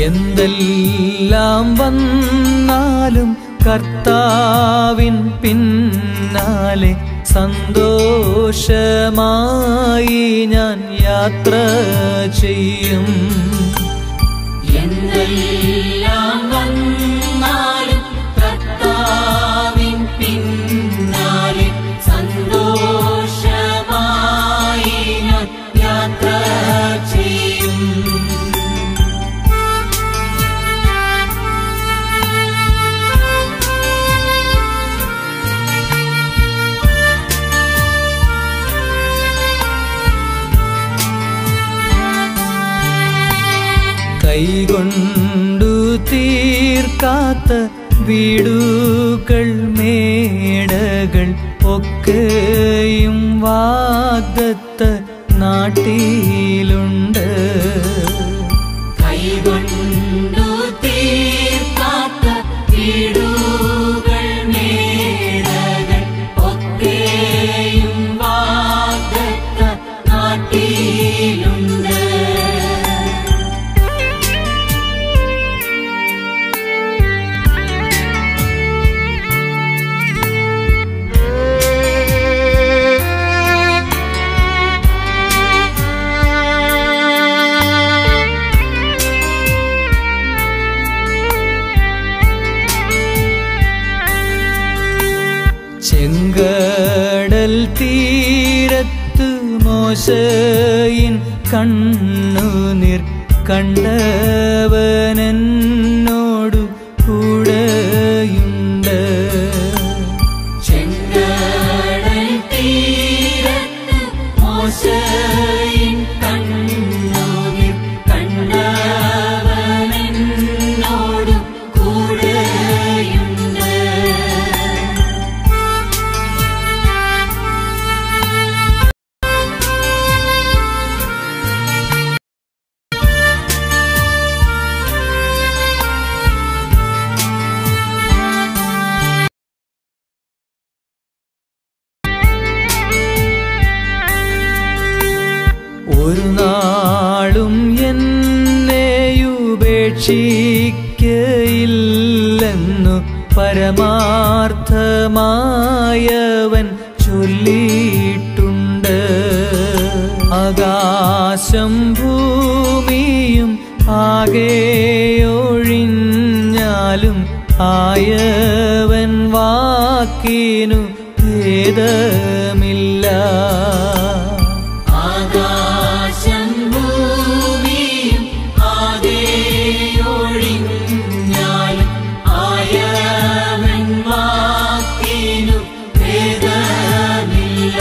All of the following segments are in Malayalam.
എന്തെല്ലാം വന്നാലും കർത്താവിൻ പിന്നാലെ സന്തോഷമായി ഞാൻ യാത്ര ചെയ്യും എന്തെല്ലാം വന്നാലും കർത്താവിൻ പിന്നാലെ സന്തോഷമായി ഞാൻ യാത്ര ചെയ്യും കൈകൊണ്ടു തീർക്കാത്ത വീടുകൾ മേടകൾ ഒക്കെയും വാഗ്ദത്ത നാട്ടിലുണ്ട് കൈകൊണ്ടു തീർക്കാത്ത വീടുകൾ മേടകൾ ഒക്കെയും വാഗ്ദത്ത നാട്ടിലുണ്ട് ചെങ്കടൽ തീരത്ത് മോശയിൻ കണ്ണുനീർ കണ്ടവനെന്നോടു കൂടെയുണ്ട് ചെങ്കടൽ തീരത്ത് മോശയിൻ കണ്ണുനീർ കണ്ടവനെന്നോടു കൂടെയുണ്ട് ഒരു നാളും എന്നെയുപേക്ഷിക്കയില്ലെന്നു പരമാർത്ഥമായവൻ ചൊല്ലിയിട്ടുണ്ട് ആകാശം ഭൂമിയും ആകെയൊഴിഞ്ഞാലും ആയവൻ വാക്കിനു ഭേദമില്ല ആകാശം ഭൂമിയും ആകെയൊഴിഞ്ഞാലും ആയവൻ വാക്കിനു ഭേദമില്ല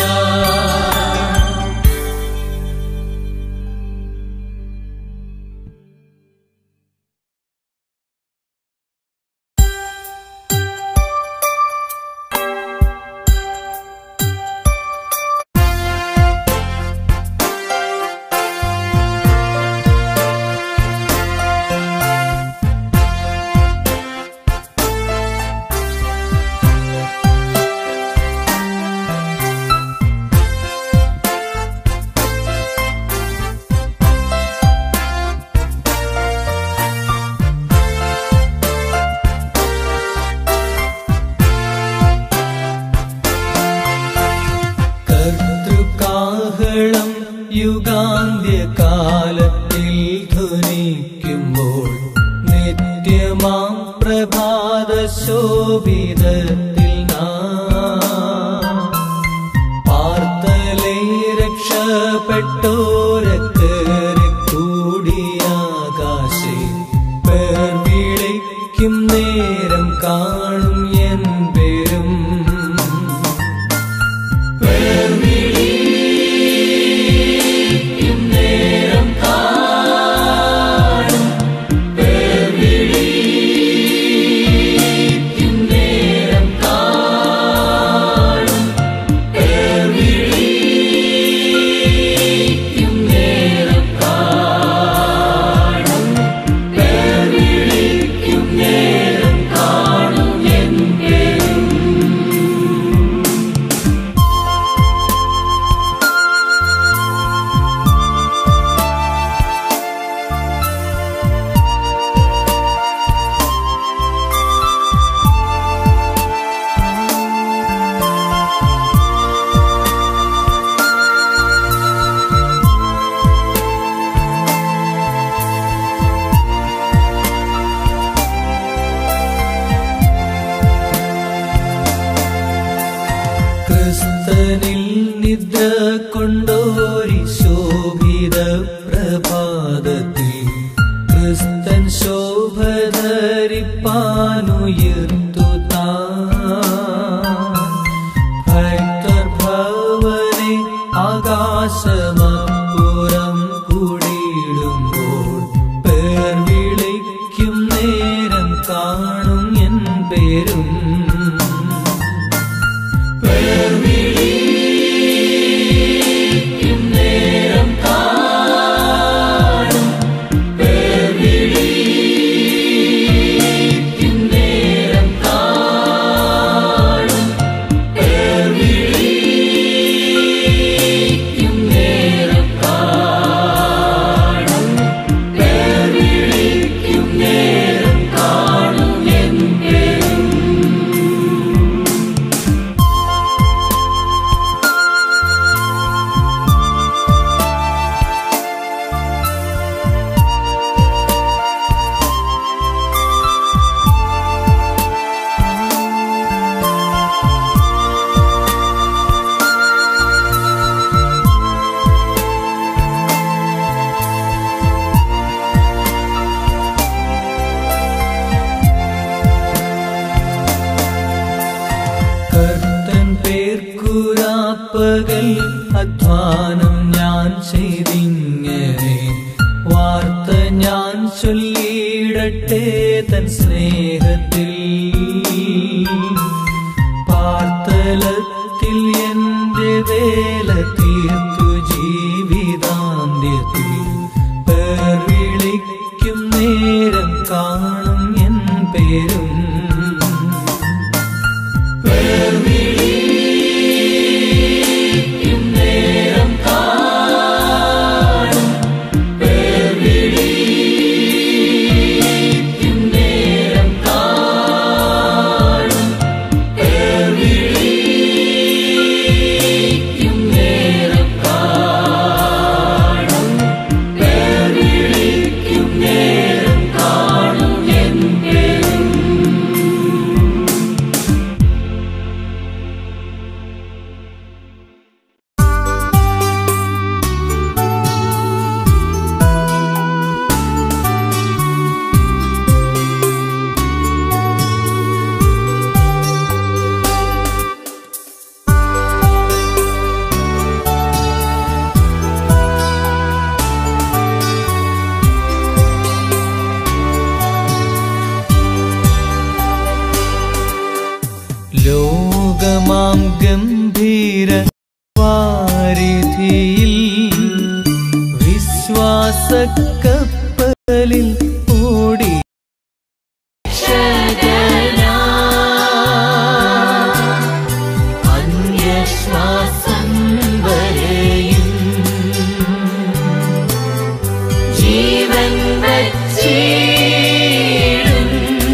കർത്തൃകാഹളം യുഗാന്ത്യകാലത്തിൽ ധ്വനിക്കുമ്പോൾ നിത്യമാം പ്രഭാത ശോഭിതത്തിൽ നാം പാർത്തലേ രക്ഷപ്പെട്ടോരക്കേറി കൂടിയാകാശേ പേർ വിളിക്കും നേരം കാണും എൻ പേരും നേരം പുറം കൂടിയിടുമ്പോൾ പേർ വിളിക്കും നേരം കാണും എൻ പേരും പേർ വിളിക്കും നേരം കാണും പേർ വിളിക്കും നേരം കാണും പേർ വിളിക്കും നേരം കാണും പേർ വിളിക്കും നേരം കാണും എൻ പേരും കർത്തൻ പേർക്കുരാപ്പകൽ അധ്വാനം ഞാൻ ചെയ്തിങ്ങനെ വാർത്ത ഞാൻ ചൊല്ലിയിടട്ടെ തൻ സ്നേഹത്തിൽ പാർത്തലത്തിൽ എന്റെ വേല തീർത്തു ജീവിതാന്ത്യത്തിൽ പേർ വിളിക്കും നേരം കാണും എൻ പേരും പേർ വിളിക്കും നേരം കാണും പേർ വിളിക്കും നേരം കാണും പേർ വിളിക്കും നേരം കാണും പേർ വിളിക്കും നേരം കാണും എൻ പേരും ലോകമാം ഗംഭീര വാരിധിയിൽ വിശ്വാസക്കപ്പലിൽ ഓടി അന്യശ്വാസം വരെയും ജീവൻ വച്ചിടും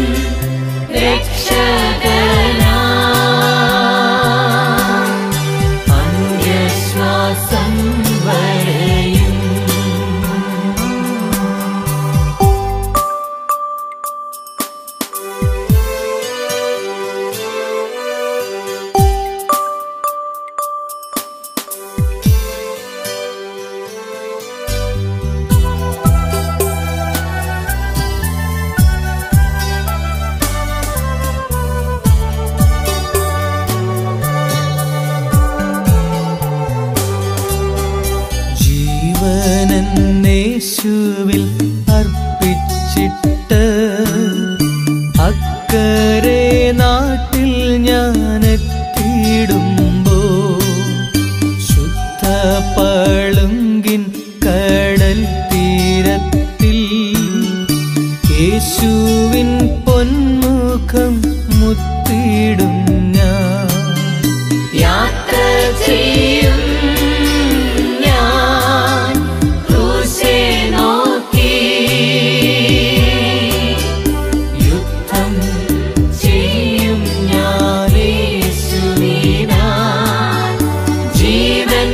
രക്ഷകനാ അന്യശ്വാസം വരെയും ജീവനേശുവിൽ അർപ്പിച്ചിട്ട് അക്കരെ നാട്ടിൽ ഞാൻ എത്തിയിടുമ്പോ ശുദ്ധ പളുങ്കിൻ കടൽ തീരത്തിൽ യേശുവിൻ പൊന്മുഖം മുത്തിയിടും ഞാൻ യാത്ര ചെയ്യും ഞാൻ ക്രൂശെ നോക്കി യുദ്ധം ചെയ്യും ഞാൻ യേശുവിനാൽ ജീവൻ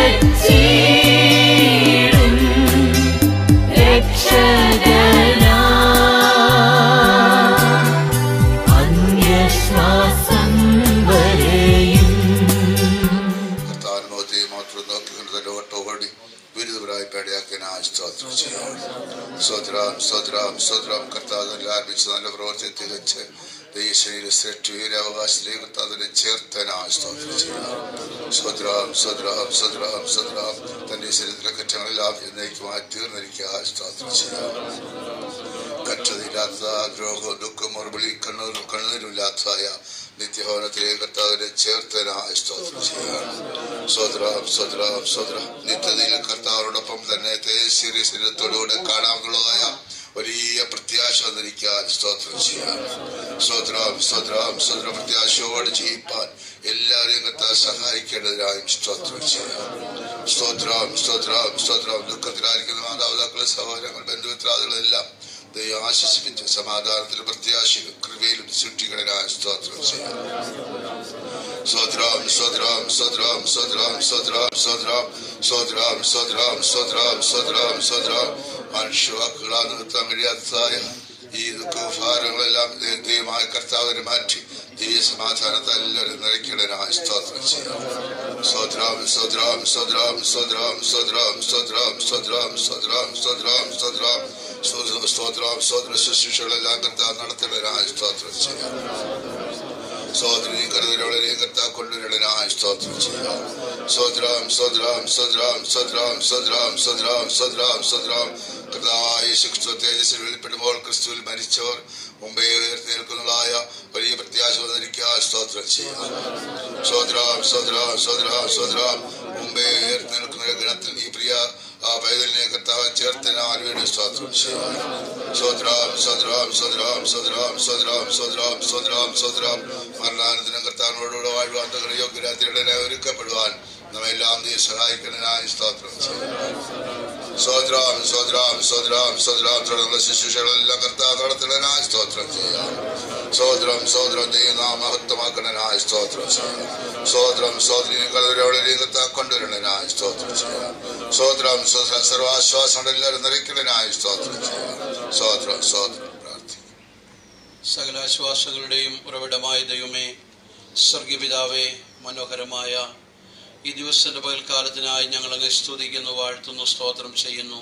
വച്ചിടും രക്ഷകനാ അന്യശ്വാസം വരെയും കർത്താവിന്റെ മുഖത്തെ മാത്രം നോക്കിക്കൊണ്ട് തന്റെ ഓട്ടോടി വിരുദ്ധപരായി പേടയാക്കിയ സ്തോത്രം ചെയ്യാം സ്തോത്രം സ്തോത്രം സ്തോത്രം കർത്താവ് നല്ല ആരംഭിച്ച നല്ല പ്രവർത്തി തികച്ച് ദൈവശരീര ശ്രേഷ്ഠ അവകാശത്തിലേക്ക് കർത്താവിനെ ചേർത്തനാ സ്തോത്രം ചെയ്യാം സ്വദ്രാം സ്വദ്രാം സ്വദ്രാം സ്വദ്രാം തന്റെ ശരീരത്തിലെ കുറ്റങ്ങളെല്ലാം എന്നേക്കുമായി തീർന്നിരിക്കുക സ്തോത്രം ചെയ്യാം കറ്റതില്ലാത്ത ദ്രോഹവും ദുഃഖം മറുപടി കണ്ണൂരും കണ്ണീരുമില്ലാത്തതായ നിത്യഭവനത്തിലെ കർത്താവിനെ ചേർത്തനായ സ്തോത്രം ചെയ്യാം സ്വദ്രാം സ്വദ്രാം സ്വദ്രാം നിത്യതയിൽ കർത്താവിനോടൊപ്പം തന്നെ തേജസ്വര്യ ശരീരത്തോടുകൂടെ കാണാവുന്നതായ വലിയ പ്രത്യാശ ധരിക്കാൻ സ്തോത്രം ചെയ്യാം സ്വദ്രാം സ്വദ്രാം സ്വദ്ര പ്രത്യാശയോട് ചെയ്യിപ്പാൻ എല്ലാവരെയും കർത്താവ് സഹായിക്കേണ്ടതിനായും സ്തോത്രം ചെയ്യാം സ്തോത്രം സ്തോത്രം സ്തോത്രം ദുഃഖത്തിലായിരിക്കുന്ന മാതാപിതാക്കളെ സഹോദരങ്ങൾ ബന്ധുമിത്രാദികളെല്ലാം ദൈവം ആശ്വസിപ്പിച്ച് സമാധാനത്തിലും പ്രത്യാശയിലും കൃപയിലും സൃഷ്ടികളായ സ്തോത്രം ചെയ്യാം സ്വദ്രാം സ്വദ്രാം സ്വദ്രാം സ്വദ്രാം സ്വദ്രാം സ്വദ്രാം സ്വദ്രാം സ്വദ്രാം സ്വദ്രാം സ്വദ്രാം സ്വദ്രാം മനുഷ്യവാക്കുകളാൽ നിർത്താൻ കഴിയാത്തതായ ഈ ദുഃഖഭാരങ്ങളെല്ലാം ദൈവമായ കർത്താവിനെ മാറ്റി ദൈവ സമാധാനത്താൽ എല്ലാവരും നിറയ്ക്കണനായ സ്തോത്രം ചെയ്യാം സ്വദ്രാം സ്വദ്രാം സ്വദ്രാം സ്വദ്രാം സ്വദ്രാം സ്വദ്രാം സ്വദ്രാം സ്വദ്രാം സ്വദ്രാം സ്വദ്രാം സ്വ- സ്തോത്രം സ്തോത്ര ശുശ്രൂഷകളെല്ലാം കർത്താവ് നടത്തണനായ സ്തോത്രം ചെയ്യാം സോദരനെയും കരുതലുകളെയും കർത്താവ് കൊണ്ടുവരണനായ സ്തോത്രം ചെയ്യാം സ്വദ്രാം സ്വദ്രാം സ്വദ്രാം സ്വദ്രാം സ്വദ്രാം സ്വദ്രാം സ്വദ്രാം സ്വദ്രാം കർത്താവായ യേശുക്രിസ്തു തേജസ്സിൽ വെളിപ്പെടുമ്പോൾ ക്രിസ്തുവിൽ മരിച്ചവർ മുമ്പേ ഉയർത്തേൽക്കുന്നതായ വലിയ പ്രത്യാശ ധരിക്കാൻ സ്തോത്രം ചെയ്യാം സ്വദ്രാം സ്വദ്രാം സ്വദ്രാം സ്വദ്രാം മുമ്പേ ഉയർത്തേൽക്കുന്ന ഗണത്തിൽ ഈ പ്രിയ ആ പൈതലിനെ കർത്താവ് ചേർത്തനാൽ വേണ്ടി സ്തോത്രം ചെയ്യാം സ്വദ്രാം സ്വദ്രാം സ്വദ്രാം സ്വദ്രാം സ്വദ്രാം സ്വദ്രാം സ്വദ്രാം സ്വദ്രാം മരണാനന്തരം കർത്താവിനോടുകൂടെ വാഴുവാൻ തങ്ങളുടെ യോഗ്യരാത്രിയുടെ ഒരുക്കപ്പെടുവാൻ നമ്മെല്ലാം നീ സഹായിക്കണനായി സ്തോത്രം ചെയ്യാം സ്വദ്രാം സ്വദ്രാം സ്വദ്രാം സ്വദ്രാം തുടർന്നുള്ള ശുശ്രൂഷകളെല്ലാം കർത്താവ് നടത്തണനായി സ്തോത്രം ചെയ്യാം സോദരം സോദരം ദൈവനാം മഹത്വമാക്കണനായി സ്തോത്രം ചെയ്യാം സോദരം സോദരിയും കലവരോടെയും കർത്താവ് കൊണ്ടുവരണനായി സ്തോത്രം ചെയ്യാം സോദരം സ്വ- സർവാശ്വാസം എല്ലാവരും നിറയ്ക്കണനായി സ്തോത്രം ചെയ്യാം സോദരം സോദരം പ്രാർത്ഥിക്കും സകല ആശ്വാസങ്ങളുടെയും ഉറവിടമായ ദൈവമേ സ്വർഗപിതാവേ മനോഹരമായ ഈ ദിവസത്തിന്റെ പകൽക്കാലത്തിനായി ഞങ്ങൾ അങ്ങ് സ്തുതിക്കുന്നു വാഴ്ത്തുന്നു സ്തോത്രം ചെയ്യുന്നു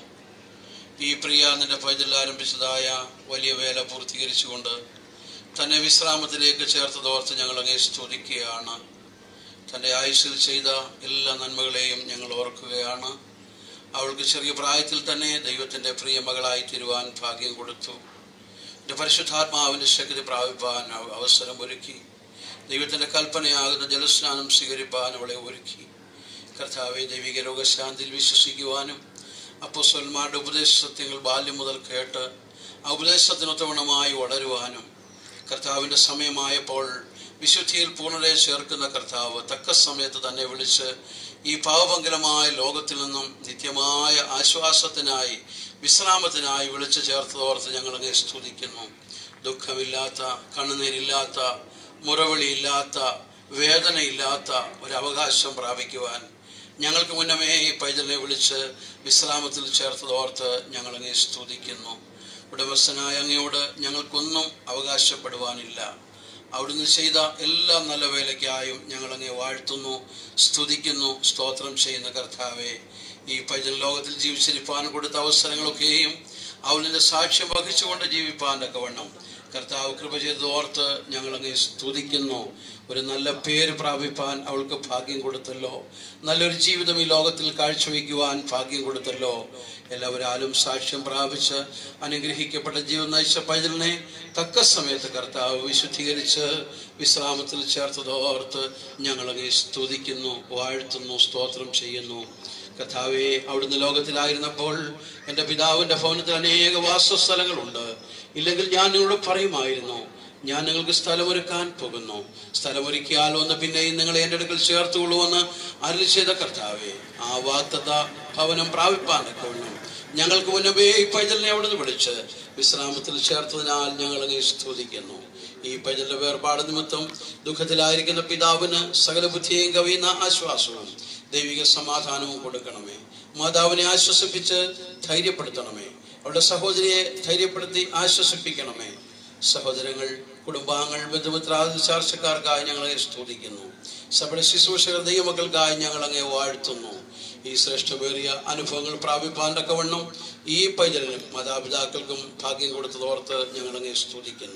ഈ പ്രിയ നിന്റെ പൈതൽ ആരംഭിച്ചതായ വലിയ വേല പൂർത്തീകരിച്ചുകൊണ്ട് തന്നെ വിശ്രാമത്തിലേക്ക് ചേർത്തതോർത്ത് ഞങ്ങൾ അങ്ങേ സ്തുതിക്കുകയാണ് തൻ്റെ ആയുസ്സിൽ ചെയ്ത എല്ലാ നന്മകളെയും ഞങ്ങൾ ഓർക്കുകയാണ് അവൾക്ക് ചെറിയ പ്രായത്തിൽ തന്നെ ദൈവത്തിൻ്റെ പ്രിയ മകളായി തീരുവാൻ ഭാഗ്യം കൊടുത്തു എൻ്റെ പരിശുദ്ധാത്മാവിൻ്റെ ശക്തി പ്രാപിപ്പാൻ അവ- അവസരം ഒരുക്കി ദൈവത്തിൻ്റെ കൽപ്പനയാകുന്ന ജലസ്നാനം സ്വീകരിപ്പാൻ അവളെ ഒരുക്കി കർത്താവെ ദൈവിക രോഗശാന്തിയിൽ വിശ്വസിക്കുവാനും അപ്പോസ്വന്മാരുടെ ഉപദേശ സത്യങ്ങൾ ബാല്യം മുതൽ കേട്ട് ആ ഉപദേശത്തിനൊത്തവണമായി വളരുവാനും കർത്താവിൻ്റെ സമയമായപ്പോൾ വിശുദ്ധിയിൽ പൂർണ്ണതയെ ചേർക്കുന്ന കർത്താവ് തക്ക സമയത്ത് തന്നെ വിളിച്ച് ഈ പാവപങ്കലമായ ലോകത്തിൽ നിന്നും നിത്യമായ ആശ്വാസത്തിനായി വിശ്രാമത്തിനായി വിളിച്ചു ചേർത്തതോർത്ത് ഞങ്ങളങ്ങെ സ്തുതിക്കുന്നു ദുഃഖമില്ലാത്ത കണ്ണുനീരില്ലാത്ത മുറവിളിയില്ലാത്ത വേദനയില്ലാത്ത ഒരു അവകാശം പ്രാപിക്കുവാൻ ഞങ്ങൾക്ക് മുന്നമേ ഈ പൈതലിനെ വിളിച്ച് വിശ്രാമത്തിൽ ചേർത്തതോർത്ത് ഞങ്ങളങ്ങെ സ്തുതിക്കുന്നു ഉടമസ്ഥനായ അങ്ങയോട് ഞങ്ങൾക്കൊന്നും അവകാശപ്പെടുവാനില്ല അവിടുന്ന് ചെയ്ത എല്ലാ നല്ല വേലയ്ക്കായും ഞങ്ങളങ്ങെ വാഴ്ത്തുന്നു സ്തുതിക്കുന്നു സ്തോത്രം ചെയ്യുന്ന കർത്താവെ ഈ പൈതൽ ലോകത്തിൽ ജീവിച്ചിരിപ്പാൻ കൊടുത്ത അവസരങ്ങളൊക്കെയും അവളിൻ്റെ സാക്ഷ്യം വഹിച്ചുകൊണ്ട് ജീവിപ്പാൻ തക്കവണ്ണം കർത്താവ് കൃപ ചെയ്ത് ഓർത്ത് ഞങ്ങളങ്ങെ സ്തുതിക്കുന്നു ഒരു നല്ല പേര് പ്രാപിപ്പാൻ അവൾക്ക് ഭാഗ്യം കൊടുത്തല്ലോ നല്ലൊരു ജീവിതം ഈ ലോകത്തിൽ കാഴ്ചവെക്കുവാൻ ഭാഗ്യം കൊടുത്തല്ലോ എല്ലാവരാലും സാക്ഷ്യം പ്രാപിച്ച് അനുഗ്രഹിക്കപ്പെട്ട ജീവൻ നയിച്ച പൈതലിനെ തക്ക സമയത്ത് കർത്താവ് വിശുദ്ധീകരിച്ച് വിശ്രാമത്തിൽ ചേർത്തതോർത്ത് ഞങ്ങളങ്ങെ സ്തുതിക്കുന്നു വാഴ്ത്തുന്നു സ്തോത്രം ചെയ്യുന്നു കഥാവെ അവിടുന്ന് ലോകത്തിലായിരുന്നപ്പോൾ എൻ്റെ പിതാവിൻ്റെ ഭവനത്തിൽ അനേക വാസസ്ഥലങ്ങളുണ്ട് ഇല്ലെങ്കിൽ ഞാൻ നിങ്ങളോട് പറയുമായിരുന്നു ഞാൻ നിങ്ങൾക്ക് സ്ഥലമൊരുക്കാൻ പോകുന്നു സ്ഥലമൊരുക്കിയാലോ എന്ന് പിന്നെയും നിങ്ങളെ എൻ്റെ അടുക്കൽ ചേർത്തുകൊള്ളുവെന്ന് അരുളി ചെയ്ത കർത്താവെ ആ വാക്തത ഭവനം പ്രാപിപ്പാൻ കൊള്ളും ഞങ്ങൾക്ക് മുന്നമേ ഈ പൈതലിനെ അവിടുന്ന് വിളിച്ച് വിശ്രാമത്തിൽ ചേർത്തതിനാൽ ഞങ്ങൾ അങ്ങ് സ്തുതിക്കുന്നു ഈ പൈതലിന്റെ വേർപാട് നിമിത്തം ദുഃഖത്തിലായിരിക്കുന്ന പിതാവിന് സകല ബുദ്ധിയെയും കവിയുന്ന ആശ്വാസവും ദൈവിക സമാധാനവും കൊടുക്കണമേ മാതാവിനെ ആശ്വസിപ്പിച്ച് ധൈര്യപ്പെടുത്തണമേ അവളുടെ സഹോദരിയെ ധൈര്യപ്പെടുത്തി ആശ്വസിപ്പിക്കണമേ സഹോദരങ്ങൾ കുടുംബാംഗങ്ങൾ ബന്ധുമിത്രാദി ചാർച്ചക്കാർക്കായി ഞങ്ങളെ സ്തുതിക്കുന്നു സഭയുടെ ശുശ്രൂഷകർ ദൈവമക്കൾക്കായി ഞങ്ങൾ അങ്ങേ വാഴ്ത്തുന്നു ഈ ശ്രേഷ്ഠമേറിയ അനുഭവങ്ങൾ പ്രാപിപ്പാൻ തക്കവണ്ണം ഈ പൈതലിനും മാതാപിതാക്കൾക്കും ഭാഗ്യം കൊടുത്തതോർത്ത് ഞങ്ങൾ അങ്ങേ സ്തുതിക്കുന്നു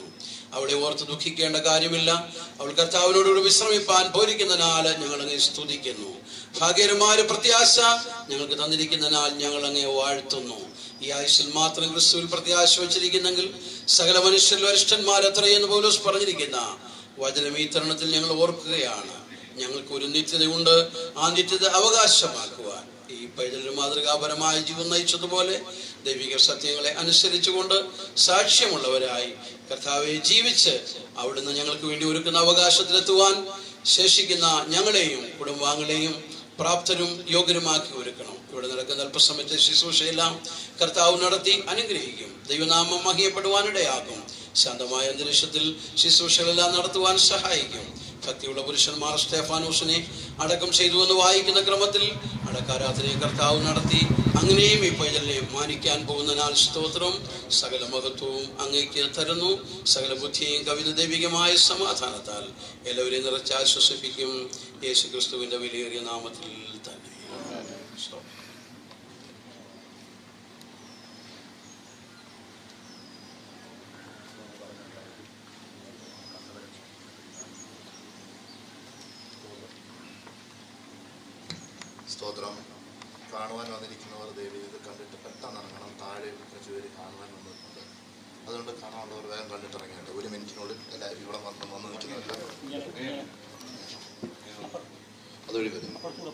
അവളെ ഓർത്ത് ദുഃഖിക്കേണ്ട കാര്യമില്ല അവൾ കർത്താവിനോടുകൂടി വിശ്രമിപ്പാൻ പോയിരിക്കുന്നതിനാൽ ഞങ്ങൾ അങ്ങേ സ്തുതിക്കുന്നു ഭാഗ്യരമായ പ്രത്യാശ ഞങ്ങൾക്ക് തന്നിരിക്കുന്നതിനാൽ ഞങ്ങൾ അങ്ങേ വാഴ്ത്തുന്നു ഈ ആയുഷിൽ മാത്രം ക്രിസ്തുവിൽ പ്രത്യാശ വച്ചിരിക്കുന്നെങ്കിൽ സകല മനുഷ്യരിൽ വരിഷ്ഠന്മാർ എത്രയെന്ന് പോലും പറഞ്ഞിരിക്കുന്ന വചനം ഈ തരുണത്തിൽ ഞങ്ങൾ ഓർക്കുകയാണ് ഞങ്ങൾക്ക് ഒരു നിത്യതയുണ്ട് ആ നിത്യത അവകാശമാക്കുവാൻ ഈ പൈതലിന് മാതൃകാപരമായ ജീവൻ നയിച്ചതുപോലെ ദൈവിക സത്യങ്ങളെ അനുസരിച്ചുകൊണ്ട് സാക്ഷ്യമുള്ളവരായി കർത്താവെ ജീവിച്ച് അവിടുന്ന് ഞങ്ങൾക്ക് വേണ്ടി ഒരുക്കുന്ന അവകാശത്തിലെത്തുവാൻ ശേഷിക്കുന്ന ഞങ്ങളെയും കുടുംബാംഗങ്ങളെയും പ്രാപ്തരും യോഗ്യരുമാക്കി ഒരുക്കണം ഇവിടെ നടക്കുന്ന അല്പസമയത്തെ ശുശ്രൂഷയെല്ലാം കർത്താവ് നടത്തി അനുഗ്രഹിക്കും ദൈവനാമം മഹിയപ്പെടുവാനിടയാക്കും ശാന്തമായ അന്തരീക്ഷത്തിൽ ശുശ്രൂഷകളെല്ലാം നടത്തുവാൻ സഹായിക്കും ഭക്തിയുള്ള പുരുഷന്മാർ സ്റ്റെഫാനോസിനെ അടക്കം ചെയ്തു എന്ന് വായിക്കുന്ന ക്രമത്തിൽ അടക്കാരാത്രിയെ കർത്താവ് നടത്തി അങ്ങനെയും ഈ പൈതലിനെ മാനിക്കാൻ പോകുന്നതിനാൽ സ്തോത്രം സകല മഹത്വവും അങ്ങേക്ക് തരുന്നു സകല ബുദ്ധിയും കവിത ദൈവികമായ സമാധാനത്താൽ എല്ലാവരെയും നിറച്ച് ആശ്വസിപ്പിക്കും യേശു ക്രിസ്തുവിന്റെ വിലയേറിയ നാമത്തിൽ തന്നെ സ്തോത്രം. സ്തോത്രം കാണുവാൻ വന്നിരിക്കുന്നവർ ദൈവം ഇത് കണ്ടിട്ട് പെട്ടെന്ന് ഇറങ്ങണം താഴെ കുറച്ച് പേര് കാണുവാൻ വന്നിട്ടുണ്ട് അതുകൊണ്ട് കാണാനുള്ളവർ വേഗം കണ്ടിട്ട് ഇറങ്ങിയിട്ട് ഒരു മിനിറ്റിനുള്ളിൽ എല്ലാവരും ഇവിടെ വന്ന് വന്ന് നിൽക്കുന്നില്ല അതുവഴി വരും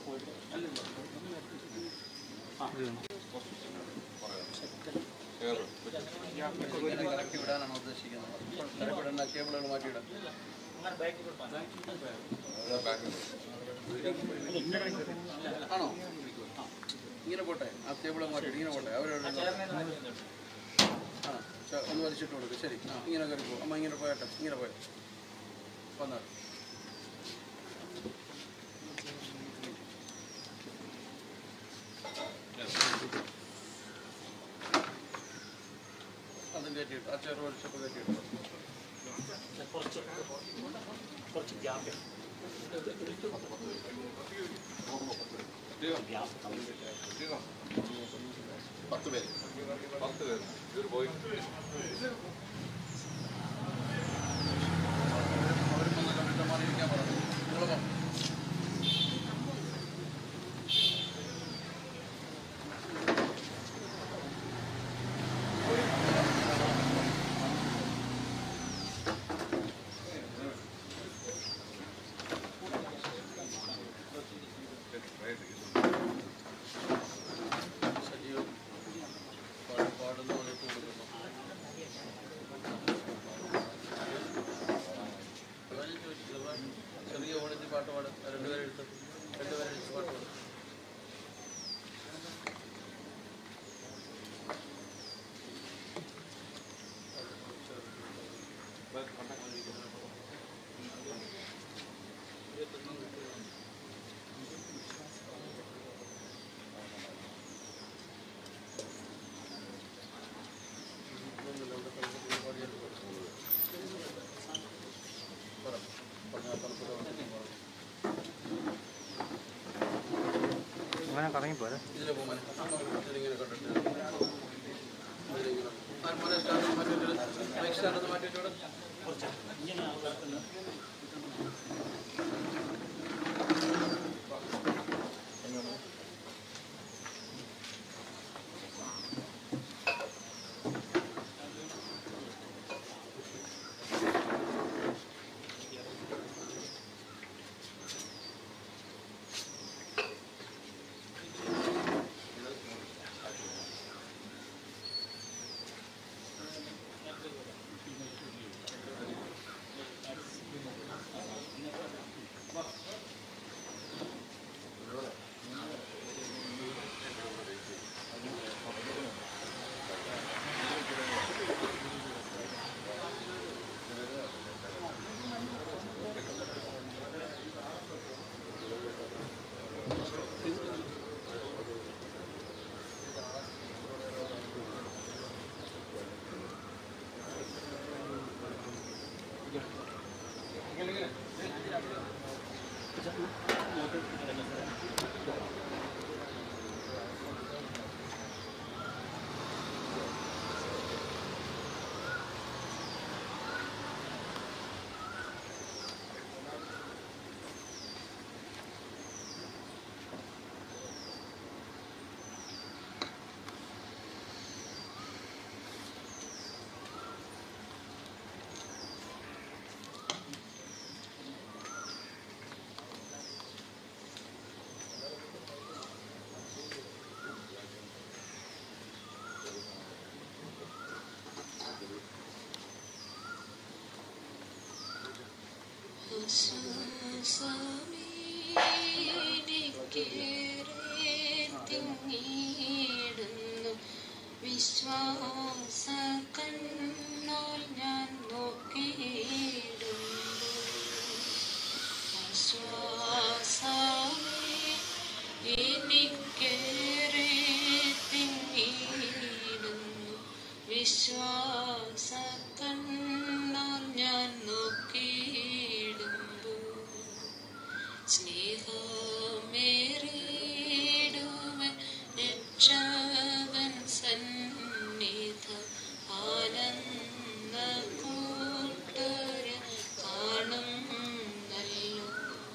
ആണോ ഇങ്ങനെ പോട്ടെ ആ ടേബിൾ മാറ്റിയിട്ട് ഇങ്ങനെ പോട്ടെ അവരോട് ആ ചെ- ഒന്ന് വലിച്ചിട്ട് കൊടുക്കും ശരി ആ ഇങ്ങനെ കയറി പോകും അമ്മ ഇങ്ങനെ പോയട്ടെ ഇങ്ങനെ പോയ വന്നാൽ അതും കയറ്റിയിട്ട് ആ ചെറു വലിച്ചപ്പോൾ കയറ്റിയിട്ട് പത്ത് പേര് അവരും വന്ന് കണ്ടിട്ട് മാറിയിരിക്കാൻ പറഞ്ഞു നിങ്ങളോ സജീവം പാട്ട് പാടുന്ന പോലെ കൊടുക്കുന്നു അതാ ഞാൻ ചോദിച്ചത് ഇവിടെ ചെറിയ ഓണത്തിൽ പാട്ട് പാടും രണ്ടുപേരെ എടുത്ത് രണ്ടുപേരെ എടുത്ത് പാട്ട് പാടും പറ പറഞ്ഞാൽ തണുപ്പ് അങ്ങനെ കറങ്ങിപ്പോരെ ഇതിലെ പോകുമ്പോൾ ഇതിലിങ്ങനെ കണ്ടിട്ട് ഇതിലിങ്ങനെ ആ മോനെ സ്റ്റാൻഡ് മാറ്റിയിട്ട് മൈക്ക് സ്റ്റാൻഡ് ഒന്ന് മാറ്റിയിട്ട് ഇവിടെ വിശ്വാസ കണ്ണാൽ ഞാൻ നോക്കിയിടുന്നു വിശ്വാസമേ എനിക്കേറെ തിങ്ങിയിടുന്നു വിശ്വാസ കണ്ണാൽ ഞാൻ നോക്കിയിടുമ്പോൾ സ്നേഹമേറിയിടുവൻ രക്ഷകൻ സന്നിധ ആനന്ദ കൂട്ടര കാണും നല്ലോ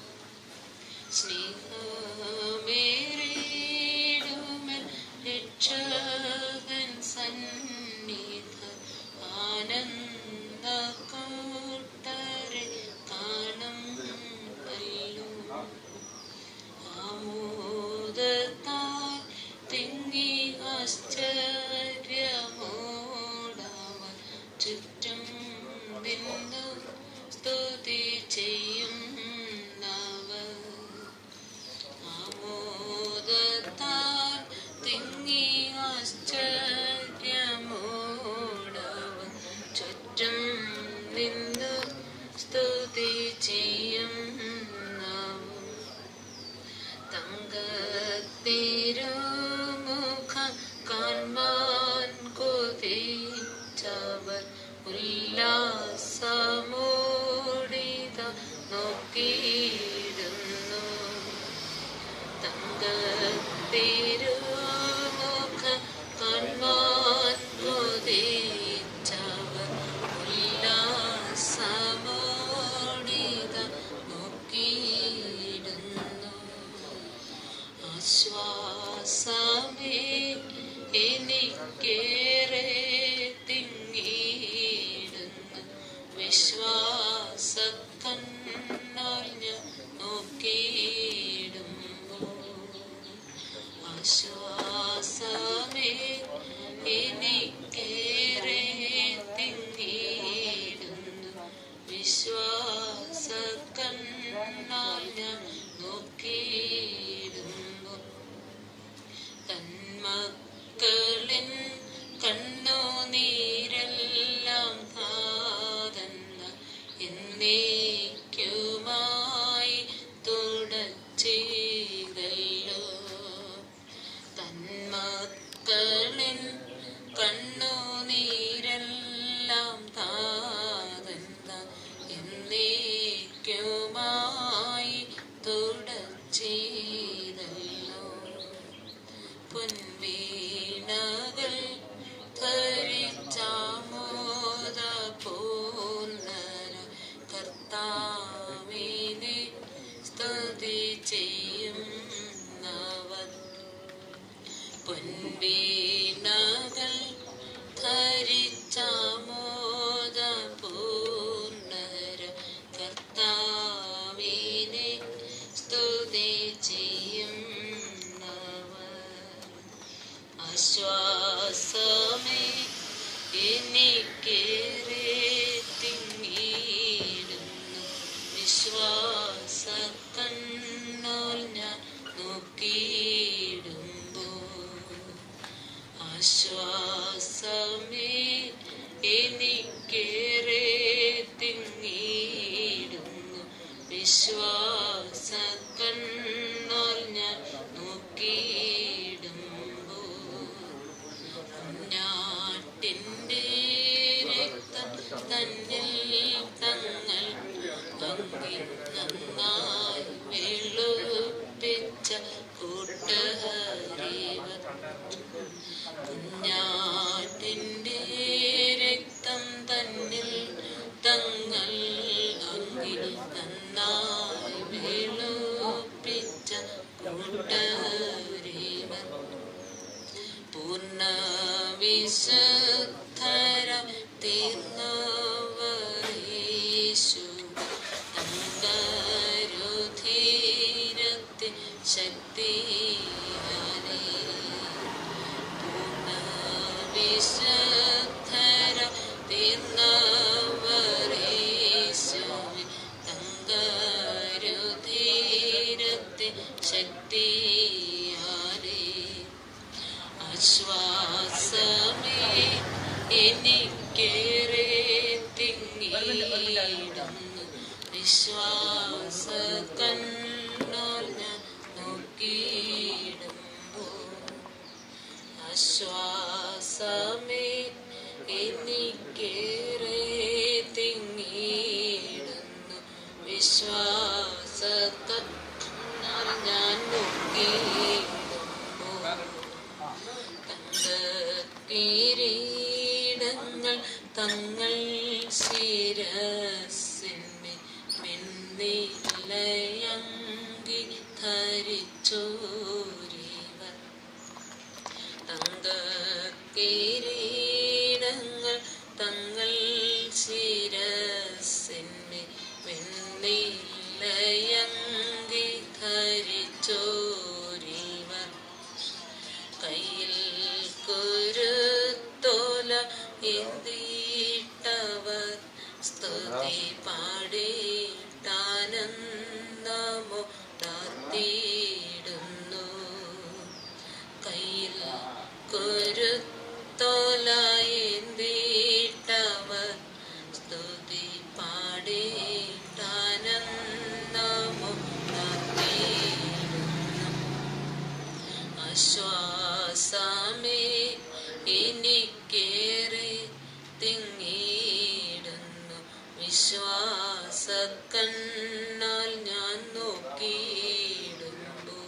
സ്നേഹമേറിയിടുവൻ രക്ഷകൻ സന്നിധ ആനന്ദ കൂട്ടരെ കാണും നല്ലോ ആമോദത്താൽ തിങ്ങി ആശ്ചര്യമോടവൻ ചുറ്റും നിന്നു സ്തുതി ചെയ്യുന്നവർ ആമോദത്താൽ തിങ്ങി ആശ്ചര്യമോടവൻ ചുറ്റും നിന്നു സ്തുതി ചെയ്യുന്നവർ തങ്കത്തിരുമുഖം കാൺമാൻ കൊതിച്ചവർ ഉല്ലാസമോടിത നോക്കിയിടുന്നു തങ്കത്തിരുമുഖം കാൺമാൻ കൊതിച്ചവർ ഉല്ലാസമോടിത നോക്കിയിടുന്നു ആശ്വാസമേ എനിക്കേറെ തിങ്ങിയിടുന്നു വിശ്വാസ കണ്ണാൽ ഞാൻ നോക്കിയിടുമ്പോൾ ആശ്വാസമേ എനിക്കേറെ തിങ്ങിയിടുന്നു വിശ്വാസ കണ്ണാൽ ഞാൻ നോക്കിയിടുമ്പോൾ തന്മക്കളിൻ കണ്ണുനീരെല്ലാം കാതന്ന എന്നേക്കുമായി തുടച്ചിതല്ലോ തന്മക്കളിൻ കണ്ണുനീരെല്ലാം താതന്ന എന്നേക്കുമായി തുടച്ചിതല്ലോ പൊൻവീണകൾ ധരിച്ചാമോദ പൂർണ്ണന കർത്താവിനെ സ്തുതി ചെയ്യുന്നവർ പൊൻവീണകൾ ധരിച്ചാമോദ പൂർണ്ണര കർത്താവിനെ സ്തുതി ചെയ്യുന്നവർ ആശ്വാസമേ എനിക്കേറെ തിങ്ങിയിടുന്നു വിശ്വാസ കണ്ണാൽ ഞാൻ നോക്കിയിടുമ്പോൾ ആശ്വാസമേ എനിക്കേറെ തിങ്ങിയിടുന്നു വിശ്വാസ കണ്ണാൽ ഞാൻ നോക്കിയിടുമ്പോൾ കുഞ്ഞാട്ടിൻ്റെ രക്തം തന്നിൽ തങ്ങൾ പങ്കി നന്നായി വെളുപ്പിച്ച കൂട്ടുകാരിവർ കുഞ്ഞാട്ടിൻ്റെ രക്തം തന്നിൽ തങ്ങൾ അങ്കി നന്നായി വെളുപ്പിച്ച കൂട്ടുകാരിവർ പൂർണ്ണ വിശുദ്ധര തീർന്നവരേശു തങ്കരുധീരത്തിൻ ശക്തിയാലേ പൂർണ്ണ വിശുദ്ധര തീർന്നവരേശു തങ്കരുധീരത്തിൻ ശക്തിയാലേ ആശ്വാസമേ എനിക്കേറെ തിങ്ങിയിടുന്നു വിശ്വാസ കണ്ണാൽ ഞാൻ നോക്കിയിടുമ്പോൾ ആശ്വാസമേ എനിക്കേറെ തിങ്ങിയിടുന്നു വിശ്വാസ കണ്ണാൽ ഞാൻ നോക്കിയിടുമ്പോൾ കിരീടങ്ങൾ തങ്ങൾ ശിരസിന്മേ മിന്നിലയങ്കി ധരിച്ചോരിവർ തങ്ക കിരീടങ്ങൾ തങ്ങൾ ശിരസിന്മേ മിന്നിലയങ്കി ധരിച്ചോരിവർ കയ്യിൽ കുരുത്തോല എന്തിട്ടവർ സ്തുതി പാടിയിട്ടാനന്ദമോ താത്തിയിടുന്നു കയ്യിൽ കുരുത്തോല എന്തിട്ടവർ സ്തുതി പാടിയിട്ടാനന്ദമോ താത്തിയിടുന്നു ആശ്വാസമേ എനിക്കേറെ തിങ്ങിയിടുന്നു വിശ്വാസ കണ്ണാൽ ഞാൻ നോക്കിയിടുന്നു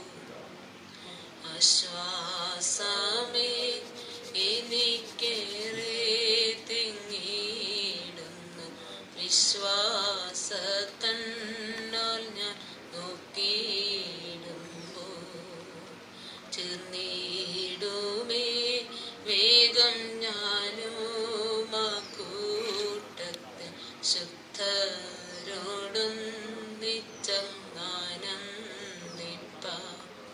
ആശ്വാസമേ എനിക്കേറെ തിങ്ങിയിടുന്നു വിശ്വാസ കണ്ണാൽ ഞാൻ നോക്കിയിടുമ്പോൾ ചെന്നിടുമേ വേഗം ഞാനും ആ കൂട്ടത്തിൽ ശുദ്ധരോടൊന്നിച്ചങ്ങാനന്ദിപ്പാം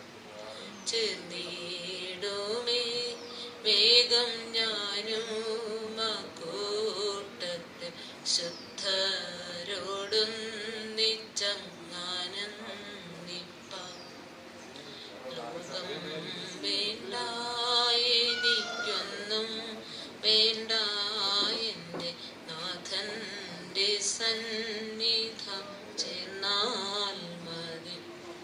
ചെന്നിടുമേ വേഗം ഞാനും ആ കൂട്ടത്തിൽ ശുദ്ധരോടൊന്നിച്ചങ്ങാനന്ദിപ്പാം ലോകം വേണ്ട എനിക്കൊന്നും വേണ്ട എൻ്റെ നാഥൻ്റെ സന്നിധം ചെന്നാൽ മതി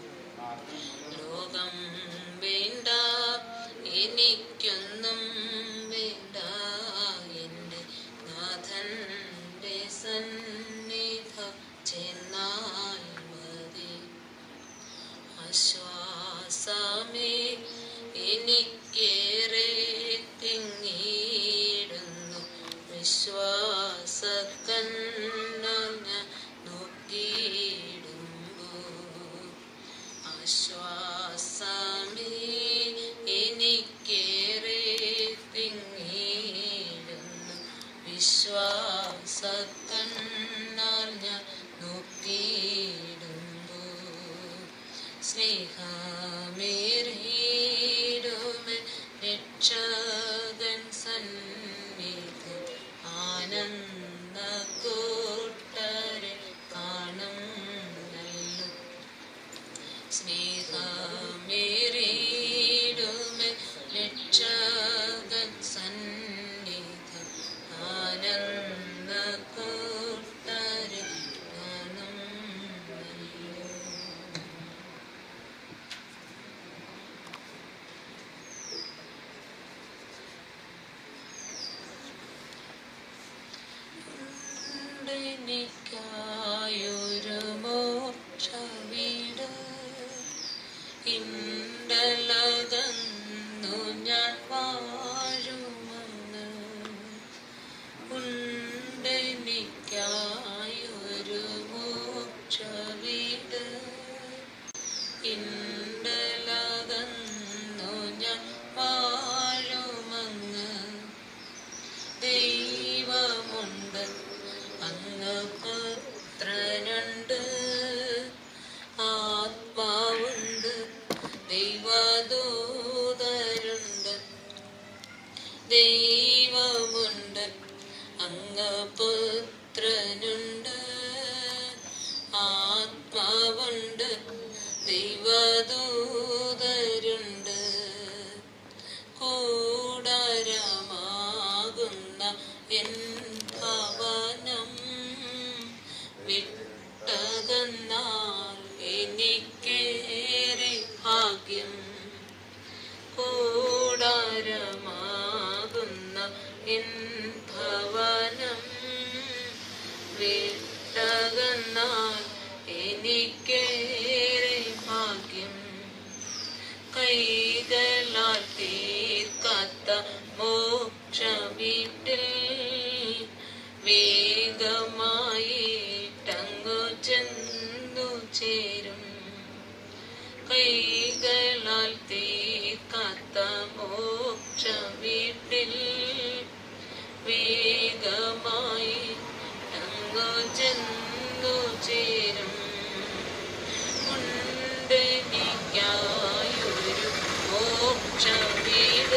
ലോകം വേണ്ട എനിക്കൊന്നും വേണ്ട എൻ്റെ നാഥൻ്റെ സന്നിധം ചെന്നാൽ മതി ആശ്വാസമേ എനിക്കേറെ തിങ്ങിയിടുന്നു വിശ്വാസ കണ്ണാൽ ഞാൻ നോക്കിയിടുമ്പോൾ ആശ്വാസമേ എനിക്കേറെ തിങ്ങിയിടുന്നു വിശ്വാസ കണ്ണാൽ ഞാൻ നോക്കിയിടുമ്പോൾ സ്നേഹമേറിയിടുമേ രക്ഷകൻ സന്നിധം ആനന്ദ കൂട്ടരെ കാണും നല്ലു സ്നേഹമേറിയിടുമേ രക്ഷകൻ സന്നിധം ആനന്ദ കൂട്ടരെ കാണും നല്ലു എൻ ഭവനം വിട്ടകന്നാൽ എനിക്കേറെ ഭാഗ്യം കൂടാരമാകുന്ന എൻ ഭവനം വിട്ടകന്നാൽ എനിക്കേറെ ഭാഗ്യം കൈകളാൽ തീർക്കാത്ത മോക്ഷ വീട്ടിൽ വേഗമായിട്ടങ്ങു ചെന്നു ചേരും കൈകളാൽ തീർക്കാത്ത മോക്ഷ വീട്ടിൽ വേഗമായി അങ്ങു ചെന്നു ചേരും ഉണ്ടെനിക്കായൊരു മോക്ഷ വീട്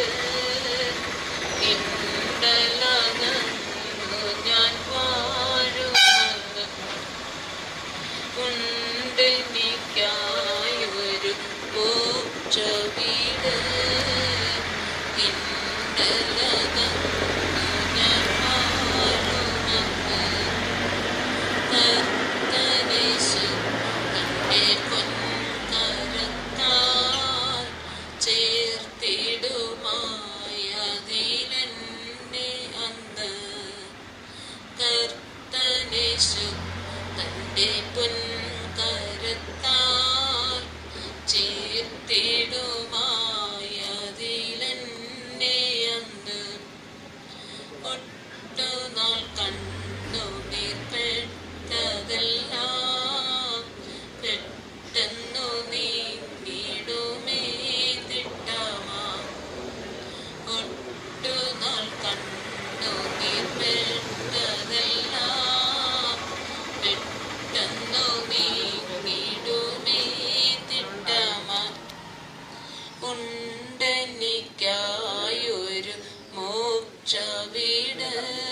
ഇണ്ടലകന്നു ഞാൻ വാഴുന്നത് ഉണ്ടെനിക്കായൊരു മോക്ഷ വീട് ഇണ്ടലകന്നു ഞാൻ വാഴുന്നത് കർത്തനേശു തന്റെ പൊൻകരത്താൽ ചേർത്തിടുമായതിലെന്നെ അന്ന് കർത്തനേശു തന്റെ പൊൻകരത്താൽ ചേർത്തിടുമായതിലെന്നെ അന്ന് ഒട്ടുനാൾ കണ്ണു നീർപ്പെട്ടതെല്ലാം പെട്ടെന്നു നീങ്ങിടുമേ തിട്ടമാ ഒട്ടുനാൾ കണ്ണു നീർപ്പെട്ടതെല്ലാം പെട്ടെന്നു നീങ്ങിടുമേ തിട്ടമാ ഉണ്ടെനിക്കായൊരു മോക്ഷ വീട്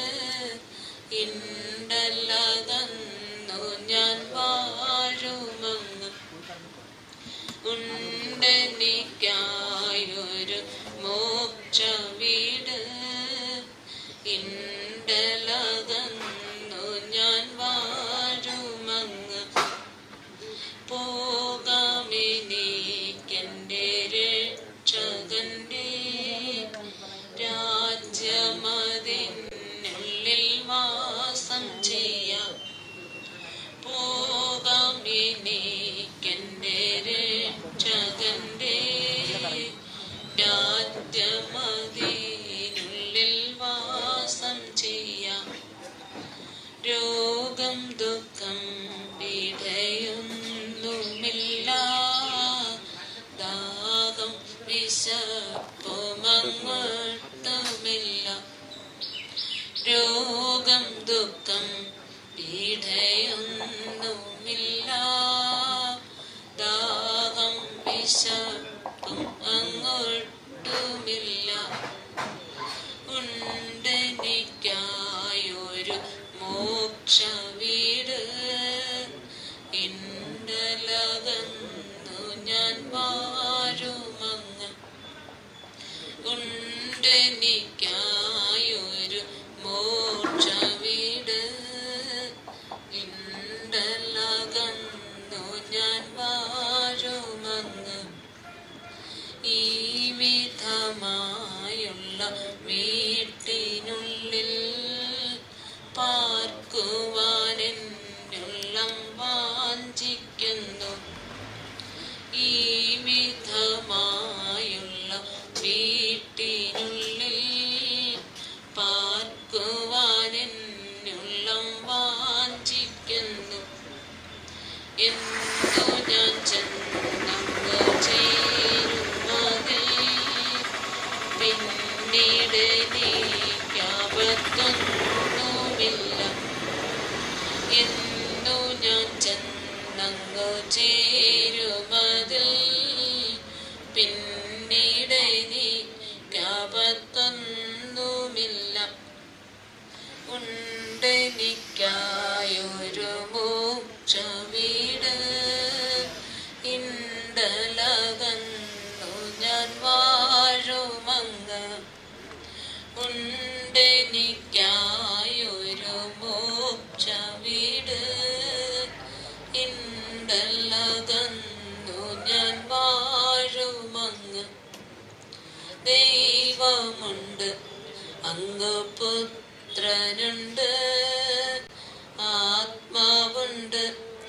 ഇണ്ടല്ലതന്നു ഞാൻ വാഴുമങ്ങ് ഉണ്ടെനിക്കായൊരു മോക്ഷ വീട് ഇണ്ടലകന്നു ഞാൻ വാഴുമങ്ങ് പോകാമെനിക്കെൻ്റെ രക്ഷകന്റെ രാജ്യമതിനുള്ളിൽ വാസം ചെയ്യാം പോകാം എനിക്കെൻ്റെ രക്ഷകന്റെ രാജ്യമതിനുള്ളിൽ വാസം ചെയ്യാം രോഗം ദുഃഖം പീഡയൊന്നുമില്ല ദാഹം വിശപ്പുമങ്ങോട്ടുമില്ല രോഗം ദുഃഖം പീഡയൊന്നുമില്ല ദാഹം വിശപ്പും അങ്ങോട്ടുമില്ല ഉണ്ടെനിക്കായൊരു മോക്ഷ വീട് ഇണ്ടലകന്നു ഞാൻ വാഴുമങ്ങ് ഉണ്ടെനിക്കായൊരു മോക്ഷ വീട് ഇണ്ടലകന്നു ഞാൻ വാഴുമങ്ങ് ഈ വിധമായുള്ള വീട്ടിനുള്ളിൽ പാർക്കുവാൻ എന്നുള്ളം വാഞ്ചിക്കുന്നു ഈ വിധമായുള്ള വീട്ടിനുള്ളിൽ പാർക്കുവാൻ എന്നുള്ളം വാഞ്ചിക്കുന്നു എന്നു ഞാൻ ചെന്നങ്ങ് ചേരുമതിൽ പിന്നീട് നീക്കാപത്തൊന്നുമില്ല എന്നു ഞാൻ ചെന്നങ്ങ് ചേരുമതിൽ പിന്നീട് നീക്കാപത്തൊന്നുമില്ല ഉണ്ടെനിക്കായൊരു മോക്ഷ വീട് ഇണ്ടലകന്നു ഞാൻ വാഴുമങ്ങ് ഉണ്ടെനിക്കായൊരു മോക്ഷ വീട് ഇണ്ടല്ലകന്നു ഞാൻ വാഴുമങ്ങ് ദൈവമുണ്ട് അങ്ങ് പുത്രനുണ്ട് ആത്മാവുണ്ട്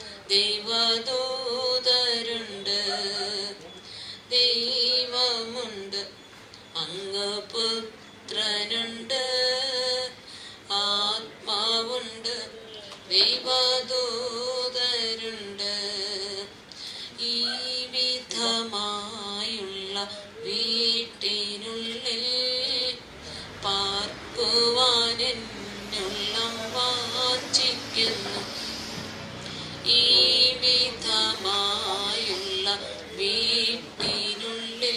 ദൈവദൂതരുണ്ട് ദൈവമുണ്ട് അങ്ങ് പുത്രനുണ്ട് ആത്മാവുണ്ട് ദൈവദൂതരുണ്ട് ഈ വിധമായുള്ള വീട്ടിനുള്ളിൽ പാർക്കുവാൻ എന്നുള്ളം വാഞ്ചിക്കുന്നു ഈ വിധമായുള്ള വീട്ടിനുള്ളിൽ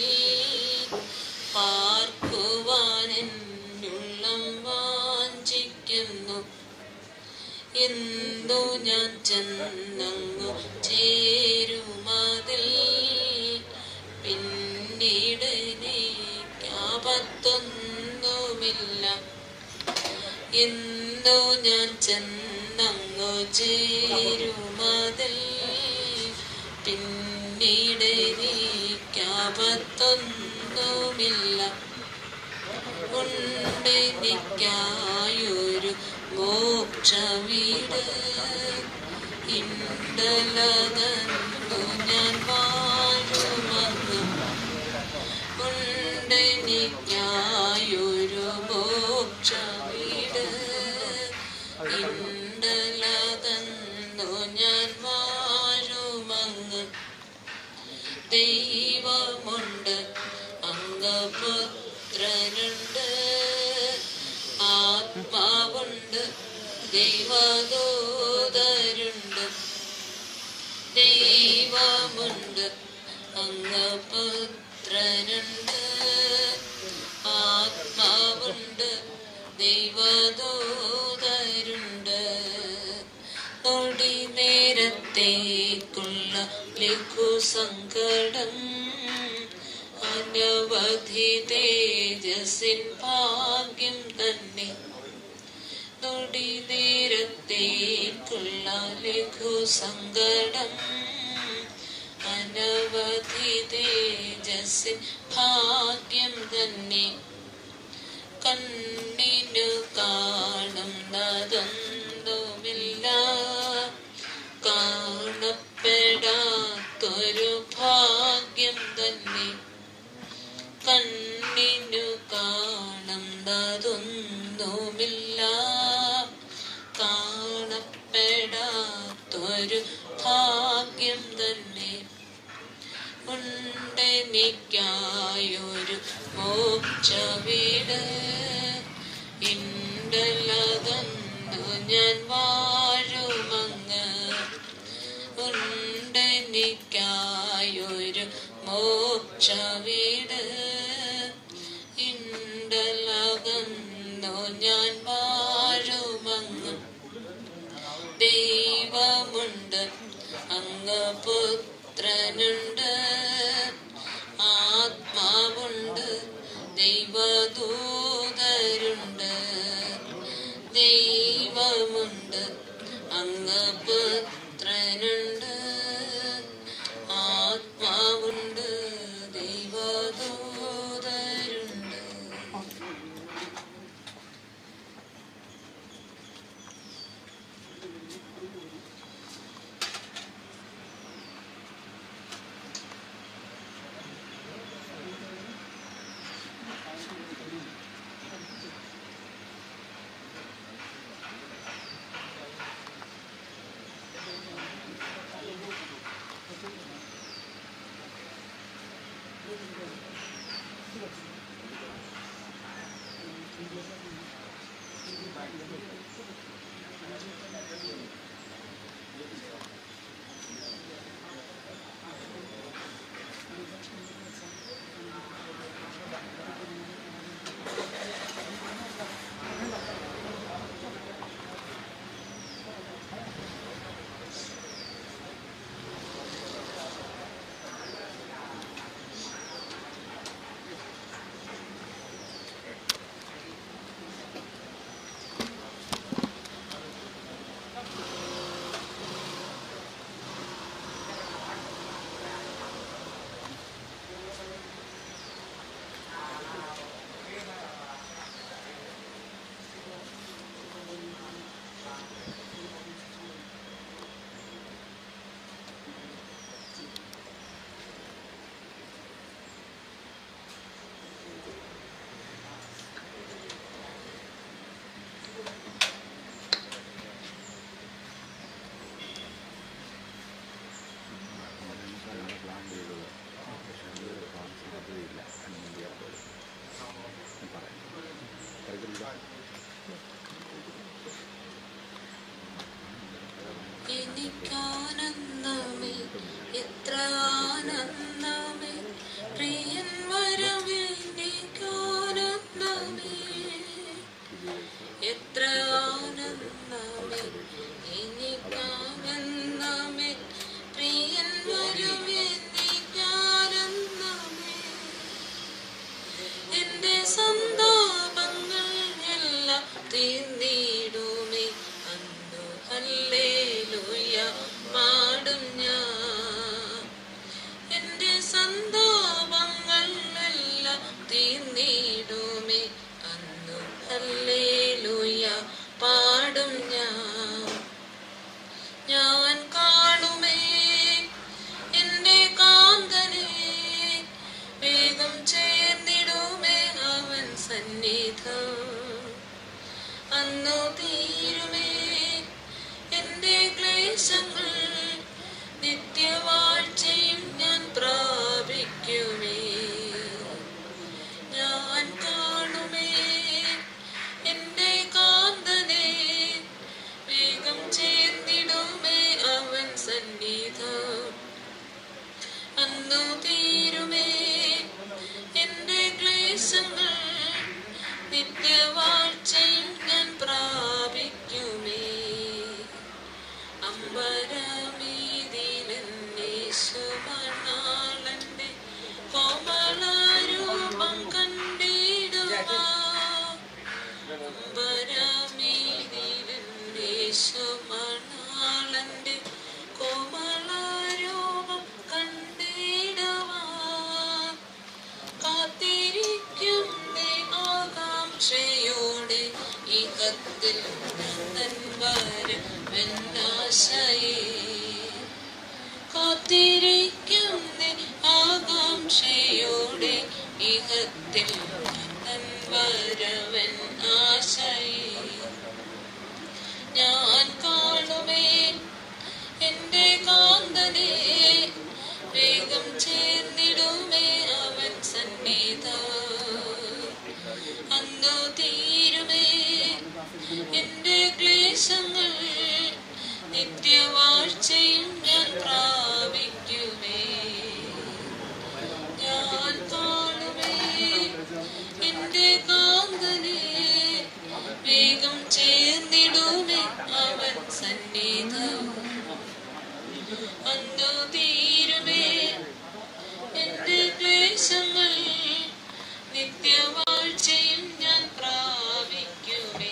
പാർക്കുവാൻ എന്നുള്ളം വാഞ്ചിക്കുന്നു എന്തു ഞാൻ ചെന്നങ്ങു ചേരുമതിൽ പിന്നീട് നീക്കാപത്തൊന്നുമില്ല എന്തു ഞാൻ ചെന്നങ്ങു ചേരുമതിൽ പിന്നീട് നീക്കാപത്തൊന്നുമില്ല ഉണ്ടെനിക്കായൊരു മോക്ഷ വീട് ഇണ്ടലകന്നു ഞാൻ വാഴുമങ്ങ് ഉണ്ടെനിക്കായൊരു മോക്ഷ വീട് ഇണ്ടലകന്നു ഞാൻ വാഴുമങ്ങ് ദൈവമുണ്ട് അംഗപുത്രനുണ്ട് ആത്മാവുണ്ട് ദൈവദൂതരുണ്ട് ദൈവമുണ്ട് അംഗപുത്രനുണ്ട് ആത്മാവുണ്ട് ദൈവദൂതരുണ്ട് തൊടി നേരത്തേക്കുള്ള ലഘുസങ്കടം അനവധി തേജസ്സിൻ ഭാഗ്യം തന്നെ തൊടി നേരത്തേക്കുള്ള ലഘുസങ്കടം അനവധി തേജസ്സിൻ ഭാഗ്യം തന്നെ കണ്ണിനു കാണുന്നതൊന്നുമില്ല കാണപ്പെടാത്തൊരു ഭാഗ്യം തന്നെ കണ്ണിനു കാണുന്നതൊന്നുമില്ല കാണപ്പെടാത്തൊരു ഭാഗ്യം തന്നെ ഉണ്ടെനിക്കായൊരു മോക്ഷ വീട് ഇണ്ടലകന്നു ഞാൻ വാഴുമങ്ങ് ഉണ്ടെനിക്കായൊരു മോക്ഷ വീട് ഇണ്ടലകന്നു ഞാൻ വാഴുമങ്ങ് ദൈവമുണ്ട് അങ്ങ് പുത്രനുണ്ട് ആത്മാവുണ്ട് ദൈവദൂതരുണ്ട് ദൈവമുണ്ട് അങ്ങ് പുത്രനുണ്ട് ആത്മാവുണ്ട് ദൈവദൂതരുണ്ട് സന്നിധം അന്നു തീരുമേ എന്റെ ക്ലേശങ്ങൾ നിത്യവാഴ്ചയും ഞാൻ പ്രാപിക്കുമേ ഞാൻ കാണുമേ എന്റെ കാന്തനെ വേഗം ചേർന്നിടുമേ അവൻ സന്നിധം അന്നു തീരുമേ എന്റെ ക്ലേശങ്ങൾ നിത്യവാഴ്ചയും ഞാൻ പ്രാപിക്കുമേ അമ്പരമീതിലെന്നേശുമണാളന്റെ കോമളരൂപം കണ്ടിടുവാ അമ്പരമീതിലെന്നേശുമണാളന്റെ കോമളരൂപം കണ്ടിടുവാൻ കാത്തിരിക്കുന്നേ ആകാംക്ഷയോടെ ഈ കത്തിൽ നൻവരം എന്നാശയേ കാത്തിരിക്കുന്നേ ആകാംക്ഷയോടെ ഇഹത്തിൽ നൻവരവൻ ആശയേ ഞാൻ കാണുമേ എന്റെ കാന്തനെ വേഗം ചേർന്നിടുമേ അവൻ സന്നിധ അന്നു തീരുമേ എന്റെ ക്ലേശങ്ങൾ നിത്യവാഴ്ചയും ഞാൻ പ്രാപിക്കുമേ ഞാൻ കാണുമേ എന്റെ കാന്തനെ വേഗം ചേർന്നിടുമേ അവൻ സന്നിധം അന്നു തീരുമേ എന്റെ ക്ലേശങ്ങൾ നിത്യവാഴ്ചയും ഞാൻ പ്രാപിക്കുമേ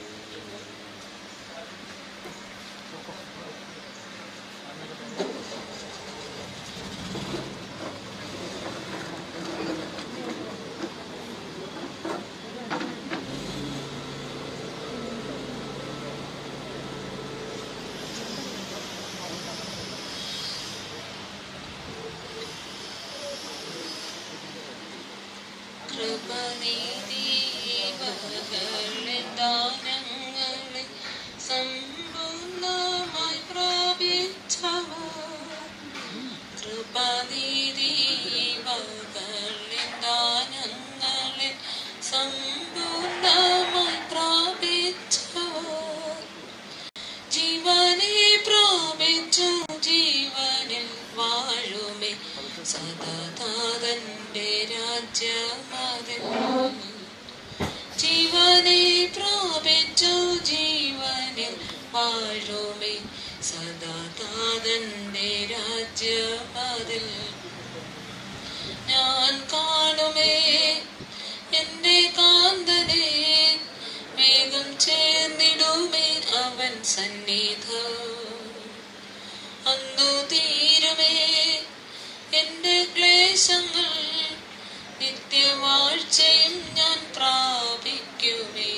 കൃപനീതികളെ ദാനങ്ങളെ സമ്പൂർണ്ണമായി പ്രാപിച്ചവർ കൃപനീതികളെ ദാനങ്ങളെ സമ്പൂർണ്ണമായി പ്രാപിച്ചവർ ജീവനെ പ്രാപിച്ചു ജീവനിൽ വാഴുമേ സദാതാതന്റെ രാജ്യമതിൽ ജീവനെ പ്രാപിച്ചു ജീവനിൽ വാഴുമേ സദാതാതന്റെ രാജ്യമതിൽ ഞാൻ കാണുമേ എന്റെ കാന്തനെ വേഗം ചേർന്നിടുമേ അവൻ സന്നിധം അന്നു തീരുമേ എന്റെ ക്ലേശങ്ങൾ നിത്യവാഴ്ചയും ഞാൻ പ്രാപിക്കുമേ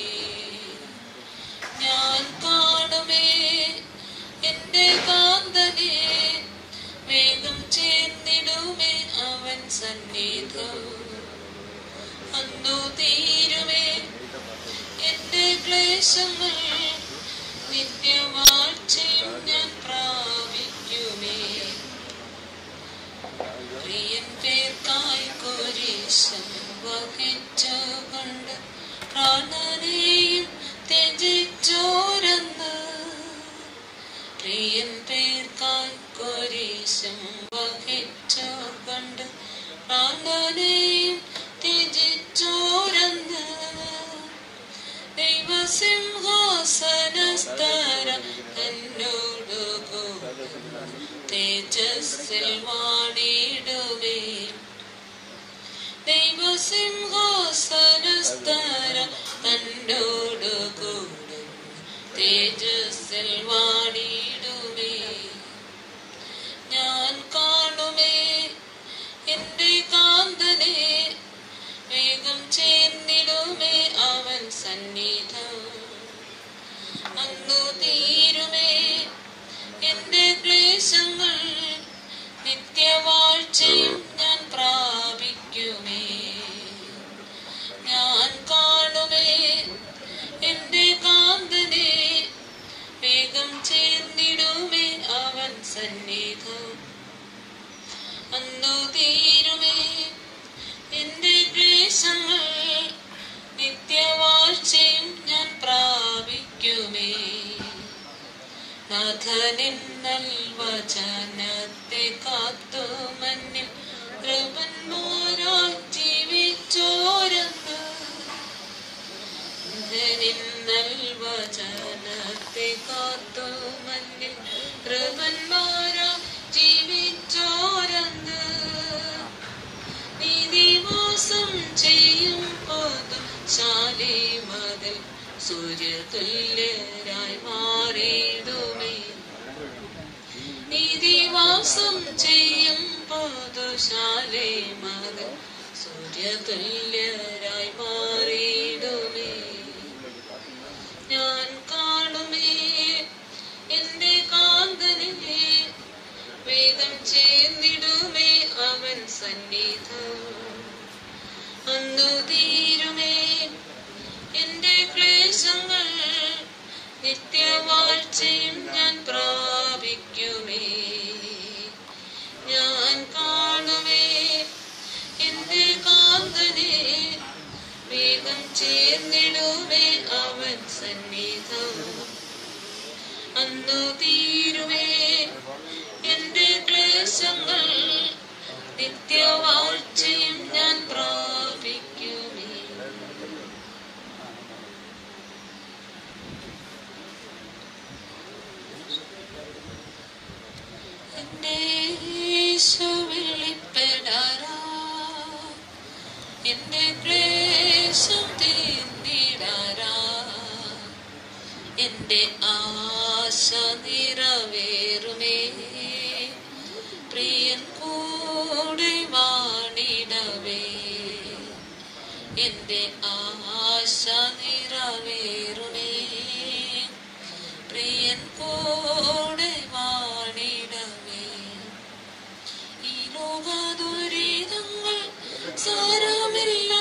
ഞാൻ കാണുമേ എന്റെ കാന്തനെ വേഗം ചേർന്നിടുമേ അവൻ സന്നിധം അന്നു തീരുമേ എന്റെ ക്ലേശങ്ങൾ നിത്യവാഴ്ചയും ഞാൻ പ്രാപിക്കുമേ പ്രിയൻ പേർക്കായി കുരിശം വഹിച്ചുകൊണ്ട് പ്രാണനെയും ത്യജിച്ചോരെന്ന് പ്രിയൻ പേർക്കായി കുരിശം വഹിച്ചുകൊണ്ട് പ്രാണനെയും ത്യജിച്ചോരെന്ന് ദൈവസിംഹാസനസ്ഥര എന്നോടു തേജസ്സിൽ വാണിടുമേ ദൈവസിംഹാസനസ്ഥര തന്നോടു കൂടെ തേജസ്സിൽ വാണിടുമേ ഞാൻ കാണുമേ എന്റെ കാന്തനെ വേഗം ചേർന്നിടുമേ അവൻ സന്നിധം അന്നു തീരുമേ എന്റെ ക്ലേശങ്ങൾ നിത്യവാഴ്ചയും ഞാൻ പ്രാപിക്കുമേ ഞാൻ കാ നാഥനിന്നൽ വചനത്തെ കാത്തു മന്നിൽ കൃപന്മാരായി ജീവിച്ചോരന്ന് നിന്നൽ വചനത്തെ കാത്തു മന്നിൽ കൃപന്മാരാ ജീവിച്ചോരന്ന് നീതിവാസം ചെയ്യും പോതും ശാലി മതിൽ സൂര്യതുല്യരായി മാറിയിടുമേ നീതിവാസം ചെയ്യും പൊതുശാലേ മതിൽ സൂര്യതുല്യരായി മാറിയിടുമേ ഞാൻ കാണുമേ എന്റെ കാന്തനെ വേഗം ചേർന്നിടുമേ അവൻ സന്നിധം അന്നു തീരുമേ എന്റെ ക്ലേശങ്ങൾ നിത്യവാഴ്ചയും ഞാൻ പ്രാപിക്കുമേ ഞാൻ കാണുമേ എന്റെ കാന്തനെ വേഗം ചേർന്നിടുമേ അവൻ സന്നിധം അന്നു തീരുമേ എന്റെ ക്ലേശങ്ങൾ നിത്യവാഴ്ചയും ഞാൻ പ്രാപിക്കുമേ എന്റെ യേശു വെളിപ്പെടാറാ എന്റെ ക്ലേശം തീർന്നിടാറാ എന്റെ ആശ നിറവേറുമേ പ്രിയൻ കൂടെ വാണിടവേ എന്റെ ആശ നിറവേറുമേ പ്രിയൻ കൂടെ വാണിടവേ ഈ ലോക ദുരിതങ്ങൾ സാരമില്ല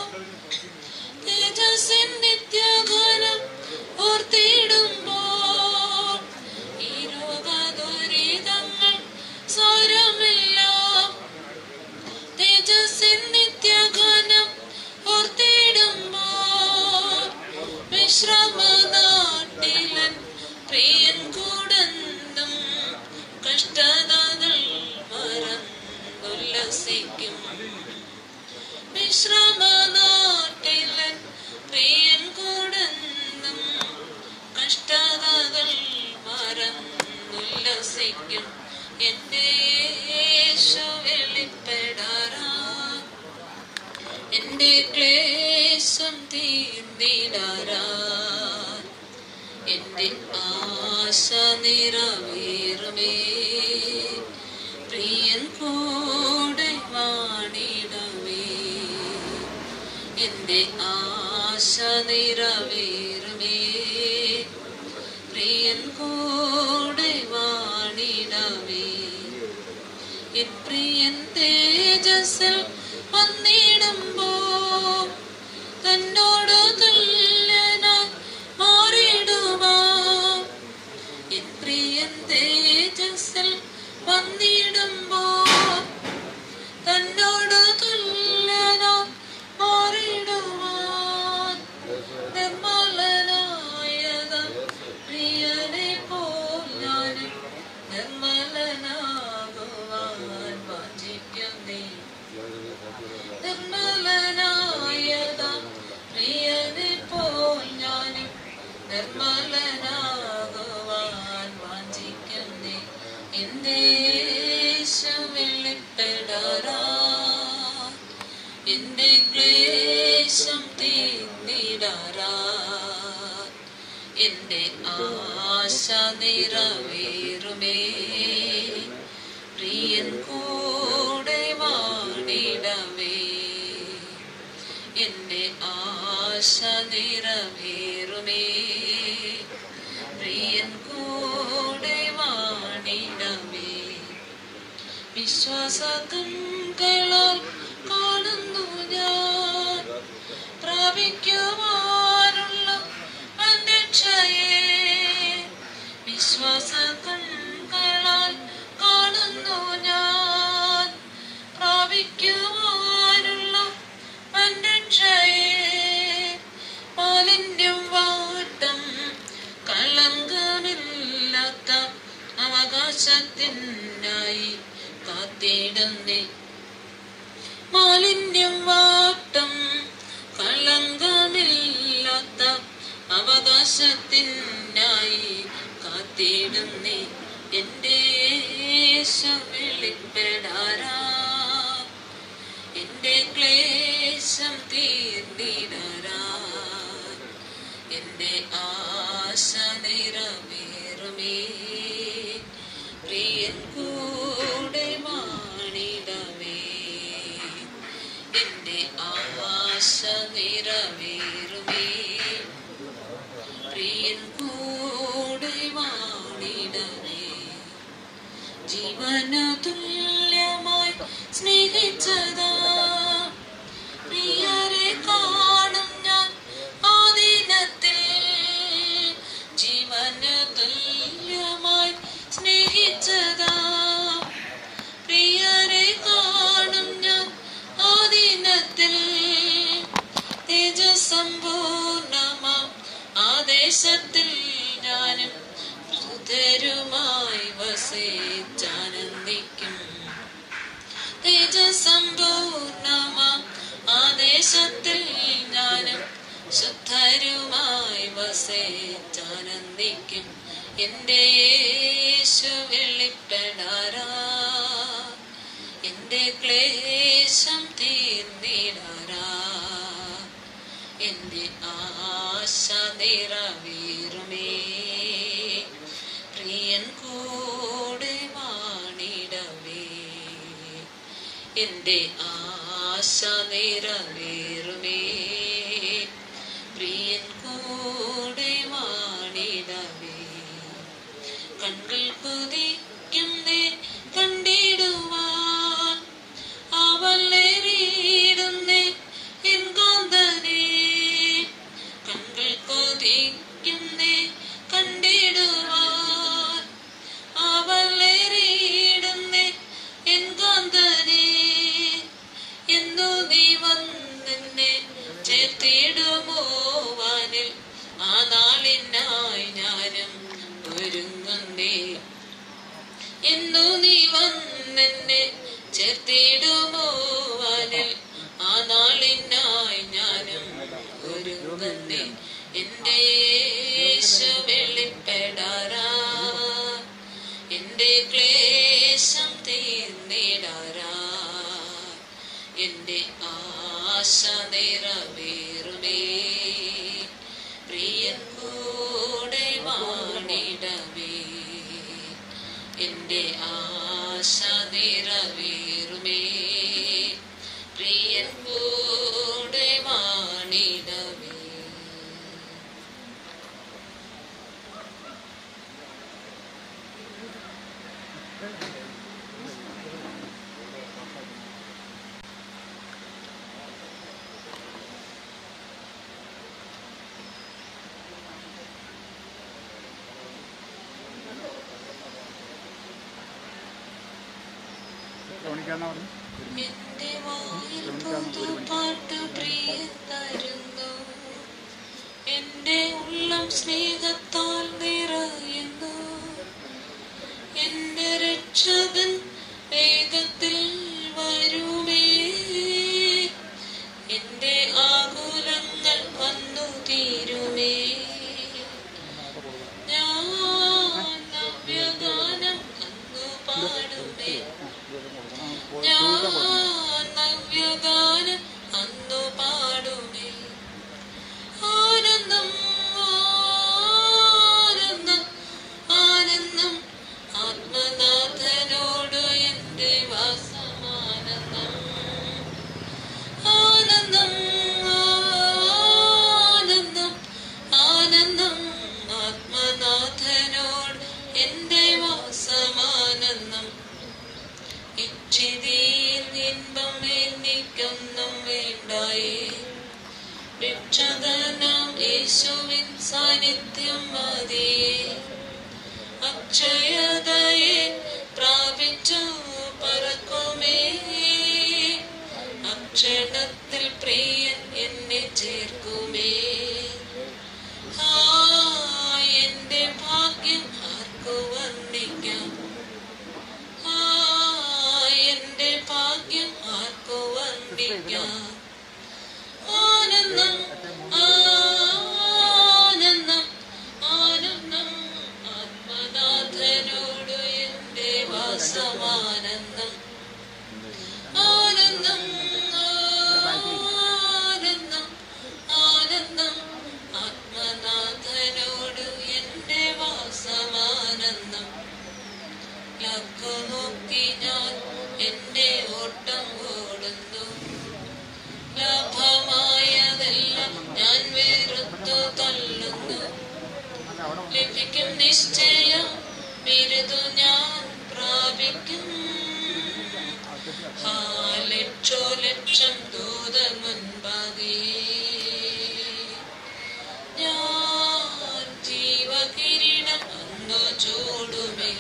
തേജസ്സിൻ നിത്യഗാനം ഓർത്തിടുമ്പോൾ ഈ ലോക ദുരിതങ്ങൾ സാരമില്ല തേജസ്സിൻ നിത്യഗാനം ഓർത്തിടുമ്പോൾ വിശ്രമനാട്ടിലൻ പ്രിയൻ കൂടന്തും കഷ്ടതകൾ മറന്നുല്ലസിക്കും വിശ്രമനാട്ടിലൻ പ്രിയൻ കൂടന്തും കഷ്ടതകൾ മറന്നുല്ലസിക്കും എന്റെ യേശു വെളിപ്പെടാറാ എന്റെ ക്ലേശം തീർന്നിടാറാ എന്റെ ആശ നിറവേറുമേ പ്രിയൻ കൂടെ വാണിടവേ എന്റെ ആശ നിറവേറുമേ പ്രിയൻ കൂടെ വാണിടവേ എൻ പ്രിയൻ തേജസ്സിൽ വന്നിടുമ്പോ തന്നോട് തുല്യനായി മാറിടുവാൻ എൻ പ്രിയൻ തേജസ്സിൽ വന്നിടുമ്പോ തന്നോട് തുല്യനായി മാറിടുവാൻ നിർമ്മലനായത പ്രിയനെ പോൽ ഞാനും നിർമ്മലനാകുവാൻ വാഞ്ചിക്കുന്നേ നിർമ്മലനായത പ്രിയനെ പോൽ ഞാനും നിർമ്മലനാകുവാൻ വാഞ്ചിക്കുന്നേ എന്റെ യേശു വെളിപ്പെടാറാ എന്റെ ക്ലേശം തീർന്നിടാറാ എന്റെ ആശ നിറവേറുമേ പ്രിയൻ കൂടെ വാണിടവേ എന്റെ ആശ നിറവേറുമേ പ്രിയൻ കൂടെ വാണിടവേ വിശ്വാസകങ്ങളാൽ കാണുന്നു ഞാൻ പ്രാപിക്കുവാനുള്ള അന്വേക്ഷയെ വിശ്വാസകങ്ങളാൽ കാണുന്നു ഞാൻ പ്രാപിക്കുവാനുള്ള അന്വേക്ഷയെ മാലിന്യം വാട്ടം കളങ്കമില്ലാത്ത കാത്തിടുന്നേ മാലിന്യം വാട്ടം കളങ്കമില്ലാത്ത അവകാശത്തിനായി കാത്തിടുന്നേ എന്റെ യേശു വെളിപ്പെടാറാ എന്റെ ക്ലേശം തീർന്നിടാറാ എന്റെ ആശ നിറവേറുമേ പ്രിയൻ കൂടെ വാണിടമേ എന്റെ ആശ നിറവേറുമേ പ്രിയൻ കൂടെ വാണിടമേ ജീവന തുല്യമായി സ്നേഹിച്ചതാ പ്രിയരെ കാണും ഞാൻ ആ ദിനത്തിൽ ജീവന തുല്യമായി സ്നേഹിച്ചതാ പ്രിയരെ കാണും ഞാൻ ആ ദിനത്തിൽ തേജസമ്പൂർണമാം ആദേശത്തിൽ ഞാനും സുതരുമായി വസിച്ചാനന്ദിക്കും തേജസമ്പൂർണമാം ആദേശത്തിൽ ഞാനും ശുദ്ധരുമായി വസിച്ചാനന്ദിക്കും എന്റെ യേശു വെളിപ്പെടാറാ എന്റെ ക്ലേശം തീർന്നിടാറാ എന്റെ ആശ നിറവേറുമേ പ്രിയൻ കൂടെ വാണിടവേ എന്റെ ആശ നിറവേറുമേ പ്രിയൻ കൂടെ വാണിടവേ കണ്കൾ കുതിക്കുന്നേ കണ്ടിടുവാൻ അവളേറിയിടുന്നേ എൻ കാന്തനെ കണ്കൾ കൊതിക്കുന്നേ കണ്ടിടുവാൻ അവളേറിയിടുന്നേ എൻ കാന്തനെ എന്നു നീ വന്നെന്നെ ചേർത്തിടുമോ വാനിൽ ആ നാളിനായി ഞാനും ഒരുങ്ങുന്നേ എന്നു നീ വന്നെന്നെ ചേർത്തിടുമോ വാനിൽ ആ നാളിനായി ഞാനും ഒരുങ്ങുന്നേ എന്റെ യേശു വെളിപ്പെടാറാ എന്റെ ക്ലേശം തീർന്നിടാറാ എന്റെ ആശ നിറവേറുമേ പ്രിയൻ കൂടെ വാണിടവേ എന്റെ ആശ നിറവേറുമേ പ്രിയൻ കൂടെ വാണിടവേ എന്റെ വായിൽ പുതുപാട്ട് പ്രിയൻ തരുന്നു എന്റെ ഉള്ളം സ്നേഹത്താൽ നിറയുന്നു എന്റെ രക്ഷകൻ വേഗത്തിൽ വരുമേ എന്റെ ആകുലങ്ങൾ വന്നു തീരുമേ ഞാൻ നവ്യഗാനം അന്നു പാടുമേ ഞാൻ നവ്യഗാനം അന്നു പാടുമേ ആനന്ദം ആനന്ദം ആനന്ദം ആത്മനാഥനോട് എന്റെ വാസമാനന്ദം ആനന്ദം ആനന്ദം ആനന്ദം ആത്മനാഥനോട് എന്റെ വാസമാനന്ദം ഇച്ചിതിയിൽ ഇൻപം എനിക്കൊന്നും വേണ്ടായേ രക്ഷകനാം യേശുവിൻ സാന്നിധ്യം മതിയേ അക്ഷയതയെ പ്രാപിച്ചു പറക്കുമേ അക്ഷണത്തിൽ പ്രിയൻ എന്നെ ചേർക്കുമേ ആ എന്റെ ഭാഗ്യം ആർക്കു വർണ്ണിക്കാം ആ എന്റെ പ്രാപിക്കും നിശ്ചയം ബിരുദു ഞാൻ പ്രാപിക്കും ആ ലക്ഷോ ലക്ഷം ദൂതർ മുൻപാകെ ഞാൻ ജീവകിരീടം അന്നു ചൂടുമേ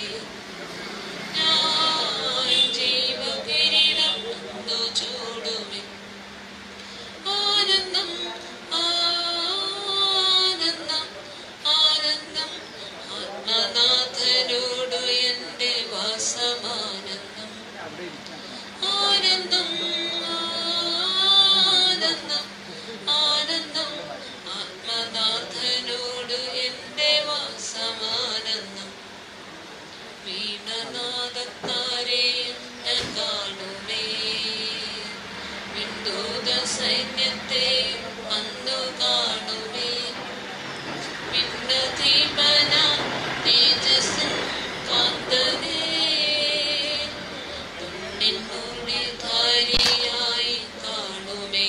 ഞാൻ ജീവകിരീടം അന്നു ചൂടുമേ ആനന്ദം ആനന്ദം ആനന്ദം ആത്മനാഥനോടു എൻ്റെ വാസമാനന്ദം ആനന്ദം ആനന്ദം ആനന്ദം ആത്മനാഥനോട് എൻ്റെ വാസമാനന്ദം വീണനാദത്താരെ ഞാൻ കാണുമേ വിന്ദൂത സൈന്യത്തെ അന്നു കാണുമേ വിണ്ണദീപന തേജസ്സും കാന്തനേ ധാരിയായി കാണുമേ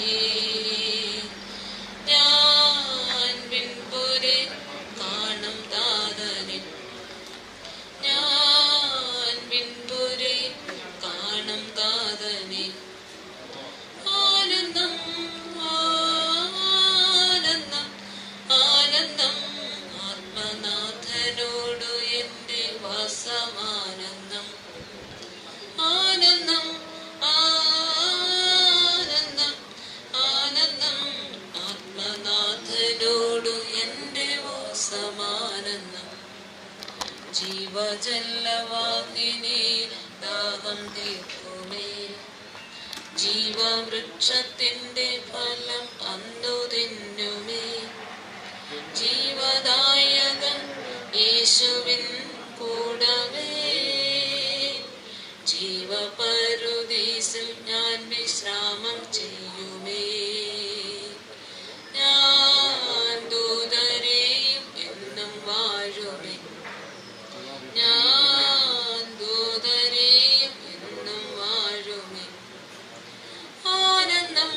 ഞാൻ പിൻപുരെ കാണും ദാതനെ ഞാൻ പിൻപുരെ കാണും ദാതനെ ആനന്ദം ആനന്ദം ആനന്ദം ആത്മനാഥനോടു എൻ്റെ വാസമാനന്ദം ആനന്ദം ആനന്ദം ആനന്ദം ആത്മനാഥനോടു എൻ്റെ വാസമാനന്ദം ജീവജലവാഹിനി ദാഹം തീർക്കുമേ ജീവവൃക്ഷത്തിന്റെ ഫലം അന്നു തിന്നുമേ ജീവദായകൻ യേശുവിൻ കൂടവേ ജീവപരുദീസിൽ ഞാൻ വിശ്രാമം ചെയ്യുമേ ഞാൻ ദൂതരെയും എന്നും വാഴുമേ ഞാൻ ദൂതരെയും എന്നും വാഴുമേ ആനന്ദം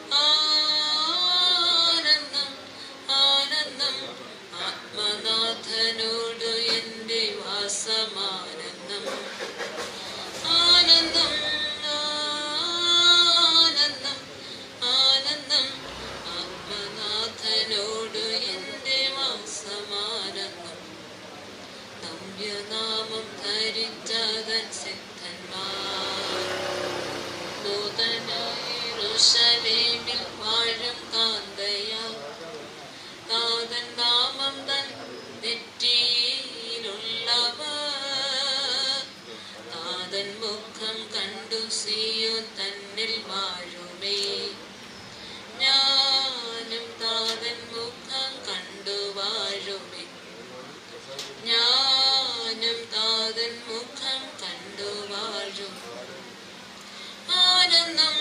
ആനന്ദം ആനന്ദം ആത്മനാഥനോട് എൻ്റെ വാസമാനന്ദം ആനന്ദം ആനന്ദം ആനന്ദം ആത്മനാഥനോട് എൻ്റെ വാസമാനന്ദം നവ്യനാമം ധരിച്ചതൻ സിദ്ധന്മാർ നൂതനായി വാഴും കാന്തയ കാതൻ നാമം തൻ നെറ്റിയിലുള്ളവർ കാതൻ മുഖം കണ്ടു സിയോ തന്നിൽ വാഴുമേ ഞാനും താതൻ മുഖം കണ്ടു വാഴുമേ ഞാനും താതൻ മുഖം കണ്ടു വാഴും ആനന്ദം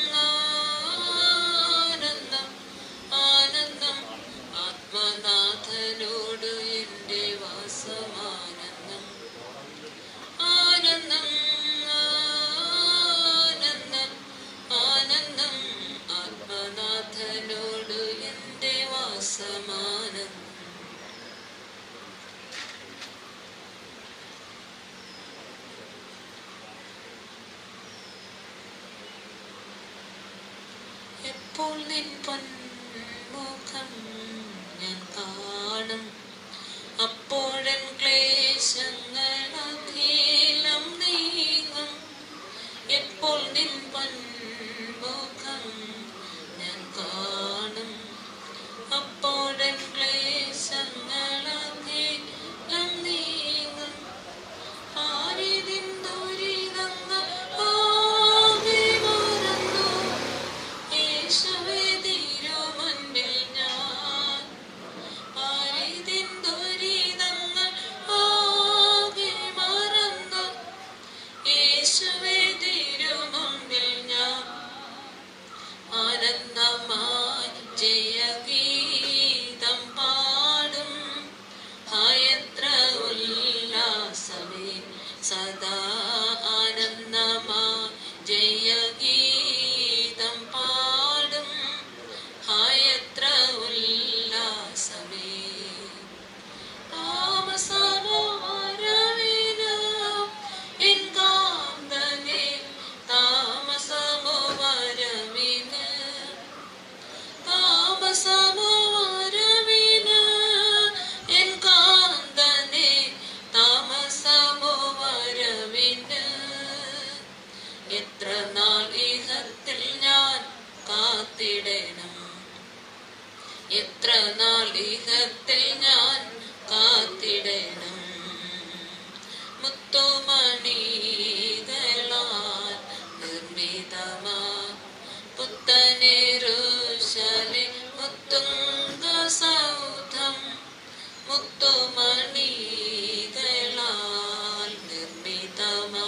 ആനന്ദം ആനന്ദം ആത്മനാഥനോട് എൻ്റെ വാസമാനന്ദം ആനന്ദം ആനന്ദം ആനന്ദം ആത്മനാഥനോട് എൻ്റെ വാസമാനന്ദം എപ്പോൾ നിൻ പൊന്മുഖം ഞാൻ കാണും അപ്പോഴൻ ക്ലേശങ്ങളഖിലം നീങ്ങും എപ്പോൾ നിൻ പൊന്മുഖം ഞാൻ കാണും അപ്പോഴൻ ക്ലേശങ്ങളഖിലം നീങ്ങും ആരിതിൻ ദുരിതങ്ങൾ ആകെ മറന്നു യേശുവേ തിരുനാമം എത്ര നാൾ ഇഹത്തിൽ ഞാൻ കാത്തിടണം മുത്തുമണികളാൽ നിർമ്മിതമാ പുത്തനേരുശലി മുത്തുങ്ക സൗധം മുത്തുമണികളാൽ നിർമ്മിതമാ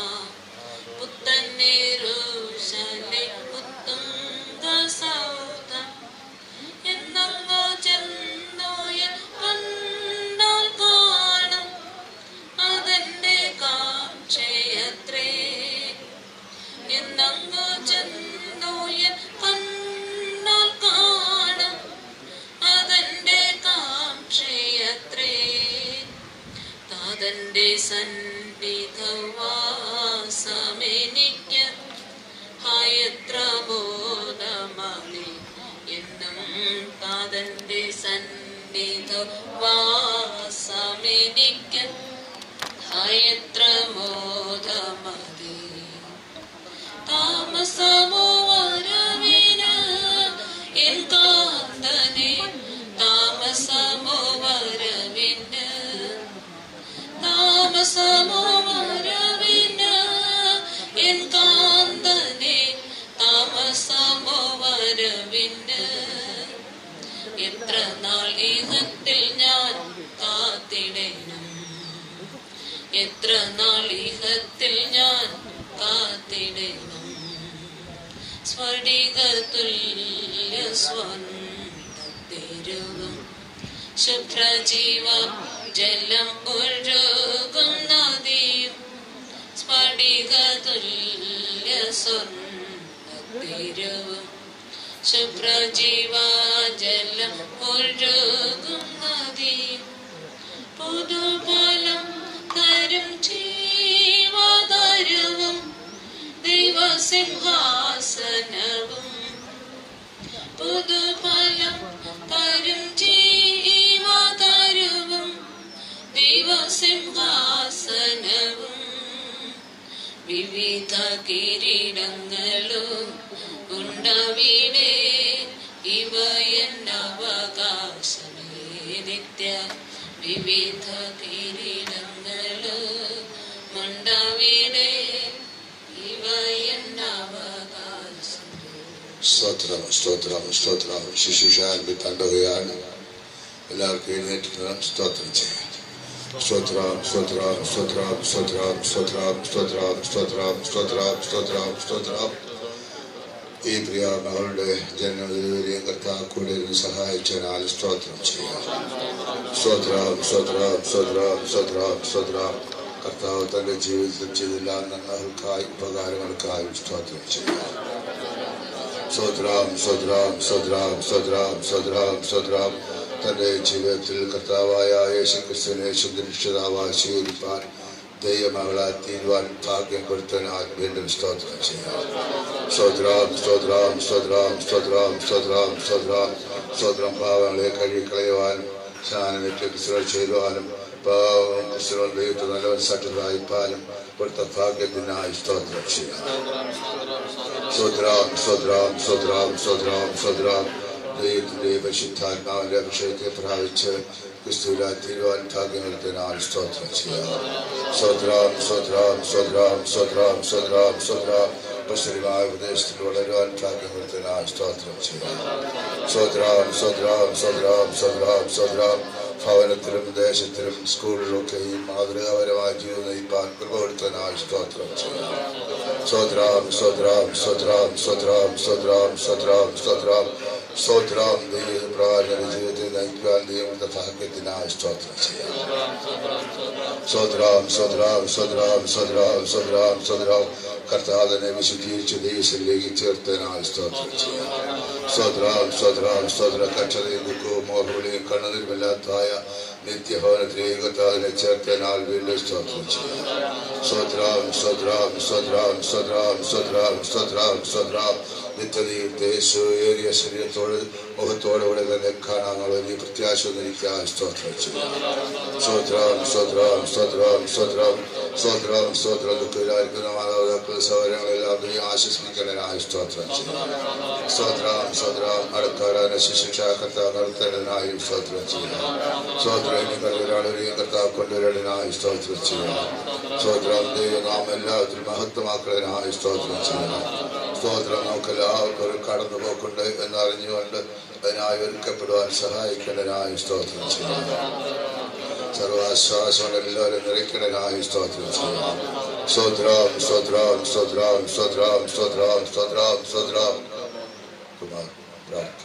പുത്തനേരുശലി മുത്തുങ്ക സൗധം എന്നങ്ങോ ചെന്നോയ കണ്ടാൽ കാണും അതെന്റെ കാക്ഷയത്രേ എന്നങ്ങോ ചെന്നോയ കണ്ടാൽ കാണും അതെന്റെ കാക്ഷയത്രേ താതന്റെ സന്നിധവാസമെനിക്ക് ഹായത്ര ബോധമളി എന്നും താതന്റെ സന്നിധ വാസമെനിക്ക് ഹായത്ര മോദമതി താമസമോ വരവിന് എൻ കാന്തനെ താമസമോ വരവിന് താമസമോ വരവിന് എൻ കാന്തനെ താമസമോ വരവിന് എത്ര നാൾ ഇഹത്തിൽ ഞാൻ കാത്തിടണം എത്ര നാൾ ഇഹത്തിൽ ഞാൻ കാത്തിടണം സ്ഫടികതുല്യ സ്വന്തത്തിരുവും ശുഭ്രജീവ ജലം ഒഴുകും നദിയും സ്ഫടികതുല്യ സ്വർണ്ണത്തിരുവും ശുഭ്രജീവ ജലം ഒഴുകും നദിയും പുതുബലം തരും ജീവതരവും ദൈവസിംഹാസനവും പുതുബലം തരും ജീവതരവും ദൈവസിംഹാസനവും വിവിധ കിരീടങ്ങളും ഉണ്ടവിടെ ഇവ എന്നവകാശമേ നിത്യ വിവിധ കിരീടങ്ങളും ഉണ്ടവിടെ ഇവ എന്നവകാശമേ സ്തോത്രം സ്തോത്രം സ്തോത്രം ശുശ്രൂഷ ആരംഭിക്കേണ്ടവയാണ് എല്ലാവർക്കും എഴുന്നേറ്റ് നിന്ന് സ്തോത്രം ചെയ്യാം സ്തോത്രം സ്തോത്രം സ്തോത്രം സ്തോത്രം സ്തോത്രം സ്തോത്രം സ്തോത്രം സ്തോത്രം സ്തോത്രം സ്തോത്രം ഈ പ്രിയ മകളുടെ ജന്മദിവരെയും കർത്താവ് കൂടെ ഇരുന്ന് സഹായിച്ചതിനാൽ സ്തോത്രം ചെയ്യാം സ്തോത്രം സ്തോത്രം സ്തോത്രം സ്തോത്രം സ്തോത്രം കർത്താവ് തന്റെ ജീവിതത്തിൽ ചെയ്തില്ല നന്മകൾക്കായി ഉപകാരങ്ങൾക്കായി സ്തോത്രം ചെയ്യാം സ്തോത്രം സ്തോത്രം സ്തോത്രം സ്തോത്രം സ്തോത്രം സ്തോത്രം തന്റെ ജീവിതത്തിൽ കർത്താവായ യേശു ക്രിസ്തുവിനെ ശുദ്ധനിഷ്ഠിതാവായി സ്വീകരിപ്പാൻ ദൈവമകളാൽ തീരുവാൻ ഭാഗ്യം കൊടുത്തതിനാൽ വീണ്ടും സ്തോത്രം ചെയ്യാം സ്തോത്രം സ്തോത്രം സ്തോത്രം സ്തോത്രം സ്തോത്രം സ്തോത്രം സ്തോത്രം പാവങ്ങളെ കഴുകിക്കളയുവാനും സ്നാനമേറ്റ് ക്രിസ്തുകൾ ചെയ്യുവാനും പാവം ക്രിസ്തുവൻ ദൈവത്തെ നല്ലവൻ സട്ടതായിപ്പാനും കൊടുത്ത ഭാഗ്യത്തിനായി സ്തോത്രം ചെയ്യാം സ്വദ്രാം സ്വദ്രാം സ്വദ്രാം സ്വദ്രാം സ്വദ്രാം ദൈവത്തിന്റെ പരിശുദ്ധാത്മാവിന്റെ അഭിഷേകത്തെ പ്രാപിച്ച് ക്രിസ്തുവിലാ തീരുവാൻ ഭാഗ്യമെടുത്തതിനാൽ സ്തോത്രം ചെയ്യാം സ്വദ്രാം സ്വദ്രാം സ്വദ്രാം സ്വദ്രാം സ്വദ്രാം സ്വദ്രാം പശ്ചിമമായ പ്രദേശത്തിൽ വളരുവാൻ ഭാഗ്യമെടുത്തതിനാൽ സ്തോത്രം ചെയ്യാം സ്വദ്രാം സ്വദ്രാം സ്വദ്രാം സ്വദ്രാം സ്വദ്രാം ഭവനത്തിലും ദേശത്തിലും സ്കൂളിലൊക്കെയും മാതൃകാപരമായ ജീവിതം നയിപ്പാൻ കൃപപ്പെടുത്തതിനാൽ സ്തോത്രം ചെയ്യാം സ്വദ്രാം സ്വദ്രാം സ്വദ്രാം സ്വദ്രാം സ്വദ്രാം സ്വദ്രാം സ്വദ്രാം സ്വദ്രാം ദൈവപ്രകാരം ജീവിതത്തെ നയിക്കുവാൻ ദൈവത്തിന്റെ ഭാഗ്യത്തിനായി സ്തോത്രം ചെയ്യാം സ്വദ്രാം സ്വദ്രാം സ്വദ്രാം സ്വദ്രാം സ്വദ്രാം സ്വദ്രാം കർത്താവിനെ വിശുദ്ധീകരിച്ച് ദൈവത്തിലേക്ക് ചേർത്തതിനായി സ്തോത്രം ചെയ്യാം സ്വദ്രാം സ്വദ്രാം സ്വദ്ര കക്ഷതയും ദുഃഖവും ഓർമ്മയും കണ്ണുനിരുമില്ലാത്തായ നിത്യഭവനത്തിലേക്ക് കർത്താവിനെ ചേർത്തതിനാൽ വീണ്ടും സ്തോത്രം ചെയ്യാം സ്വദ്രാം സ്വദ്രാം സ്വദ്രാം സ്വദ്രാം സ്വദ്രാം സ്വദ്രാം സ്വദ്രാം നിത്യതയും ദേശേറിയ ശരീരത്തോട് മുഖത്തോടുകൂടെ തന്നെ കാണാനുള്ള നീ പ്രത്യാശ നിൽക്കാൻ സ്തോത്രം ചെയ്യുന്നു സ്തോത്രം സ്തോത്രം സ്തോത്രം സ്തോത്രം സ്തോത്രം സ്തോത്രം ദുഃഖിലായിരിക്കുന്ന മാതാപിതാക്കൾ സൗകര്യങ്ങളെല്ലാം നീ ആശ്വസിപ്പിക്കണനായി സ്തോത്രം ചെയ്യുന്നു സ്തോത്രം സ്തോത്രം നടക്കാരാன ശിശിക്ഷ കർത്താവ് നടത്തേണ്ടതിനായി സ്തോത്രം ചെയ്യുന്നു സ്തോത്രം നിങ്ങളിലൊരാളെയും കർത്താവ് കൊണ്ടുവരേണ്ടതിനായി സ്തോത്രം ചെയ്യുന്നു സ്തോത്രം ദൈവം നാം എല്ലാത്തിലും മഹത്വമാക്കുന്നതിനായി സ്തോത്രം ചെയ്യുന്നു സ്തോത്രം നമുക്ക് എല്ലാവർക്കും ഒരു കടന്നു പോക്കുണ്ട് എന്നറിഞ്ഞുകൊണ്ട് അതിനായി ഒരുക്കപ്പെടുവാൻ സഹായിക്കേണ്ടതിനായി സ്തോത്രം ചെയ്യുന്നു സർവാശ്വാസം എല്ലാവരും നിറയ്ക്കണനായി സ്തോത്രം ചെയ്യാം സ്തോത്രം സ്തോത്രം സ്തോത്രം സ്തോത്രം സ്തോത്രം സ്തോത്രം സ്തോത്രം കുമാർ പ്രാർത്ഥന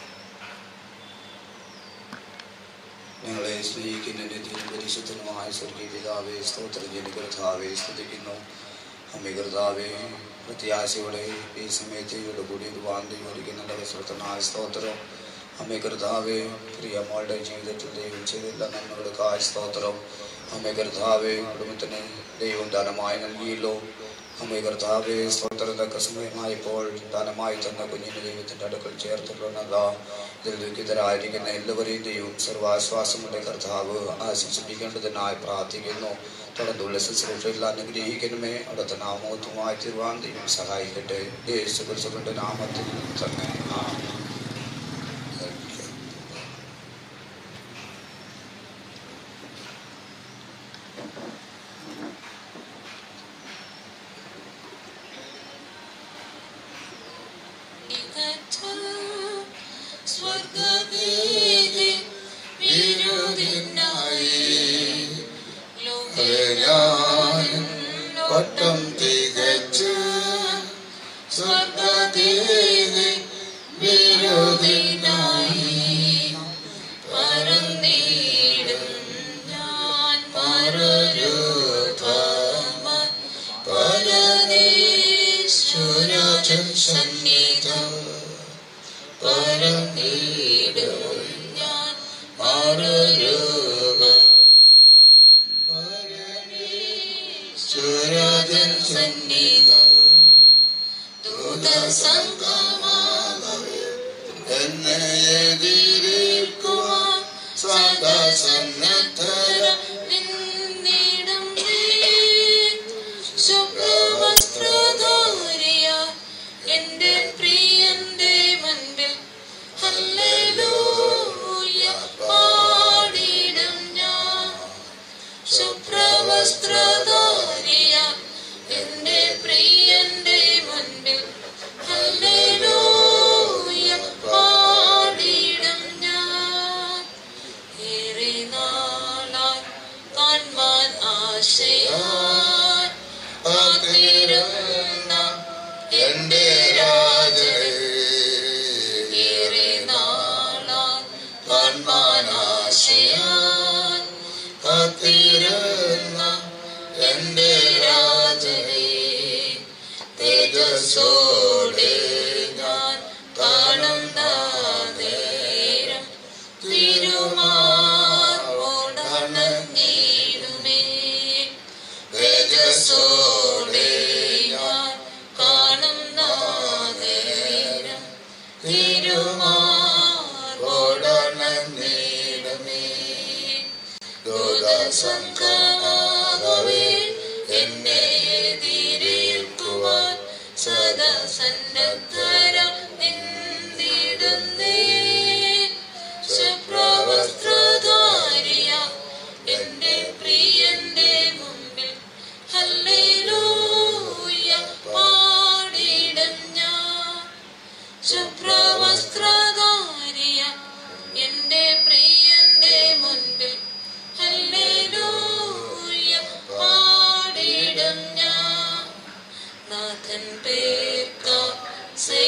ഞങ്ങളെ സ്നേഹിക്കുന്നതിന്റെ പരിശുദ്ധനുമായ സ്വർഗീയ പിതാവേ സ്തോത്രം ജനികർത്താവെ സ്തുതിക്കുന്നു അമ്മികർത്താവെ പ്രത്യാശയോടെ ഈ സമയത്ത് ഇവിടെ കൂടി ഒരു വാന്തി ഒരിക്കുന്നുണ്ട് സ്വത്തനായ സ്തോത്രം അമ്മികർത്താവെ പ്രിയ മോളുടെ ജീവിതത്തിൽ ദൈവം ചെയ്തില്ല നന്മകൾക്കായ സ്തോത്രം അമ്മികർത്താവെ കുടുംബത്തിന് ദൈവം ധനമായി നൽകിയല്ലോ അമ്മേ കർത്താവെ സ്തോത്രം തക്ക സമയമായപ്പോൾ ദാനമായി തന്ന കുഞ്ഞിനെ ദൈവത്തിന്റെ അടുക്കൽ ചേർത്തുള്ളതാ ഇതിൽ ദുഃഖിതരായിരിക്കുന്ന എല്ലാവരെയും ദൈവം സർവാശ്വാസമുള്ള കർത്താവ് ആശംസിപ്പിക്കേണ്ടതിനായി പ്രാർത്ഥിക്കുന്നു തുടർന്നുള്ള ശുശ്രൂഷയിൽ അനുഗ്രഹിക്കണമേ അവിടുത്തെ നാമോത്തുമായി തീരുവാൻ ദൈവം സഹായിക്കട്ടെ യേശു ക്രിസ്തുവിന്റെ നാമത്തിൽ തന്നെ ആമേൻ. സ്വർഗവേദി വിരുദിനായി ഞാൻ പട്ടം തികച്ച് സ്വർഗദേവി വിരുദിനായി പറന്നിടും ഞാൻ മറുരൂപമായി പരദേശുരാജൻ സന്നിധം പറന്നിടും ഞാൻ മറുരൂപം സുരാജൻ സന്നിധം ദൂതസംഗമാകവേ എന്നെ എതിരേൽക്കുവാൻ സദാ സന്നദ്ധര നിന്നിടും നീ. ശുഭ്രവസ്ത്രധാരിയ എന്റെ പ്രിയന്റെ മുൻപിൽ ഹല്ലേലൂയ പാടിടും ഞാൻ ശുഭ്രവസ്ത്രധാരിയ എന്റെ പ്രിയന്റെ മുൻപിൽ ഹല്ലേലൂയ പാടിടും ഞാൻ ഏറെ നാളായി കാൺമാൻ ആശയാൻ കാത്തിരുന്ന എന്റെ രാജനെ ഏറെ നാളായി കാൺമാൻ ആശയാൻ കാത്തിരുന്ന എന്റെ രാജനെ തേജസ്സോടെ ഞാൻ കാണുന്ന നേരം തിരുമാറോടണഞ്ഞിടുമേ തേജസ്സോടെ ഞാൻ കാണുന്ന നേരം തിരുമാറോടണഞ്ഞിടുമേ ദൂതസംഘമാകവേ എന്നെ എതിരേൽക്കുവാൻ സദാ സന്നദ്ധരം നിന്നിടുന്നേ ശുഭ്രവസ്ത്രധാരിയ എന്റെ പ്രിയന്റെ മുമ്പിൽ ഹല്ലേലൂയ പാടിടും ഞാൻ ശുഭ്രവസ്ത്രധാരിയ എന്റെ പ്രിയന്റെ മുൻപിൽ ഹല്ലേലൂയ പാടിടും ഞാൻ നാഥൻ പേർക്ക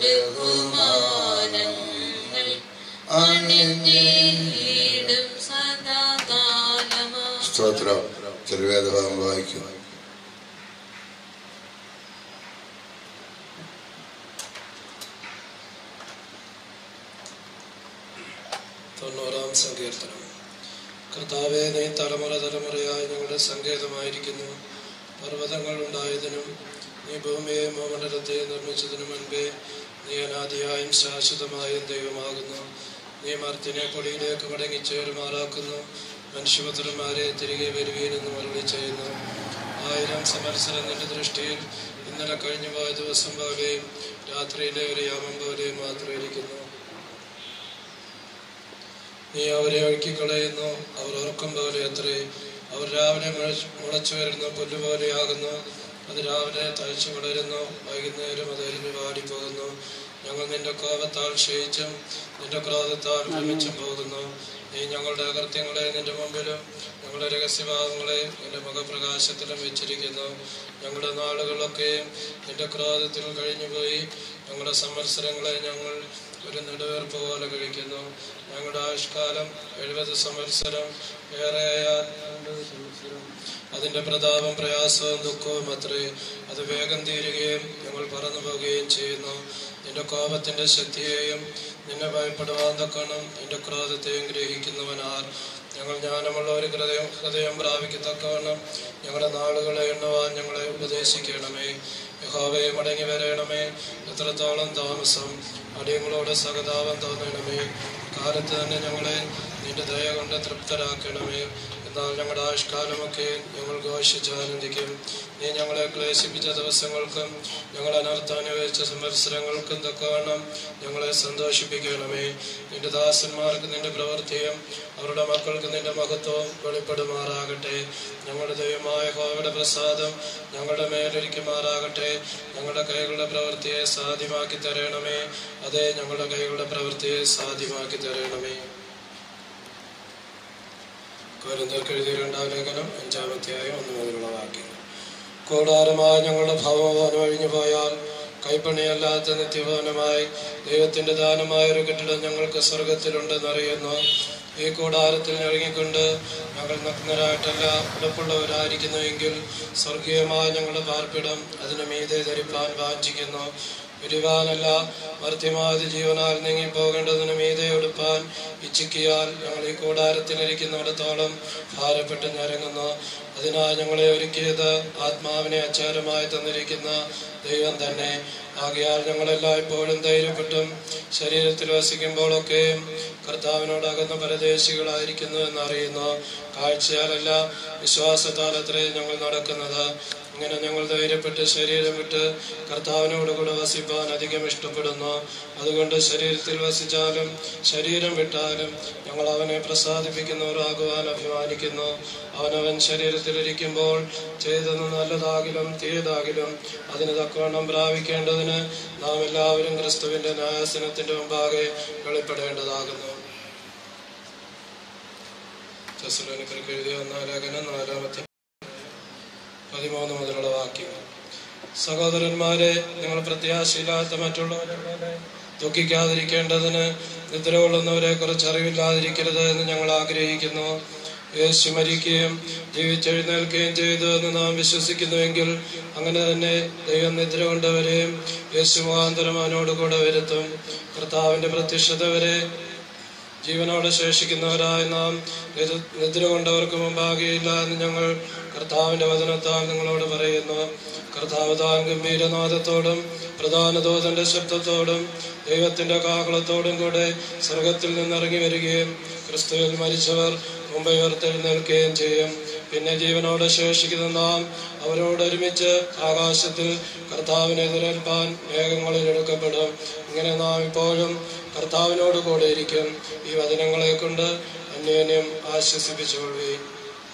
ബഹുമാനങ്ങൾ അണിഞ്ഞിടും സദാകാലമാ സ്തോത്രം തിരുവേദഭാഗം വായിക്കും തൊണ്ണൂറാം സങ്കീർത്തനം കർത്താവെ നീ തലമുറ തലമുറയായി ഞങ്ങളുടെ സങ്കേതമായിരിക്കുന്നു പർവ്വതങ്ങൾ ഉണ്ടായതിനും നീ ഭൂമിയെ ഭൂമണ്ഡലത്തെ നിർമ്മിച്ചതിനു മുൻപേ നീ അനാദിയായും ശാശ്വതമായും ദൈവമാകുന്നു നീ മർത്തിനെ പൊടിയിലേക്ക് മടങ്ങിച്ചേരുമാറാക്കുന്നു മനുഷ്യപുത്രന്മാരെ തിരികെ വരുവീനെന്ന് മറുപടി ചെയ്യുന്നു ആയിരം സംവത്സരം നിന്റെ ദൃഷ്ടിയിൽ ഇന്നലെ കഴിഞ്ഞു പോയ ദിവസം പോലെയും രാത്രിയിലെ ഒരു യാമം പോലെയും മാത്രം ഇരിക്കുന്നു നീ അവരെ ഒഴുക്കിക്കളയുന്നു അവർ ഉറക്കം പോലെ അത്രേ അവർ രാവിലെ മുളച്ച് മുളച്ചു വരുന്ന പുല്ലുപോലെയാകുന്നു അത് രാവിലെ തഴച്ചു വളരുന്നു വൈകുന്നേരം അത് എരിഞ്ഞു വാടിപ്പോകുന്നു ഞങ്ങൾ നിന്റെ കോപത്താൽ ക്ഷയിച്ചും നിന്റെ ക്രോധത്താൽ ഭ്രമിച്ചും പോകുന്നു നീ ഞങ്ങളുടെ അകൃത്യങ്ങളെ നിന്റെ മുമ്പിലും ഞങ്ങളുടെ രഹസ്യഭാവങ്ങളെ നിന്റെ മുഖപ്രകാശത്തിലും വെച്ചിരിക്കുന്നു ഞങ്ങളുടെ നാളുകളൊക്കെയും നിന്റെ ക്രോധത്തിൽ കഴിഞ്ഞുപോയി ഞങ്ങളുടെ സംവത്സരങ്ങളെ ഞങ്ങൾ ഒരു നെടുവേർപ്പ് പോലെ കഴിക്കുന്നു ഞങ്ങളുടെ ആയുഷ്കാലം എഴുപത് സംവത്സരം ഏറെയാൽ എൺപത് സംവത്സരം അതിന്റെ പ്രതാപം പ്രയാസവും ദുഃഖവും അത്രേ അത് വേഗം തീരുകയും ഞങ്ങൾ പറന്നു പോവുകയും ചെയ്യുന്നു നിന്റെ കോപത്തിന്റെ ശക്തിയെയും നിന്നെ ഭയപ്പെടുവാൻ തക്കണം നിന്റെ ക്രോധത്തെയും ഗ്രഹിക്കുന്നവനാർ ഞങ്ങൾ ജ്ഞാനമുള്ള ഒരു ഹൃദയം ഹൃദയം പ്രാപിക്കത്തക്കവണ്ണം ഞങ്ങളുടെ നാളുകളെ എണ്ണുവാൻ ഞങ്ങളെ ഉപദേശിക്കണമേ യഹോവയെ മടങ്ങി വരണമേ എത്രത്തോളം താമസം അടിയങ്ങളോട് സഹതാപം തോന്നണമേ കാലത്ത് തന്നെ ഞങ്ങളെ നിന്റെ ദയ കൊണ്ട് തൃപ്തരാക്കണമേ എന്നാൽ ഞങ്ങളുടെ ആയുഷ്കാലമൊക്കെ ഞങ്ങൾ ഘോഷിച്ചാനന്ദിക്കും നീ ഞങ്ങളെ ക്ലേശിപ്പിച്ച ദിവസങ്ങൾക്കും ഞങ്ങൾ അനർത്ഥം അനുഭവിച്ച സംവത്സരങ്ങൾക്കും തക്കവണ്ണം ഞങ്ങളെ സന്തോഷിപ്പിക്കണമേ നിന്റെ ദാസന്മാർക്ക് നിന്റെ പ്രവൃത്തിയും അവരുടെ മക്കൾക്ക് നിന്റെ മഹത്വവും വെളിപ്പെടുമാറാകട്ടെ ഞങ്ങളുടെ ദൈവമായ ഹോവയുടെ പ്രസാദം ഞങ്ങളുടെ മേലിരിക്കുമാറാകട്ടെ ഞങ്ങളുടെ കൈകളുടെ പ്രവൃത്തിയെ സാധ്യമാക്കി തരണമേ അതെ ഞങ്ങളുടെ കൈകളുടെ പ്രവൃത്തിയെ സാധ്യമാക്കി തരണമേ കോരിന്തർക്ക് എഴുതിയ രണ്ടാം ലേഖനം അഞ്ചാമത്തെയായും ഒന്ന് മുതലുള്ള വാക്യം കൂടാരമായ ഞങ്ങളുടെ ഭവഭവനം ഒഴിഞ്ഞു പോയാൽ കൈപ്പണിയല്ലാത്ത നിത്യഭവനമായി ദൈവത്തിന്റെ ദാനമായ ഒരു കെട്ടിടം ഞങ്ങൾക്ക് സ്വർഗത്തിലുണ്ടെന്നറിയുന്നു ഈ കൂടാരത്തിൽ ഇറങ്ങിക്കൊണ്ട് ഞങ്ങൾ നഗ്നരായിട്ടല്ല ഉറപ്പുള്ളവരായിരിക്കുന്നുവെങ്കിൽ സ്വർഗീയമായ ഞങ്ങളുടെ പാർപ്പിടം അതിന് മീതെ ധരിപ്പാൻ വാഞ്ചിക്കുന്നു വിരിവാനല്ല മർത്യമായത് ജീവനാൽ നീങ്ങി പോകേണ്ടതിന് മീതെ എടുപ്പാൻ ഇച്ഛിക്കിയാൽ ഞങ്ങൾ ഈ കൂടാരത്തിലിരിക്കുന്നിടത്തോളം ഭാരപ്പെട്ട് ഞരങ്ങുന്നു അതിനായി ഞങ്ങളെ ഒരുക്കിയത് ആത്മാവിനെ അച്ചാരമായി തന്നിരിക്കുന്ന ദൈവം തന്നെ ആകയാൽ ഞങ്ങളെല്ലായ്പ്പോഴും ധൈര്യപ്പെട്ടും ശരീരത്തിൽ വസിക്കുമ്പോഴൊക്കെയും കർത്താവിനോടകന്ന പരദേശികളായിരിക്കുന്നു എന്നറിയുന്നു കാഴ്ചയാലല്ല വിശ്വാസത്താൽ അത്രേ ഞങ്ങൾ നടക്കുന്നത് ഇങ്ങനെ ഞങ്ങൾ ധൈര്യപ്പെട്ട് ശരീരം വിട്ട് കർത്താവിനോട് കൂടെ വസിപ്പാൻ അധികം ഇഷ്ടപ്പെടുന്നു അതുകൊണ്ട് ശരീരത്തിൽ വസിച്ചാലും ശരീരം വിട്ടാലും ഞങ്ങൾ അവനെ പ്രസാദിപ്പിക്കുന്നവരാകുവാൻ അഭിമാനിക്കുന്നു അവനവൻ ശരീരത്തിലിരിക്കുമ്പോൾ ചെയ്തത് നല്ലതാകിലും തീയതാകിലും അതിന് തക്കവണ്ണം പ്രാപിക്കേണ്ടതിന് നാം എല്ലാവരും ക്രിസ്തുവിന്റെ ന്യായാസനത്തിന്റെ മുമ്പാകെ വെളിപ്പെടേണ്ടതാകുന്നു തെസ്സലോനിക്കർക്ക് എഴുതിയ ഒന്നാം ലേഖനം നാലാമത്തെ പതിമൂന്ന് മുതലുള്ള വാക്യം സഹോദരന്മാരെ നിങ്ങൾ പ്രത്യാശയില്ലാത്ത മറ്റുള്ളവരെ പോലെ ദുഃഖിക്കാതിരിക്കേണ്ടതിന് നിദ്ര കൊള്ളുന്നവരെ കുറിച്ച് അറിവില്ലാതിരിക്കരുത് എന്ന് ഞങ്ങൾ ആഗ്രഹിക്കുന്നു യേശു മരിക്കുകയും ജീവിച്ചെഴുന്നേൽക്കുകയും ചെയ്തു എന്ന് നാം വിശ്വസിക്കുന്നുവെങ്കിൽ അങ്ങനെ തന്നെ ദൈവം നിദ്ര കൊണ്ടവരെയും യേശു മുഖാന്തരം അവനോട് കൂടെ വരുത്തും കർത്താവിന്റെ പ്രത്യക്ഷത വരെ ജീവനോടെ ശേഷിക്കുന്നവരായി നാം നിദ്ര- നിദ്ര കൊണ്ടവർക്ക് മുമ്പാകെയില്ല എന്ന് ഞങ്ങൾ കർത്താവിന്റെ വചനത്താൽ നിങ്ങളോട് പറയുന്നു കർത്താവ് താൻ ഗംഭീരനാഥത്തോടും പ്രധാന ദൂതന്റെ ശബ്ദത്തോടും ദൈവത്തിന്റെ കാഹളത്തോടും കൂടെ സ്വർഗത്തിൽ നിന്നിറങ്ങി വരികയും ക്രിസ്തുവിൽ മരിച്ചവർ മുമ്പ് ഉയർത്തെഴുന്നേൽക്കുകയും ചെയ്യും പിന്നെ ജീവനോടെ ശേഷിക്കുന്ന നാം അവരോട് ഒരുമിച്ച് ആകാശത്തിൽ കർത്താവിനെ എതിരേൽപ്പാൻ മേഘങ്ങളിൽ എടുക്കപ്പെടും ഇങ്ങനെ നാം ഇപ്പോഴും കർത്താവിനോട് കൂടെ ഇരിക്കും ഈ വചനങ്ങളെ കൊണ്ട് അന്യോന്യം ആശ്വസിപ്പിച്ചുകൊള്ളുകയും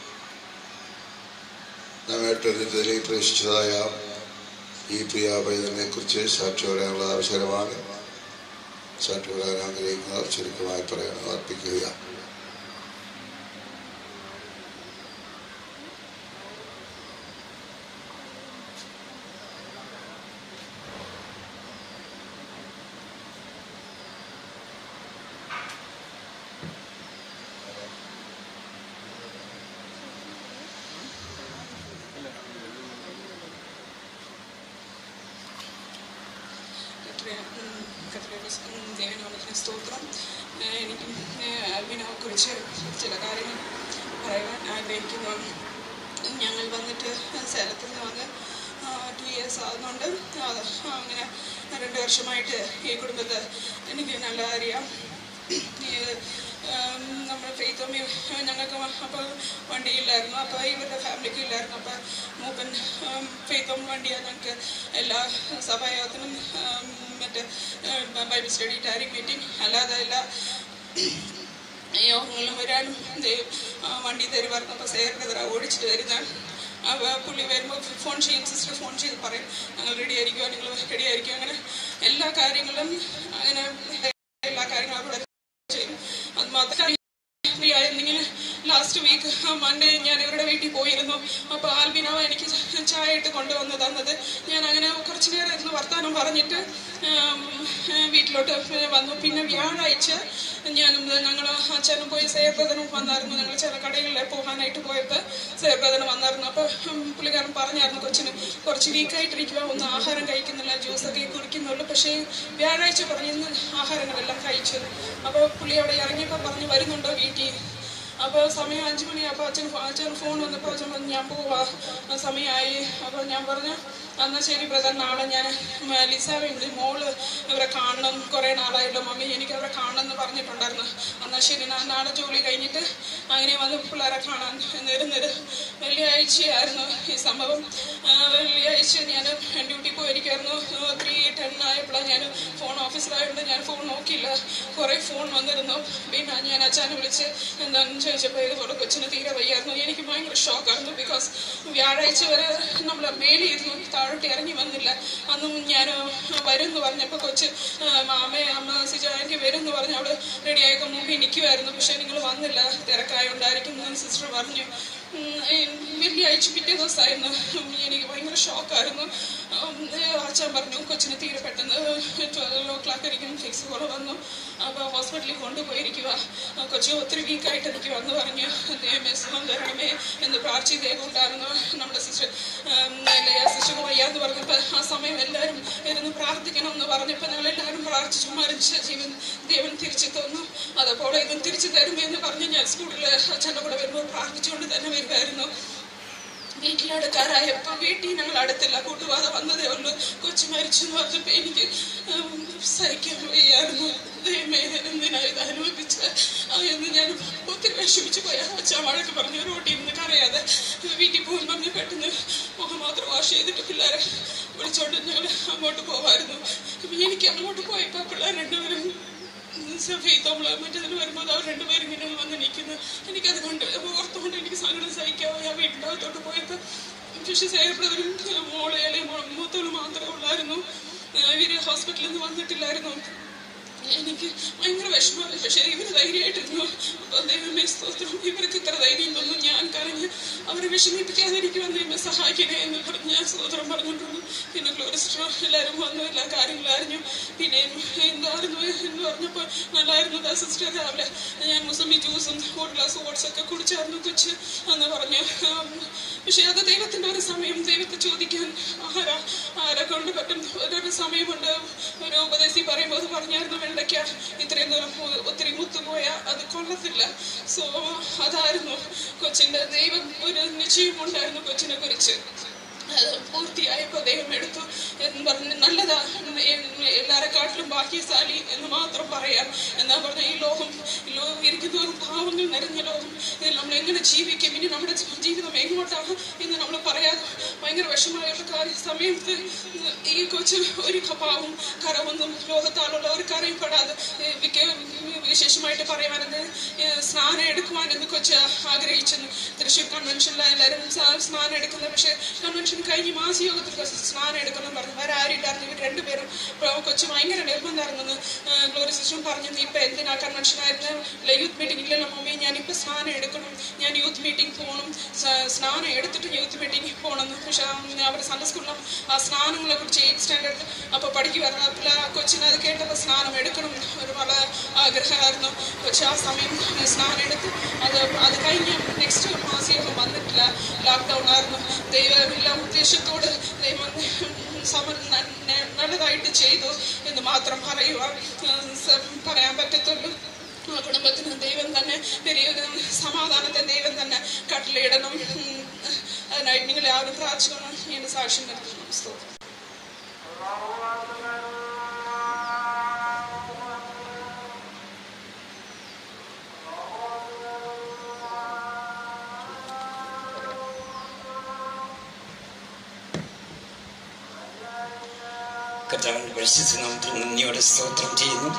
നാം ഏറ്റവും പ്രവേശിച്ചതായ ഈ പ്രിയ പൈതലിനെ കുറിച്ച് സാക്ഷി പറയാനുള്ള അവസരമാണ് സാക്ഷി പറയാൻ ആഗ്രഹിക്കുന്നവർ ചുരുക്കമായി പറയാൻ അർപ്പിക്കുക ദൈവനാമത്തിന് സ്തോത്രം ഏഹ് എനിക്ക് അൽബിനെ കുറിച്ച് ചില കാര്യങ്ങൾ പറയുവാൻ ആഗ്രഹിക്കുന്നു ഞങ്ങൾ വന്നിട്ട് സേലത്തിൽ നിന്ന് വന്ന് ടു ഇയേഴ്സ് ആകുന്നുണ്ട് അത് അങ്ങനെ രണ്ട് വർഷമായിട്ട് ഈ കുടുംബത്തെ എനിക്ക് നല്ല അറിയാം ഈ, ഉം, നമ്മുടെ ഫെയ്ത്തോമി ഞങ്ങൾക്ക് അപ്പോൾ വണ്ടിയില്ലായിരുന്നു അപ്പോൾ ഇവരുടെ ഫാമിലിക്കും ഇല്ലായിരുന്നു അപ്പോൾ മൂപ്പൻ ഉം, ഫെയ്ത്തോം വണ്ടിയാണ് ഞങ്ങൾക്ക് എല്ലാ സഭായോഗത്തിനും ഉം, മറ്റേ ഉം, ബൈബിൾ സ്റ്റഡി ടാരി മീറ്റിംഗ് അല്ലാതെ എല്ലാ യോഗങ്ങളും വരാനും ദൈവം ആ, വണ്ടി തരുമായിരുന്നു അപ്പോൾ സേറിനെതിരെ ഓടിച്ചിട്ട് വരുന്നതാണ് അപ്പോൾ പുള്ളി വരുമ്പോൾ ഫോൺ ചെയ്യും സിസ്റ്റർ ഫോൺ ചെയ്ത് പറയും ഞങ്ങൾ റെഡി ആയിരിക്കുമോ നിങ്ങൾ റെഡി ആയിരിക്കും അങ്ങനെ എല്ലാ കാര്യങ്ങളും അങ്ങനെ എല്ലാ കാര്യങ്ങളും അവിടെ ചെയ്യും അത് മാത്രമല്ല ഫ്രീ ആയിരുന്നെങ്കിൽ ലാസ്റ്റ് വീക്ക് മൺഡേ ഞാൻ ഇവരുടെ വീട്ടിൽ പോയിരുന്നു അപ്പോൾ ആൽബിനാവ് എനിക്ക് ചായ ഇട്ട് കൊണ്ടുവന്ന് തന്നത് ഞാൻ അങ്ങനെ കുറച്ച് നേരം ഇരുന്ന് വർത്തമാനം പറഞ്ഞിട്ട് ഉം, വീട്ടിലോട്ട് വന്നു പിന്നെ വ്യാഴാഴ്ച ഞാൻ ഞങ്ങൾ അച്ഛനും പോയി സേബ്രദനും വന്നായിരുന്നു ഞങ്ങൾ ചില കടകളിൽ പോകാനായിട്ട് പോയപ്പോൾ സേബ്രദന് വന്നായിരുന്നു അപ്പോൾ പുള്ളിക്കാരൻ പറഞ്ഞായിരുന്നു കൊച്ചിന് കുറച്ച് വീക്കായിട്ടിരിക്കുക ഒന്ന് ആഹാരം കഴിക്കുന്നില്ല ജ്യൂസൊക്കെ കുടിക്കുന്നുള്ളൂ പക്ഷേ വ്യാഴാഴ്ച പറഞ്ഞിരുന്നു ആഹാരങ്ങളെല്ലാം കഴിച്ചു അപ്പോൾ പുള്ളി അവിടെ ഇറങ്ങിയപ്പോൾ പറഞ്ഞു വരുന്നുണ്ടോ വീട്ടിൽ അപ്പോൾ സമയം അഞ്ച് മണിയായപ്പോൾ അച്ഛൻ ഫോ- അച്ഛൻ ഫോൺ വന്നപ്പോൾ അച്ഛൻ പറഞ്ഞു ഞാൻ പോവാ ആ സമയമായി അപ്പോൾ ഞാൻ പറഞ്ഞു എന്നാൽ ശരി ബ്രദർ നാളെ ഞാൻ ലിസാവുണ്ട് മോള് ഇവരെ കാണണം കുറേ നാളായല്ലോ മമ്മി എനിക്ക് അവരെ കാണണം എന്ന് പറഞ്ഞിട്ടുണ്ടായിരുന്നു എന്നാൽ ശരി ഞാൻ നാളെ ജോലി കഴിഞ്ഞിട്ട് അങ്ങനെ വന്ന് പിള്ളേരെ കാണാൻ നേരുന്നത് വെള്ളിയാഴ്ചയായിരുന്നു ഈ സംഭവം ആ, വെള്ളിയാഴ്ച ഞാൻ ഡ്യൂട്ടി പോയിരിക്കുമായിരുന്നു ത്രീ ടെൻ ആയപ്പോഴാണ് ഞാൻ ഫോൺ ഓഫീസിലായതുകൊണ്ട് ഞാൻ ഫോൺ നോക്കിയില്ല കുറേ ഫോൺ വന്നിരുന്നു പിന്നെ ഞാൻ അച്ഛനെ വിളിച്ച് എന്താണെന്ന് ചോദിച്ചപ്പോൾ ഇതുപോലെ കൊച്ചിന് തീരെ വയ്യായിരുന്നു എനിക്ക് ഭയങ്കര ഷോക്കായിരുന്നു ബിക്കോസ് വ്യാഴാഴ്ച വരെ നമ്മൾ മേലിയിരുന്നു താഴോട്ട് ഇറങ്ങി വന്നില്ല അന്നും ഞാൻ വരും എന്ന് പറഞ്ഞപ്പോൾ കൊച്ച് മാമ അമ്മ സിജ എനിക്ക് വരും എന്ന് പറഞ്ഞ് അവള് റെഡിയായപ്പോൾ മുമ്പിൽ നിൽക്കുമായിരുന്നു പക്ഷെ നിങ്ങൾ വന്നില്ല തിരക്കായോണ്ടായിരിക്കും എന്ന് സിസ്റ്റർ പറഞ്ഞു ഉം, ഈ വെള്ളിയാഴ്ച പിറ്റേ ദിവസമായിരുന്നു എനിക്ക് ഭയങ്കര ഷോക്കായിരുന്നു അച്ഛൻ പറഞ്ഞു കൊച്ചിന് തീരെ പെട്ടെന്ന് ട്വൽവ് ഓ ക്ലാക്ക് ആയിരിക്കും ഫിക്സ് പോലെ വന്നു അപ്പോൾ ഹോസ്പിറ്റലിൽ കൊണ്ടുപോയിരിക്കുക കൊച്ചി ഒത്തിരി വീക്കായിട്ട് എനിക്ക് വന്ന് പറഞ്ഞു ദൈവമേ സുഖം തരണമേ എന്ന് പ്രാർത്ഥിച്ചതേ കൊണ്ടായിരുന്നു നമ്മുടെ സിസ്റ്റർ സിസ്റ്റർ വയ്യാന്ന് പറഞ്ഞപ്പോൾ ആ സമയം എല്ലാവരും ഇരുന്ന് പ്രാർത്ഥിക്കണം എന്ന് പറഞ്ഞപ്പോൾ ഞങ്ങൾ എല്ലാവരും പ്രാർത്ഥിച്ചു മരിച്ച ജീവൻ ദൈവൻ തിരിച്ചു തന്നു അതുപോലെ ഇതും തിരിച്ചു തരുമെന്ന് പറഞ്ഞ് ഞാൻ സ്കൂളിൽ അച്ഛൻ്റെ കൂടെ വരുമ്പോൾ പ്രാർത്ഥിച്ചുകൊണ്ട് തന്നെ വരുമായിരുന്നു വീട്ടിലടുക്കാറായപ്പോൾ വീട്ടിൽ ഞങ്ങൾ അടുത്തില്ല കൂട്ടുപാത വന്നതേ ഉള്ളൂ കൊച്ചു മരിച്ചു എന്ന് പറഞ്ഞപ്പോൾ എനിക്ക് ഉം, സഹിക്കാൻ വയ്യായിരുന്നു ദൈവമേ എന്തിനാ ഇത് അനുഭവിച്ച എന്ന് ഞാൻ ഒത്തിരി വിഷമിച്ചു പോയി അച്ഛൻ വഴക്ക് പറഞ്ഞു റോട്ടിൽ നിന്ന് കരയാതെ വീട്ടിൽ പോകും പറഞ്ഞ് പെട്ടെന്ന് മുഖം മാത്രം വാഷ് ചെയ്തിട്ട് പിള്ളേരെ വിളിച്ചോണ്ട് ഞങ്ങൾ അങ്ങോട്ട് പോവായിരുന്നു അപ്പം എനിക്ക് അങ്ങോട്ട് പോയപ്പോൾ പിള്ളേർ രണ്ടുപേരും ഫെയ്ത്തോള് മറ്റേതിന് വരുമ്പോൾ അവർ രണ്ടുപേരും ഇങ്ങനെ വന്ന് നിൽക്കുന്നു എനിക്കത് കൊണ്ട് ഓർത്തുകൊണ്ട് എനിക്ക് സങ്കടം സഹിക്കാതെ ഞാൻ വീട്ടിൻ്റെ അകത്തോട്ട് പോയപ്പോൾ പക്ഷെ സേവപ്രവരും മോളെ അല്ലെങ്കിൽ മൂത്തോള് മാത്രമേ ഉള്ളായിരുന്നു ഇവര് ഹോസ്പിറ്റലിൽ നിന്ന് വന്നിട്ടില്ലായിരുന്നു എനിക്ക് ഭയങ്കര വിഷമമായി പക്ഷേ ഇവർ ധൈര്യമായിട്ടിരുന്നു അപ്പോൾ ദൈവമേ സ്തോത്രം ഇവർക്ക് ഇത്ര ധൈര്യം തന്നു ഞാൻ കരഞ്ഞ് അവരെ വിഷമിപ്പിക്കാതിരിക്കുവാൻ ദൈവമേ സഹായിക്കണേ എന്ന് പറഞ്ഞ് ഞാൻ സ്തോത്രം പറഞ്ഞിട്ടുണ്ട് പിന്നെ ഗ്ലോറിസ്റ്റർ എല്ലാവരും വന്നു എല്ലാ കാര്യങ്ങളും അറിഞ്ഞു പിന്നെ എന്തായിരുന്നു എന്ന് പറഞ്ഞപ്പോൾ നല്ലായിരുന്നു സിസ്റ്റർ രാവിലെ ഞാൻ മുസമ്പി ജ്യൂസും ഒരു ഗ്ലാസ് ഓട്സൊക്കെ കുടിച്ചായിരുന്നു കൊച്ച് എന്ന് പറഞ്ഞു ഉം, പക്ഷേ അത് ദൈവത്തിൻ്റെ ഒരു സമയം ദൈവത്തെ ചോദിക്കാൻ ആരാ ആരെ കൊണ്ട് പറ്റും ഒരു സമയമുണ്ട് ഒരു ഉപദേശി പറയുമ്പോൾ അത് പറഞ്ഞായിരുന്നു വെണ്ടയ്ക്ക ഇത്രയും ദൂരം പോ- ഒത്തിരി മുത്തുപോയാൽ അത് കൊള്ളത്തില്ല സോ അതായിരുന്നു കൊച്ചിൻ്റെ ദൈവം ഒരു നിശ്ചയമുണ്ടായിരുന്നു കൊച്ചിനെ കുറിച്ച് അത് പൂർത്തിയായപ്പോൾ ദൈവം എടുത്തു എന്ന് പറഞ്ഞ് നല്ലതാ എല്ലാരെക്കാട്ടിലും ഭാഗ്യശാലി എന്ന് മാത്രം പറയാം എന്നാ പറഞ്ഞ ഈ ലോകം ഈ ലോകം ഇരിക്കുന്നവരും പാവങ്ങൾ നിറഞ്ഞ ലോകം ഇതിൽ നമ്മൾ എങ്ങനെ ജീവിക്കും ഇനി നമ്മുടെ ജീവിതം എങ്ങോട്ടാണ് എന്ന് നമ്മൾ പറയാതെ ഭയങ്കര വിഷമമായുള്ള കാര്യ സമയത്ത് ഈ കൊച്ചു ഒരു പാവം കരവൊന്നും ലോകത്താലുള്ള ഒരു കരയും പെടാതെ ഏ, വിക്ക- വിശേഷമായിട്ട് പറയുവാനെന്ന് സ്നാനം എടുക്കുവാനെന്ന് കൊച്ച് ആഗ്രഹിച്ചെന്ന് തൃശ്ശൂർ കൺവെൻഷനിൽ എല്ലാവരും സ- സ്നാനം എടുക്കുന്നത് പക്ഷേ കൺവെൻഷൻ കഴിഞ്ഞ് മാസയോഗത്തിൽ കൊച്ച് സ്നാനം എടുക്കണം പറഞ്ഞു വേറെ ആരുമില്ലായിരുന്നു ഇവർ രണ്ടുപേരും ഇപ്പോൾ കൊച്ചു ഭയങ്കര നിർബന്ധമായിരുന്നെന്ന് ഗ്ലോറി സിസ്റ്റം പറഞ്ഞു നീ ഇപ്പം എന്തിനാ കൺവെൻഷൻ ആയിരുന്നു യൂത്ത് മീറ്റിംഗ് ഇല്ലല്ലോ മമ്മി ഞാനിപ്പോൾ സ്നാനം എടുക്കണം ഞാൻ യൂത്ത് മീറ്റിംഗ് പോകണം സ- സ്നാനം എടുത്തിട്ട് യൂത്ത് മീറ്റിംഗ് പോകണമെന്ന് പക്ഷേ അവർ സൺഡേ സ്കൂളിലും ആ സ്നാനങ്ങളെ കുറിച്ച് എയ്റ്റ് സ്റ്റാൻഡേർഡ് അപ്പോൾ പഠിക്കുമായിരുന്നു അപ്പോൾ ആ കൊച്ചിന് അത് കേട്ടപ്പോൾ സ്നാനം എടുക്കണം ഒരു വളരെ ആഗ്രഹമായിരുന്നു പക്ഷെ ആ സമയം സ്നാനം എടുത്ത് അത് അത് കഴിഞ്ഞ് നെക്സ്റ്റ് മാസിയൊക്കെ വന്നിട്ടില്ല ലോക്ക്ഡൗൺ ആയിരുന്നു ദൈവം എല്ലാ ഉദ്ദേശത്തോട് ദൈവം സമ- ന- ന- നല്ലതായിട്ട് ചെയ്തു എന്ന് മാത്രം പറയുവാൻ ഉം, സ- പറയാൻ പറ്റത്തുള്ളൂ ആ കുടുംബത്തിന് ദൈവം തന്നെ പെരിയ സമാധാനത്തെ ദൈവം തന്നെ കട്ടളയിടണം ഉം, അതിനായിട്ട് നിങ്ങളെ ആരും പ്രാർത്ഥിക്കണം എന്റെ സാക്ഷ്യം നിർത്തണം സ്തോത്രം കർത്താവിന്റെ പരിശുദ്ധ നാമത്തിൽ നന്ദിയോടെ സ്തോത്രം ചെയ്യുന്നു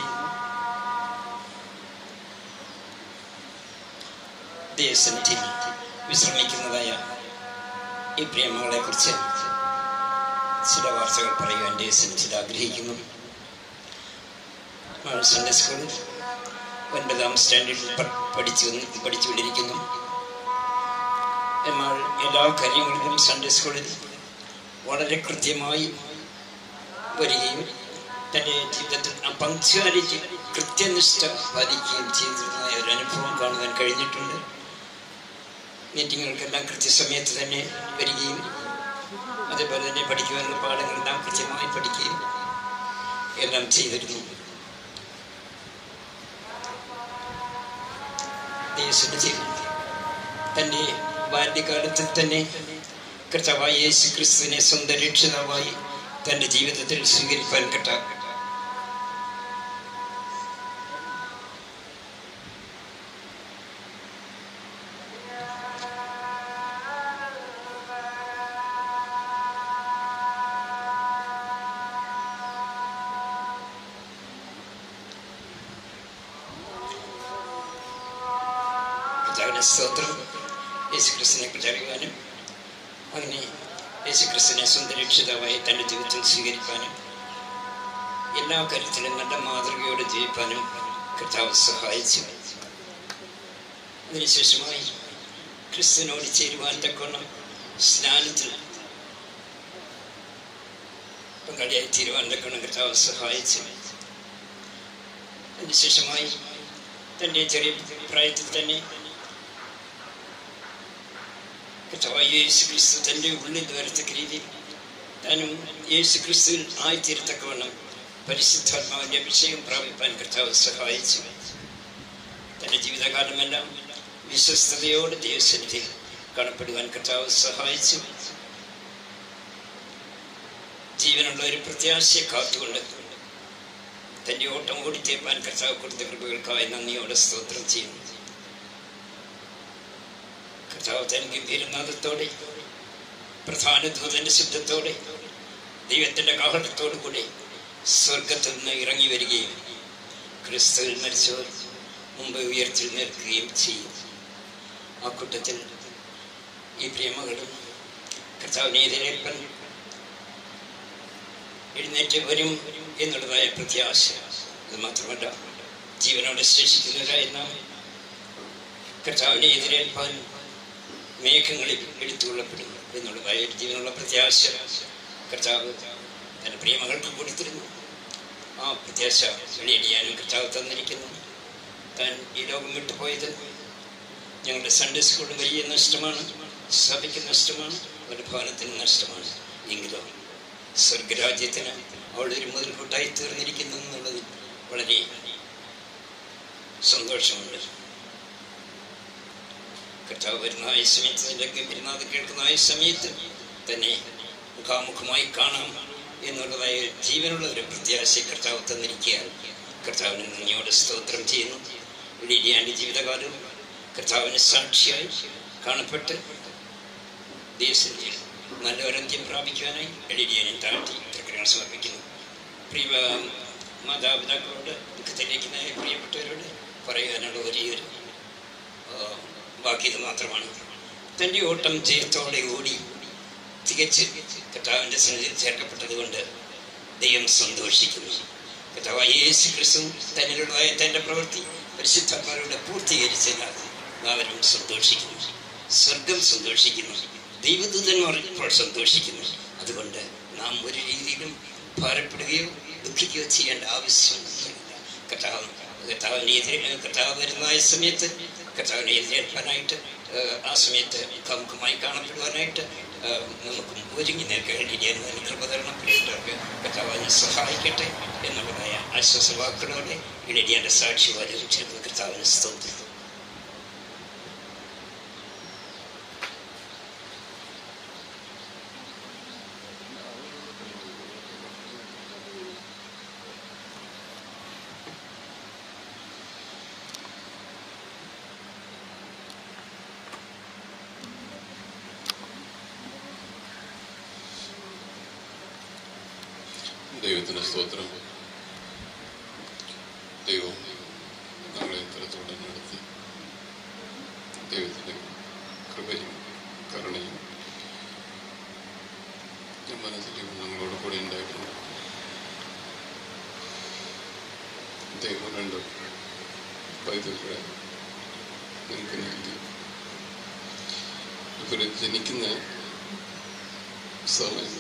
ദേശത്തിൽ വിശ്രമിക്കുന്നതായ ഈ പ്രിയമകളെ കുറിച്ച് ചില വാർത്തകൾ പറയുവാൻ ദേശത്തിൽ ആഗ്രഹിക്കുന്നു അവൾ സൺഡേ സ്കൂളിൽ ഒൻപതാം സ്റ്റാൻഡേർഡിൽ പ- പഠിച്ചു വന്ന് പഠിച്ചുകൊണ്ടിരിക്കുന്നു എന്നാൽ എല്ലാ കാര്യങ്ങളിലും സൺഡേ സ്കൂളിൽ വളരെ കൃത്യമായി വരികയും തൻ്റെ ജീവിതത്തിൽ ആ പങ്ക്ച്വാലിറ്റി കൃത്യനിഷ്ഠ പാലിക്കുകയും ചെയ്തിരുന്ന ഒരു അനുഭവം കാണുവാൻ കഴിഞ്ഞിട്ടുണ്ട് മീറ്റിങ്ങുകൾക്കെല്ലാം കൃത്യസമയത്ത് തന്നെ വരികയും അതേപോലെ തന്നെ പഠിക്കുവാനുള്ള പാഠങ്ങളെല്ലാം കൃത്യമായി പഠിക്കുകയും എല്ലാം ചെയ്തിരുന്നു ദേശത്തിന്റെ തൻ്റെ ബാല്യകാലത്തിൽ തന്നെ കർത്താവായ യേശു ക്രിസ്തുവിനെ സ്വന്തം രക്ഷിതാവായി തൻ്റെ ജീവിതത്തിൽ സ്വീകരിപ്പാൻ കട്ട കർത്താവിന്റെ സ്തോത്രം യേശുക്രിസ്തുവിനെ കുറിച്ച് അറിയുവാനും അങ്ങനെ യേശുക്രിസ്തുവിനെ സ്വന്തം രക്ഷിതാവായി തൻ്റെ ജീവിതത്തിൽ സ്വീകരിക്കാനും എല്ലാ കാര്യത്തിലും നല്ല മാതൃകയോടെ ജീവിക്കാനും കർത്താവ് സഹായിച്ചു അതിനുശേഷമായി ക്രിസ്തുവിനോട് ചേരുവാൻ തക്കോണം സ്നാനത്തിൽ പങ്കാളിയായി തീരുവാൻ തക്കോണം കർത്താവ് സഹായിച്ചു അതിനുശേഷമായി തൻ്റെ ചെറിയ പ്രായത്തിൽ തന്നെ കർത്താവായ യേശു ക്രിസ്തു തൻ്റെ ഉള്ളിൽ വരത്തക്ക രീതിയിൽ താനും യേശു ക്രിസ്തുവിൽ ആയിത്തീരത്തക്കവണ്ണം പരിശുദ്ധാത്മാവിൻ്റെ അഭിഷേകം പ്രാപിപ്പാൻ കർത്താവ് സഹായിച്ചു തൻ്റെ ജീവിതകാലമെല്ലാം വിശ്വസ്തയോടെ ദൈവസന്നിധി കാണപ്പെടുവാൻ കർത്താവ് സഹായിച്ചു ജീവനുള്ള ഒരു പ്രത്യാശയെ കാത്തുകൊണ്ട് തൻ്റെ ഓട്ടം ഓടിത്തേപ്പാൻ കർത്താവ് കൊടുത്ത കൃപകൾക്കായി നന്ദിയോടെ സ്തോത്രം ചെയ്യുന്നു കർത്താവ് തൻ ഗംഭീരനാഥത്തോടെ പ്രധാന ദൂതന്റെ ശബ്ദത്തോടെ ദൈവത്തിന്റെ കാഹളത്തോടു കൂടി സ്വർഗത്തിൽ നിന്ന് ഇറങ്ങി വരികയും ക്രിസ്തുവിൽ മരിച്ചവർ മുമ്പ് ഉയർത്തിരുന്നേൽക്കുകയും ചെയ്യും ആ കൂട്ടത്തിൽ ഈ പ്രിയമകളും കർത്താവിനെ എതിരേൽപ്പൻ എഴുന്നേറ്റ് വരും എന്നുള്ളതായ പ്രത്യാശ അത് മാത്രമല്ല ജീവനോടെ ശേഷിക്കുന്നവരായ നാം കർത്താവിനെ എതിരേൽപ്പാൻ മേഘങ്ങളിൽ എടുത്തുകൊള്ളപ്പെടുന്നു എന്നുള്ളതായ ഒരു ജീവനുള്ള പ്രത്യാശ കർത്താവ് തൻ്റെ പ്രിയമകൾക്ക് കൊടുത്തിരുന്നു ആ പ്രത്യാശ വെളിയടിയാനും കർത്താവ് തന്നിരിക്കുന്നു താൻ ഈ ലോകം വിട്ടുപോയത് ഞങ്ങളുടെ സൺഡേ സ്കൂളിന് വലിയ നഷ്ടമാണ് സഭയ്ക്ക് നഷ്ടമാണ് ഒരു ഭവനത്തിന് നഷ്ടമാണ് എങ്കിലോ സ്വർഗരാജ്യത്തിന് അവൾ ഒരു മുതൽക്കൂട്ടായി തീർന്നിരിക്കുന്നു എന്നുള്ളതിൽ വളരെ സന്തോഷമുണ്ട് കർത്താവ് വരുന്ന ആ സമയത്ത് തന്റെ ഗംഭീരനാഥ് കേൾക്കുന്ന ആ സമയത്ത് തന്നെ മുഖാമുഖമായി കാണാം എന്നുള്ളതായ ഒരു ജീവനുള്ള ഒരു പ്രത്യാശ കർത്താവ് തന്നിരിക്കുകയാണ് കർത്താവിന് നന്ദിയോടെ സ്തോത്രം ചെയ്യുന്നു ലീലിയാൻ്റെ ജീവിതകാലം കർത്താവിന് സാക്ഷിയായി കാണപ്പെട്ട് ദേശത്തിൽ നല്ല ഒരന്ത്യം പ്രാപിക്കുവാനായി ലീലിയാനെ താഴ്ത്തി തൃക്കരങ്ങൾ സമർപ്പിക്കുന്നു പ്രിയ മാതാപിതാക്കളോട് ദുഃഖത്തിലേക്ക് നയ പ്രിയപ്പെട്ടവരോട് പറയാനുള്ള വലിയൊരു ആ, ബാക്കിയത് മാത്രമാണ് തൻ്റെ ഓട്ടം ജയത്തോടെ ഓടി തികച്ച് കർത്താവിൻ്റെ സന്നിധിയിൽ ചേർക്കപ്പെട്ടത് കൊണ്ട് ദൈവം സന്തോഷിക്കുന്നു കർത്താവ് യേശു ക്രിസ്തു തന്നിലുള്ളതായ തൻ്റെ പ്രവൃത്തി പരിശുദ്ധന്മാരോട് പൂർത്തീകരിച്ചതിനാൽ അവരും സന്തോഷിക്കുന്നു സ്വർഗം സന്തോഷിക്കുന്നു ദൈവദൂതന്മാർ ഇപ്പോൾ സന്തോഷിക്കുന്നു അതുകൊണ്ട് നാം ഒരു രീതിയിലും ഭാരപ്പെടുകയോ ദുഃഖിക്കുകയോ ചെയ്യേണ്ട ആവശ്യമൊന്നുമില്ല കർത്താവ് കർത്താവിനെ എതിരെ കർത്താവ് വരുന്ന സമയത്ത് കർത്താവിനെ എഴുന്നേൽപ്പാനായിട്ട് ഏഹ്, ആ സമയത്ത് കമുഖമായി കാണപ്പെടുവാനായിട്ട് ഏഹ്, നമുക്കും ഒരുങ്ങി നിൽക്കേണ്ടി ഞാൻ കൃപ തരണം പ്രിയപ്പെട്ടവർക്ക് കർത്താവിനെ സഹായിക്കട്ടെ എന്നുള്ളതായ ആശ്വാസവാക്കുകളോടെ ഇടയ്യാൻ്റെ സാക്ഷി വരവിച്ചിരുന്ന കർത്താവിന് സ്തോത്രം ദൈവത്തിന് സ്തോത്രം ദൈവം നമ്മളെ ഇത്തരത്തോടെ നടത്തി ദൈവത്തിൻ്റെ കൃപയും കരുണയും ഈ മനസ്സിലും നമ്മളോട് കൂടെ ഉണ്ടായിരുന്നു ദൈവം രണ്ട് പൈതൃകളെ നിങ്ങൾക്ക് നൽകി ഇവർ ജനിക്കുന്ന സമയം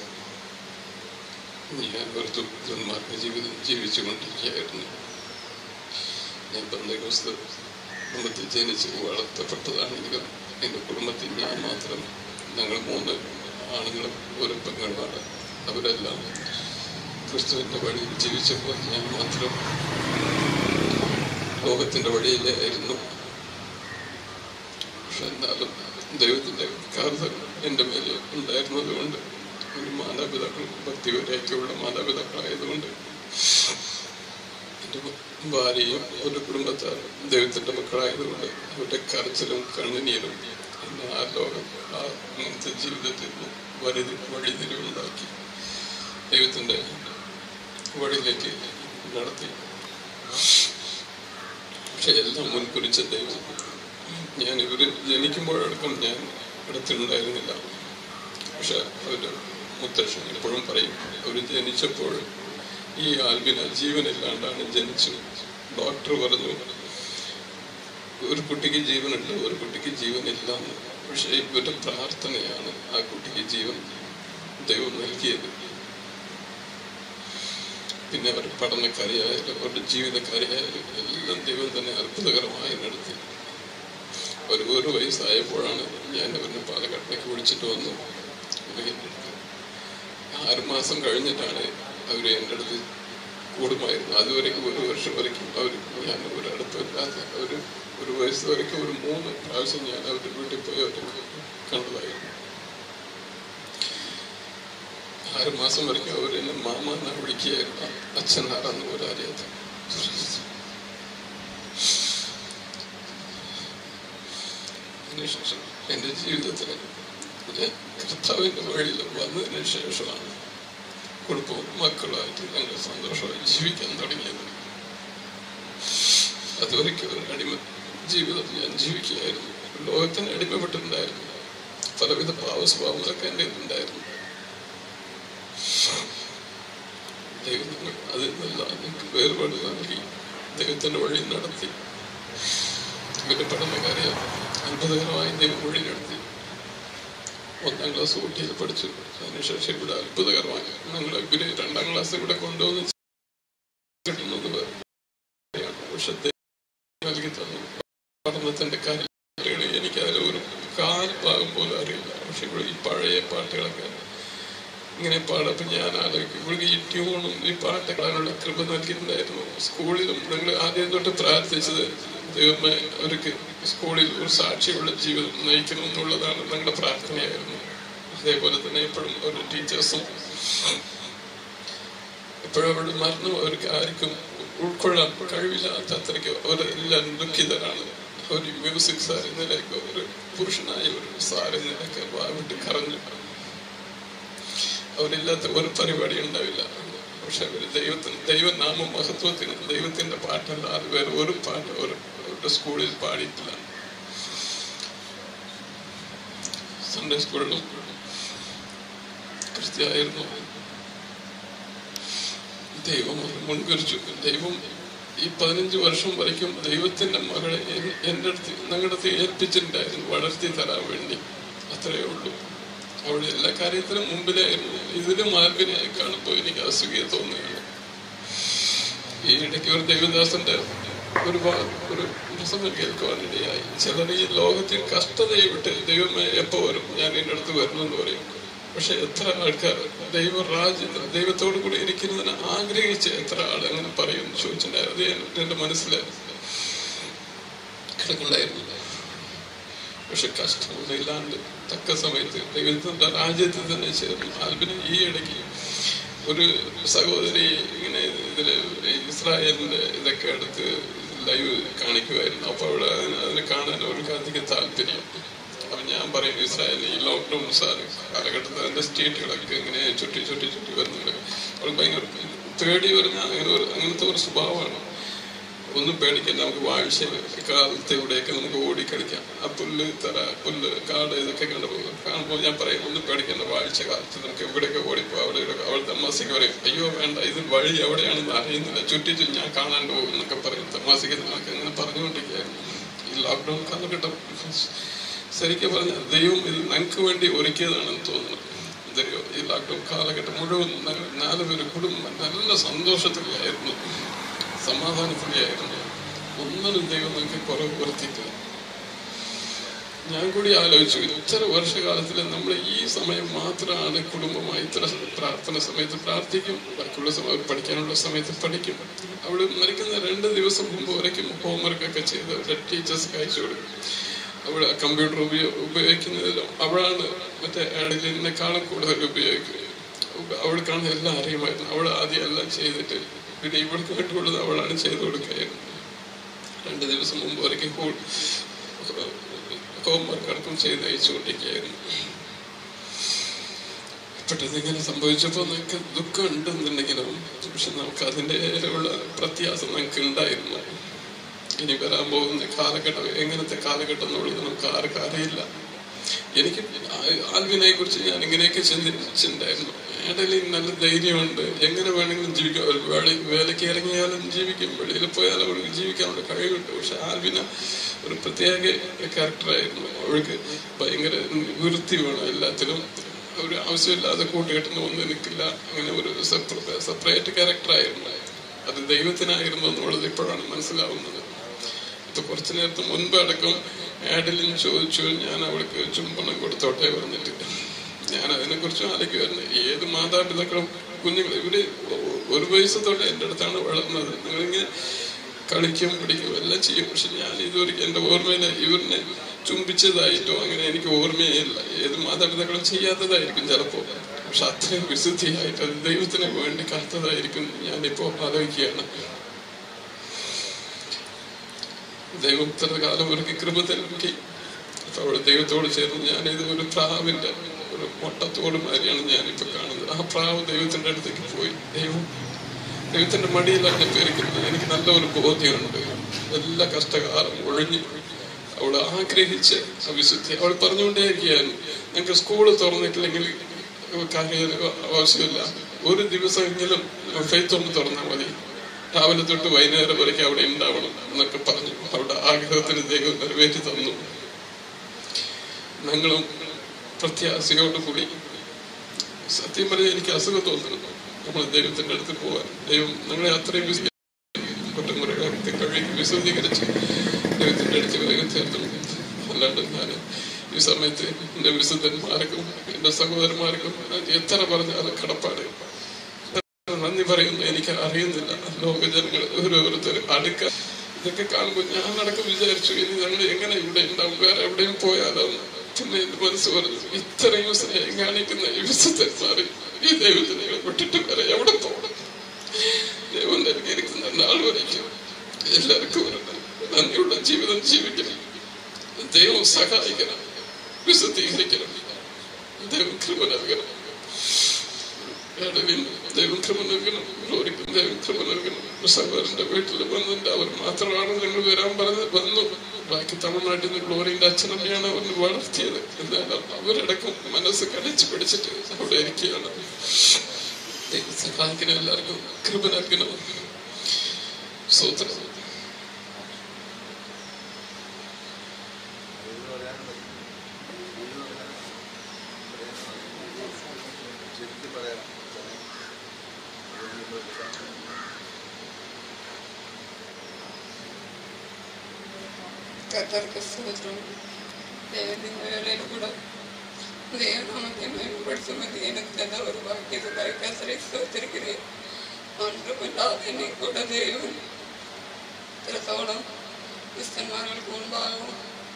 ഞാൻ ഒരു ദുർമാർഗ ജീവിതം ജീവിച്ചുകൊണ്ടിരിക്കുകയായിരുന്നു ഞാൻ ബന്ധകോസ്ത് കുടുംബത്തിൽ ജനിച്ച് വളർത്തപ്പെട്ടതാണെങ്കിലും എൻ്റെ കുടുംബത്തിൽ ഞാൻ മാത്രം ഞങ്ങൾ മൂന്ന് ആണുങ്ങളും ഒരു പെങ്ങളുമാണ് അവരെല്ലാം ക്രിസ്തുവിൻ്റെ വഴിയിൽ ജീവിച്ചപ്പോൾ ഞാൻ മാത്രം ലോകത്തിൻ്റെ വഴിയിലായിരുന്നു പക്ഷെ എന്നാലും ദൈവത്തിൻ്റെ കാർത്തം എൻ്റെ മേലെ ഉണ്ടായിരുന്നത് കൊണ്ട് ഒരു മാതാപിതാക്കൾ ഭക്തിവരേക്കുള്ള മാതാപിതാക്കളായതുകൊണ്ട് എൻ്റെ ഭാര്യയും ഒരു കുടുംബത്താരും ദൈവത്തിൻ്റെ മക്കളായതുകൊണ്ട് അവരുടെ കരച്ചിലും കണ്ണുനീരും എന്നെ ആ ലോകം ആ അങ്ങനത്തെ ജീവിതത്തിൽ നിന്ന് വഴുതി വഴിതിരിവുണ്ടാക്കി ദൈവത്തിൻ്റെ വഴിയിലേക്ക് നടത്തി പക്ഷെ എല്ലാം മുൻകുറിച്ച ദൈവം ഞാൻ ഇവർ ജനിക്കുമ്പോഴടക്കം ഞാൻ അടുത്തുണ്ടായിരുന്നില്ല പക്ഷെ അവര് മുത്തശ്ശൻ എപ്പോഴും പറയും അവർ ജനിച്ചപ്പോൾ ഈ ആൽബിന ജീവനില്ലാണ്ടാണ് ജനിച്ചു ഡോക്ടർ പറഞ്ഞു ഒരു കുട്ടിക്ക് ജീവനുണ്ട് ഒരു കുട്ടിക്ക് ജീവനില്ല എന്ന് പക്ഷെ ഇവരുടെ പ്രാർത്ഥനയാണ് ആ കുട്ടിക്ക് ജീവൻ ദൈവം നൽകിയത് പിന്നെ അവർ പഠനക്കാരിയായാലും അവരുടെ ജീവിതക്കാരിയായാലും എല്ലാം ദൈവം തന്നെ അത്ഭുതകരമായി നടത്തി ഒരു ഒരു വയസ്സായപ്പോഴാണ് ഞാൻ അവരുടെ പാലക്കാട്ടിലേക്ക് വിളിച്ചിട്ട് വന്നു ആറ് മാസം കഴിഞ്ഞിട്ടാണ് അവർ എൻ്റെ അടുത്ത് കൂടുമായിരുന്നു അതുവരെയും ഒരു വർഷം വരയ്ക്കും അവർ ഞാൻ ഒരു അടുപ്പില്ലാതെ ഒരു ഒരു വയസ്സ് വരയ്ക്കും ഒരു മൂന്ന് പ്രാവശ്യം ഞാൻ അവരുടെ വീട്ടിൽ പോയി അവർ കണ്ടതായിരുന്നു ആറ് മാസം വരയ്ക്കും അവർ എന്നെ മാമ എന്നാ വിളിക്കുകയായിരുന്നു അച്ഛനാരെന്ന് പോലും അറിയാത്ത അതിനുശേഷം എൻ്റെ ജീവിതത്തിൽ ഞാൻ കർത്താവിൻ്റെ വഴിയിൽ വന്നതിന് ശേഷമാണ് കുടുംബവും മക്കളുമായിട്ട് ഞങ്ങൾ സന്തോഷമായി ജീവിക്കാൻ തുടങ്ങിയത് അതുവരെയ്ക്കും ഒരു അടിമ ജീവിതം ഞാൻ ജീവിക്കുകയായിരുന്നു ലോകത്തിന് അടിമപ്പെട്ടിട്ടുണ്ടായിരുന്നു പലവിധ ഭാവസ്വഭാവങ്ങളൊക്കെ എൻ്റെ ഉണ്ടായിരുന്നു ദൈവം നിങ്ങൾ അതിൽ നിന്നെല്ലാം നിങ്ങൾക്ക് വേർപാട് നൽകി ദൈവത്തിൻ്റെ വഴി നടത്തി ഇവരുടെ പഠനകാര്യം അത്ഭുതകരമായി ദൈവം വഴി നടത്തി ഒന്നാം ക്ലാസ് ഊട്ടിയിൽ പഠിച്ചു അതിനുശേഷം ഇവിടെ അത്ഭുതകരമായി ഞങ്ങൾ ഇവര് രണ്ടാം ക്ലാസ് ഇവിടെ കൊണ്ടുവന്ന് കിട്ടുന്നത് വേറെയാണ്. പക്ഷെ ദൈവം നൽകി തന്നു പഠനത്തിന്റെ കാര്യങ്ങൾ എനിക്ക് അതിൽ ഒരു കാൽ ഭാഗം പോലും അറിയില്ല പക്ഷെ ഇവിടെ ഈ പഴയ പാട്ടുകളൊക്കെ ഇങ്ങനെ പാടപ്പം ഞാൻ ആലോചിക്കും ഇവിടെ ഈ ട്യൂണും ഈ പാട്ടുകളാനുള്ള കൃപ നൽകിയിട്ടുണ്ടായിരുന്നു സ്കൂളിലും ഞങ്ങൾ ആദ്യം തൊട്ട് പ്രാർത്ഥിച്ചത് ദൈവമേ അവർക്ക് സ്കൂളിൽ ഒരു സാക്ഷിയുള്ള ജീവിതം നയിക്കണം എന്നുള്ളതാണ് ഞങ്ങളുടെ പ്രാർത്ഥനയായിരുന്നു അതേപോലെ തന്നെ എപ്പോഴും ഒരു ടീച്ചേഴ്സും എപ്പോഴും അവരുടെ മരണം അവർക്ക് ആർക്കും ഉൾക്കൊള്ളാൻ കഴിവില്ലാത്ത അത്രയ്ക്ക് അവരെല്ലാം ദുഃഖിതരാണ് ഒരു മ്യൂസിക് സാർ നിലയ്ക്ക് ഒരു പുരുഷനായ ഒരു സാർ നിലയ്ക്ക് വാവിട്ട് കറഞ്ഞു അവരില്ലാത്ത ഒരു പരിപാടി ഉണ്ടാവില്ല പക്ഷെ അവർ ദൈവത്തിന് ദൈവനാമ മഹത്വത്തിന് ദൈവത്തിന്റെ പാട്ടല്ലാതെ വേറെ ഒരു പാട്ട് ഒരു അവരുടെ സ്കൂളിൽ പാടിയിട്ടില്ല സൺഡേ സ്കൂളിലും ക്രിസ്ത്യായിരുന്നു ദൈവം അത് മുൻകുറിച്ചു ദൈവം ഈ പതിനഞ്ച് വർഷം വരയ്ക്കും ദൈവത്തിന്റെ മകളെ എൻ- എൻ്റെ അടുത്ത് ഞങ്ങളുടെ അടുത്ത് ഏൽപ്പിച്ചിട്ടുണ്ടായിരുന്നു വളർത്തി തരാൻ വേണ്ടി അത്രയേ ഉള്ളൂ അവിടെ എല്ലാ കാര്യത്തിനും മുമ്പിലായിരുന്നു ഇതിന് മാർഗിനായി കാണുമ്പോൾ എനിക്ക് അസുഖിയെ തോന്നുകയാണ് ഈ ഇടയ്ക്ക് ഒരു ദേവദാസന്റെ ഒരുപാട് ഒരു പ്രസംഗം കേൾക്കുവാനിടയായി ചിലർ ഈ ലോകത്തിൽ കഷ്ടതയെ വിട്ട് ദൈവമേ എപ്പോ വരും ഞാൻ എൻ്റെ അടുത്ത് വരുമെന്ന് പറയും പക്ഷെ എത്ര ആൾക്കാർ ദൈവരാജ്യത്തിൽ ദൈവത്തോടു കൂടി ഇരിക്കുന്നതിന് ആഗ്രഹിച്ച് എത്ര ആൾ അങ്ങനെ പറയും ചോദിച്ചിട്ടുണ്ടായിരുന്നു അത് എൻ്റെ മനസ്സിൽ കിടക്കണ്ടായിരുന്നു പക്ഷെ കഷ്ടമൊന്നും ഇല്ലാണ്ട് തക്ക സമയത്ത് ദൈവത്തിന്റെ രാജ്യത്തിൽ തന്നെ ചേർന്നു ആൽബിന് ഈ ഇടയ്ക്ക് ഒരു സഹോദരി ഇങ്ങനെ ഇതില് ഇസ്രായേലിന്റെ ഇതൊക്കെ എടുത്ത് ലൈവ് കാണിക്കുമായിരുന്നു അപ്പൊ അവിടെ അതിന് അതിനെ കാണാൻ അവർക്ക് അധികം താല്പര്യം അപ്പൊ ഞാൻ പറയും ഇസ്രായേൽ ഈ ലോക്ക്ഡൌൺ കാലഘട്ടത്തിൽ അതിന്റെ സ്റ്റേറ്റുകളൊക്കെ ഇങ്ങനെ ചുറ്റി ചുറ്റി ചുറ്റി വരുന്നുണ്ട് അവർക്ക് ഭയങ്കര പേടി വരുന്ന അങ്ങനെ ഒരു അങ്ങനത്തെ ഒരു സ്വഭാവമാണ് ഒന്നും പേടിക്കണ്ട നമുക്ക് വാഴ്ച കാലത്ത് ഇവിടെയൊക്കെ നമുക്ക് ഓടിക്കളിക്കാം ആ പുല്ല് തറ പുല്ല് കാട് ഇതൊക്കെ കണ്ടുപോകും കാണുമ്പോൾ ഞാൻ പറയും ഒന്നും പേടിക്കണ്ട വാഴ്ച കാലത്ത് നമുക്ക് ഇവിടെയൊക്കെ ഓടിപ്പോ അവിടെ ഇവിടെ അവിടെ തമാസിക്ക് പറയും അയ്യോ വേണ്ട ഇത് വഴി എവിടെയാണെന്ന് അറിയുന്നില്ല ചുറ്റി ചുറ്റി ഞാൻ കാണാണ്ട് പോകും എന്നൊക്കെ പറയും തമാസിക്കുന്നതൊക്കെ അങ്ങനെ പറഞ്ഞുകൊണ്ടിരിക്കുകയായിരുന്നു ഈ ലോക്ക്ഡൌൺ കാലഘട്ടം ശരിക്കും പറഞ്ഞ ദൈവം ഇത് ഞങ്ങൾക്ക് വേണ്ടി ഒരുക്കിയതാണെന്ന് തോന്നുന്നു എന്തറിയോ ഈ ലോക്ക്ഡൌൺ കാലഘട്ടം മുഴുവൻ ഞങ്ങൾ നാലുപേര് കുടുംബം നല്ല സന്തോഷത്തിലായിരുന്നു സമാധാനത്തിലായിരുന്നു ഒന്നിനും ദൈവം നമുക്ക് കുറവ് വരുത്തിയിട്ടില്ല ഞാൻ കൂടി ആലോചിച്ചു ഇത്ര വർഷകാലത്തിൽ നമ്മൾ ഈ സമയം മാത്രമാണ് കുടുംബമായി ഇത്ര പ്രാർത്ഥന സമയത്ത് പ്രാർത്ഥിക്കും ബാക്കിയുള്ള സമയം പഠിക്കാനുള്ള സമയത്ത് പഠിക്കും അവിടെ മരിക്കുന്ന രണ്ട് ദിവസം മുമ്പ് വരയ്ക്കും ഹോംവർക്ക് ഒക്കെ ചെയ്ത് അവരുടെ ടീച്ചേഴ്സ് അയച്ചു കൊടുക്കും അവിടെ കമ്പ്യൂട്ടർ ഉപയോ ഉപയോഗിക്കുന്നതിലും അവളാണ് മറ്റേ ആഡിലിനെക്കാളും കൂടുതൽ ഉപയോഗിക്കുക അവൾക്കാണ് എല്ലാം അറിയുമായിരുന്നു അവൾ ആദ്യം എല്ലാം ചെയ്തിട്ട് പിന്നെ ഇവൾക്ക് വേണ്ടിയുള്ളത് അവളാണ് ചെയ്തു കൊടുക്കുകയായിരുന്നു രണ്ട് ദിവസം മുമ്പ് വരയ്ക്കും ഹോംവർക്ക് അടക്കം ചെയ്ത് അയച്ചുകൊണ്ടിരിക്കുകയായിരുന്നു പെട്ടെന്ന് ഇങ്ങനെ സംഭവിച്ചപ്പോൾ നമുക്ക് ദുഃഖം ഉണ്ടെന്നുണ്ടെങ്കിലും പക്ഷെ നമുക്ക് അതിൻ്റെ ഉള്ള പ്രത്യാസം നമുക്ക് ഉണ്ടായിരുന്നു ഇനി വരാൻ പോകുന്ന കാലഘട്ടം എങ്ങനത്തെ കാലഘട്ടം എന്നുള്ളത് നമുക്ക് ആർക്കും അറിയില്ല എനിക്ക് ആൽവിനെ കുറിച്ച് ഞാൻ ഇങ്ങനെയൊക്കെ ചിന്തിച്ചിട്ടുണ്ടായിരുന്നു ഏടെങ്കിലും നല്ല ധൈര്യമുണ്ട് എങ്ങനെ വേണമെങ്കിലും ജീവിക്കാം ഒരു വേള വേലയ്ക്ക് ഇറങ്ങിയാലും ജീവിക്കും വെളിയിൽ പോയാലും അവർക്ക് ജീവിക്കാനുള്ള കഴിവുണ്ട് പക്ഷെ ആൽവിന ഒരു പ്രത്യേക ക്യാരക്ടറായിരുന്നു അവൾക്ക് ഭയങ്കര വൃത്തി വേണം എല്ലാത്തിലും ഒരു ആവശ്യമില്ലാതെ കൂട്ടുകെട്ടിന് ഒന്നും നിൽക്കില്ല അങ്ങനെ ഒരു സെപ്പറേറ്റ് ക്യാരക്ടറായിരുന്നു അത് ദൈവത്തിനായിരുന്നു എന്നുള്ളത് ഇപ്പോഴാണ് മനസ്സിലാവുന്നത് ഇപ്പൊ കുറച്ചു നേരത്തെ മുൻപ് അടക്കം ആഡിലും ചോദിച്ചു ഞാൻ അവൾക്ക് ചുംബനം കൊടുത്തോട്ടെ പറഞ്ഞിട്ട് ഞാൻ അതിനെ കുറിച്ച് ആലോചിക്കുമായിരുന്നു ഏത് മാതാപിതാക്കളും കുഞ്ഞുങ്ങൾ ഇവര് ഒരു വയസ്സ് തൊട്ട് എൻ്റെ അടുത്താണ് വളർന്നത് നിങ്ങളിങ്ങനെ കളിക്കും പിടിക്കും എല്ലാം ചെയ്യും പക്ഷെ ഞാൻ ഇതുവരെ എൻ്റെ ഓർമ്മയിൽ ഇവരിനെ ചുംബിച്ചതായിട്ടോ അങ്ങനെ എനിക്ക് ഓർമ്മയേ ഇല്ല ഏത് മാതാപിതാക്കളും ചെയ്യാത്തതായിരിക്കും ചിലപ്പോ പക്ഷെ അത്രയും വിശുദ്ധിയായിട്ട് അത് ദൈവത്തിന് വേണ്ടി കാത്തതായിരിക്കും ഞാനിപ്പോ ആലോചിക്കുകയാണ് ദൈവം ഇത്ര കാലം ഒരുക്കി കൃപ നൽകി അപ്പൊ അവിടെ ദൈവത്തോട് ചേർന്ന് ഞാനിത് ഒരു പ്രാവിന്റെ ഒരു മുട്ടത്തോട് മാതിരിയാണ് ഞാനിപ്പോ കാണുന്നത് ആ പ്രാവ് ദൈവത്തിന്റെ അടുത്തേക്ക് പോയി ദൈവം ദൈവത്തിന്റെ മടിയിലാണ് പേരിക്കുന്നത് എനിക്ക് നല്ല ഒരു ബോധ്യമുണ്ട് എല്ലാ കഷ്ടകാലം ഒഴിഞ്ഞു അവൾ ആഗ്രഹിച്ച് ആ വിശുദ്ധി അവൾ പറഞ്ഞുകൊണ്ടേയിരിക്കുകയായിരുന്നു ഞങ്ങൾക്ക് സ്കൂള് തുറന്നിട്ടില്ലെങ്കിൽ കാര്യം ആവശ്യമില്ല ഒരു ദിവസമെങ്കിലും ഫെയ്ത്ത് ഒന്ന് തുറന്നാൽ മതി രാവിലെ തൊട്ട് വൈകുന്നേരം വരയ്ക്ക് അവിടെ ഉണ്ടാവണം എന്നൊക്കെ പറഞ്ഞു അവിടെ ആഗ്രഹത്തിന് ദൈവം നിറവേറ്റി തന്നു ഞങ്ങളും പ്രത്യാശയോടുകൂടി സത്യം പറഞ്ഞാൽ എനിക്ക് അസുഖം തോന്നുന്നു നമ്മൾ ദൈവത്തിന്റെ അടുത്ത് പോവാൻ ദൈവം ഞങ്ങളെ അത്രയും കുറ്റമുറകളൊക്കെ കഴുകി വിശദീകരിച്ച് ദൈവത്തിന്റെ അടുത്ത് വേഗം ചേർന്നു അല്ലാണ്ട് ഞാൻ ഈ സമയത്ത് എന്റെ വിശുദ്ധന്മാർക്കും എന്റെ സഹോദരന്മാർക്കും എത്ര പറഞ്ഞാലും കടപ്പാട് നന്ദി പറയുന്നു എനിക്ക് അറിയുന്നില്ല ലോകജനങ്ങൾ ഓരോരുത്തർ അടുക്ക ഇതൊക്കെ കാണുമ്പോൾ ഞാൻ അടക്കം വിചാരിച്ചു ഇനി ഞങ്ങൾ എങ്ങനെ ഇവിടെ ഉണ്ടാവും വേറെ എവിടെയും പോയാലോ പിന്നെ എന്റെ മനസ്സ് പറഞ്ഞു ഇത്രയും സ്നേഹം കാണിക്കുന്ന ഈ വിശുദ്ധന്മാർ ഈ ദൈവത്തിനെ വിട്ടിട്ട് വരെ എവിടെ പോകണം ദൈവം നൽകിയിരിക്കുന്ന നാൾ വരയ്ക്കും എല്ലാവർക്കും ഒരു നന്ദിയുള്ള ജീവിതം ജീവിക്കണം ദൈവം സഹായിക്കണം വിശുദ്ധീകരിക്കണം ദൈവം കൃപ നൽകണം ഇടവിൽ ദൈവം കൃപ നൽകണം ഗ്ലോറിക്കും ദൈവം കൃപ നൽകണം സഹോദരന്റെ വീട്ടിൽ വന്നിട്ട് അവർ മാത്രമാണ് നിങ്ങൾ വരാൻ പറഞ്ഞത് വന്നു ബാക്കി തമിഴ്നാട്ടിൽ നിന്ന് ഗ്ലോറിന്റെ അച്ഛനമ്മയാണ് അവരിന് വളർത്തിയത് എന്നാലും അവരടക്കം മനസ്സ് കടിച്ചു പിടിച്ചിട്ട് അവിടെ ഇരിക്കുകയാണ് ദൈവം സഹായിക്കണം എല്ലാവർക്കും കൃപ നൽകണം സൂത്രം കത്തർക്ക് സ്തോത്രം ദൈവത്തിൻ്റെ വേളയിൽ കൂടെ ദൈവനാമത്തെ മേമ്പടുത്തുമതി എനിക്ക് തന്ന ഒരു ഭാഗ്യത്തിനായി കത്തരെ സ്തോത്തിരിக்கிறேன் ஒன்றுமில்லாத என்னை கூட தேவன் ഇത്രത്തോളം ക്രിസ്ത്യന്മാർക്ക് മുൻപാകും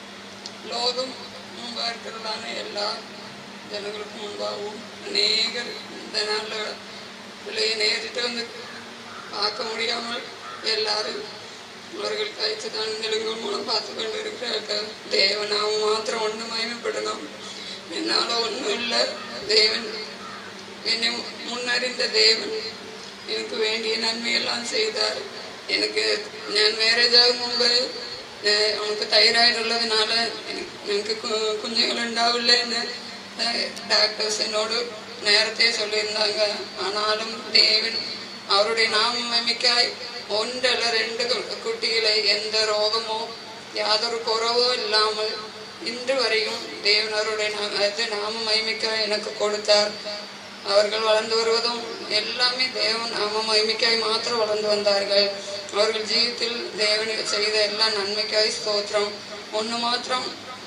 ലോകം മുമ്പാ இருக்கிறதான எல்லா ஜனங்களுக்கு முன்பாகவும் அநேகர் இந்த நாளில் பிள்ளையை நேரிட்டு வந்து பார்க்க முடியாமல் எல்லாரும் அவர்கள் கைத்து தண்டங்கள் மூலம் பார்த்து கொண்டு இருக்கிறார்கள் தேவனாவும் மாத்திரம் ஒன்று மயமப்படணும் என்னால் ஒன்றும் இல்லை தேவன் என்னை முன்னறிந்த தேவன் എനിക്ക് വേണ്ടിയ നന്മയെല്ലാം ചെയ്താൽ എനിക്ക് ഞാൻ മാരേജ് ആകും മുമ്പ് ഏഹ്, നമുക്ക് തൈറോയിഡ് ഉള്ളതിനാല എനിക്ക് കുഞ്ഞുങ്ങൾ ഉണ്ടാവില്ല എന്ന് ഡോക്ടേഴ്സ് എന്നോട് നേരത്തെ ചൊല്ലിയിരുന്നാங்க ആണാലും ദേവൻ അവരുടെ നാമമിക്കായി ഒന്നല്ല രണ്ട് കു- കുട്ടികളെ എന്ത് രോഗമോ യാതൊരു കുറവോ ഇല്ലാமல் இன்று வரையும் தேவன் அவருடைய நா- இது நாம மகிமைக்காய் எனக்கு கொடுத்தார் அவர்கள் வளர்ந்து வருவதும் எல்லாமே தேவன் நாம மகிமைக்காய் மாத்திரம் வளர்ந்து வந்தார்கள் அவர்கள் ஜீவித்தில் தேவன் செய்த எல்லா நன்மைக்காய் ஸ்தோத்திரம் ஒன்று மாத்திரம்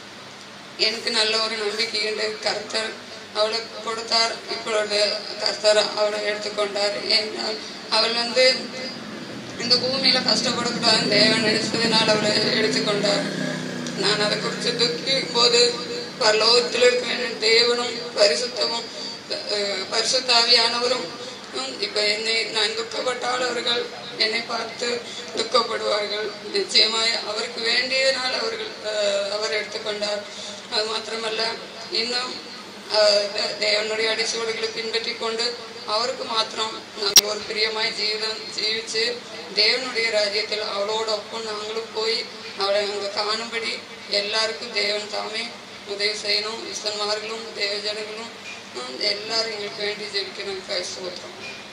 எனக்கு நல்ல ஒரு நம்பிக்கையுண்டு கர்த்தர் அவளை கொடுத்தார் இப்பொழுது கர்த்தர் அவளை எடுத்துக்கொண்டார் ஏனால் அவள் வந்து இந்த பூமியில கஷ்டப்படக்கூடாது தேவன் நினைச்சதினால் அவளை எடுத்துக்கொண்டார் நான் அதை குறித்து துக்கிக்கும் போது பரலோகத்தில் இருக்க வேண்டிய தேவனும் பரிசுத்தமும் அஹ், பரிசுத்தாவியானவரும் உம், இப்ப என்னை நான் துக்கப்பட்டால் அவர்கள் என்னை பார்த்து துக்கப்படுவார்கள் நிச்சயமாய் அவருக்கு வேண்டியதனால் அவர்கள் அஹ், அவர் எடுத்துக்கொண்டார் அது மாத்திரமல்ல இன்னும் அஹ், தே- தேவனுடைய அடிச்சுவடுகளை பின்பற்றி கொண்டு அவருக்கு மாத்திரம் நாங்கள் ஒரு பிரியமாய் ஜீவிதம் ஜீவிச்சு தேவனுடைய ராஜ்யத்தில் அவளோடொപ്പം நாங்களும் போய் அவளை அங்கே காணும்படி எல்லாருக்கும் தேவன் தாமே உதவி செய்யணும் விசன்மார்களும் தேவஜனங்களும் உம், எல்லாரும் எங்களுக்கு வேண்டி ஜெபிக்கணும் கை சோத்திரம்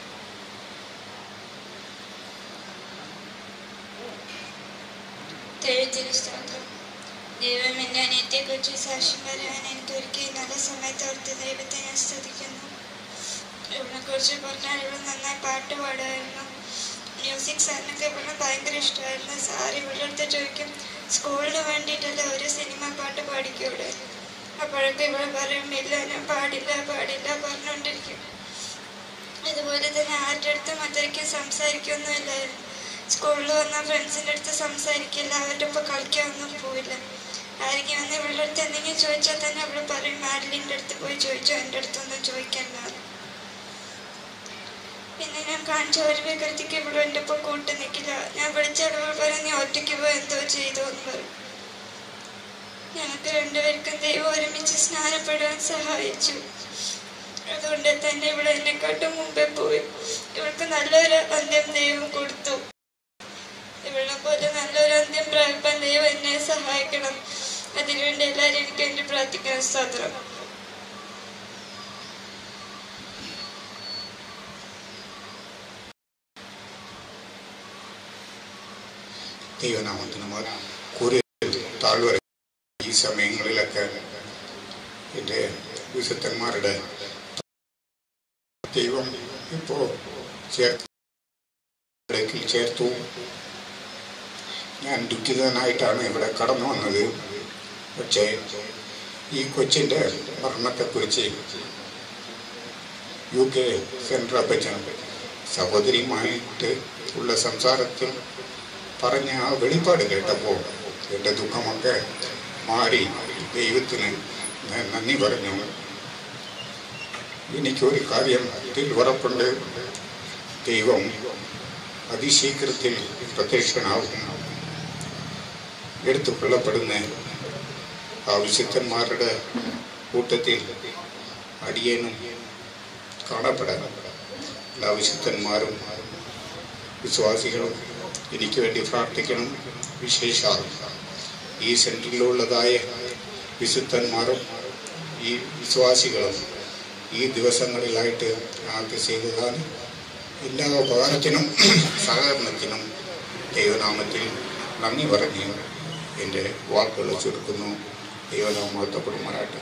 ദൈവത്തിന് സ്തോത്രം ദൈവം എൻ്റെ അനിയത്തെക്കുറിച്ച് സാക്ഷ്യം പറയാൻ എനിക്ക് ഒരുക്കി നല്ല സമയത്ത് ഓർത്ത് ദൈവത്തെ ഞാൻ സ്തുതിക്കുന്നു ഇവളെ കുറിച്ച് പറഞ്ഞാൽ ഇവൾ നന്നായി പാട്ട് പാടുമായിരുന്നു മ്യൂസിക് സാറിനൊക്കെ ഇവളെ ഭയങ്കര ഇഷ്ടമായിരുന്നു സാർ ഇവളുടെ അടുത്ത് ചോദിക്കും സ്കൂളിന് വേണ്ടിയിട്ടല്ല ഒരു സിനിമ പാട്ട് പാടിക്കൂടെ അപ്പോഴൊക്കെ ഇവൾ പറയും ഇല്ല ഞാൻ പാടില്ല പാടില്ല പറഞ്ഞുകൊണ്ടിരിക്കും അതുപോലെ തന്നെ ആരുടെ അടുത്തും അത്രയ്ക്ക് സംസാരിക്കൊന്നുമില്ലായിരുന്നു സ്കൂളിൽ വന്ന ഫ്രണ്ട്സിൻ്റെ അടുത്ത് സംസാരിക്കില്ല അവരുടെ ഒപ്പം കളിക്കാനൊന്നും പോവില്ല ആരെങ്കിലും വന്ന് ഇവളുടെ അടുത്ത് എന്തെങ്കിലും ചോദിച്ചാൽ തന്നെ അവൾ പറയും മാഡലിൻ്റെ അടുത്ത് പോയി ചോദിച്ചോ എൻ്റെ അടുത്തൊന്നും ചോദിക്കണ്ട പിന്നെ ഞാൻ കാണിച്ച ഒരു വികൃതിക്ക് ഇവളും എൻ്റെ ഒപ്പം കൂട്ട് നിൽക്കില്ല ഞാൻ വിളിച്ചാൽ അവൾ പറയും നീ ഒറ്റയ്ക്ക് പോയി എന്തോ ചെയ്തു എന്ന് പറയും ഞങ്ങൾക്ക് രണ്ടുപേർക്കും ദൈവം ഒരുമിച്ച് സ്നാനപ്പെടാൻ സഹായിച്ചു അതുകൊണ്ട് തന്നെ ഇവിടെ എന്നെക്കാട്ടും മുമ്പേ പോയി ഇവൾക്ക് നല്ലൊരു അന്ത്യം ദൈവം കൊടുത്തു ഇവളെ പോലെ നല്ലൊരു അന്ത്യം പ്രാപിപ്പാൻ ദൈവം എന്നെ സഹായിക്കണം അതിനുവേണ്ടി എല്ലാവരും എനിക്ക് വേണ്ടി പ്രാർത്ഥിക്കണം സ്തോത്രം ദൈവനാമത്തിന് കൂറിയ താഴ്വര ഈ സമയങ്ങളിലൊക്കെ എൻ്റെ വിശുദ്ധന്മാരുടെ ദൈവം ഇപ്പോൾ ചേർത്ത് ഇടയ്ക്കിൽ ചേർത്തു ഞാൻ ദുഃഖിതനായിട്ടാണ് ഇവിടെ കടന്നു വന്നത് പക്ഷേ ഈ കൊച്ചിൻ്റെ മരണത്തെക്കുറിച്ച് യു കെ സെൻട്രൽ അപ്പച്ചൻ സഹോദരിയുമായിട്ട് ഉള്ള സംസാരത്തിൽ പറഞ്ഞ ആ വെളിപ്പാട് കേട്ടപ്പോൾ എൻ്റെ ദുഃഖമൊക്കെ മാറി ദൈവത്തിന് ഞാൻ നന്ദി പറഞ്ഞു എനിക്കൊരു കാര്യം ഇതിൽ ഉറപ്പുണ്ട് ദൈവം അതിശീഘ്രത്തിൽ പ്രത്യക്ഷനാവും എടുത്തുകൊള്ളപ്പെടുന്ന ആ വിശുദ്ധന്മാരുടെ കൂട്ടത്തിൽ അടിയനും കാണപ്പെടാൻ എല്ലാ വിശുദ്ധന്മാരും വിശ്വാസികളും എനിക്ക് വേണ്ടി പ്രാർത്ഥിക്കണം വിശേഷാൽ ഈ സെൻറ്ററിലുള്ളതായ വിശുദ്ധന്മാരും ഈ വിശ്വാസികളും ഈ ദിവസങ്ങളിലായിട്ട് ഞങ്ങൾക്ക് ചെയ്തതാണ് എല്ലാ ഉപകാരത്തിനും സഹകരണത്തിനും ദൈവനാമത്തിൽ നന്ദി പറഞ്ഞ് എൻ്റെ വാക്കുകൾ ചുരുക്കുന്നു ദൈവനാമത്വപ്പെടുമാറാട്ടെ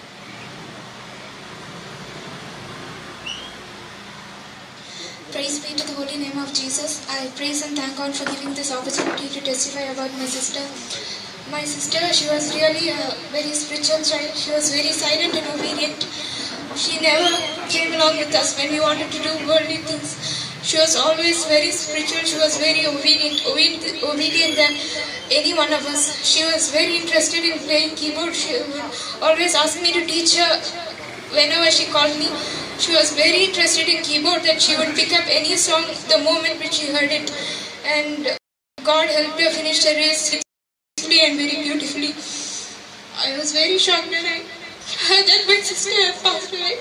Praise be to the holy name of Jesus. I praise and thank God for giving this opportunity to testify about my sister. My sister, she was really a very spiritual child. She was very silent and obedient. She never came along with us when we wanted to do worldly things. She was always very spiritual. She was very obedient, obedient, obedient than any one of us. She was very interested in playing keyboard. She would always ask me to teach her whenever she called me. She was very interested in keyboard that she would pick up any song the moment which she heard it. And God helped her finish the race successfully and very beautifully. I was very shocked when I heard that my sister had passed away.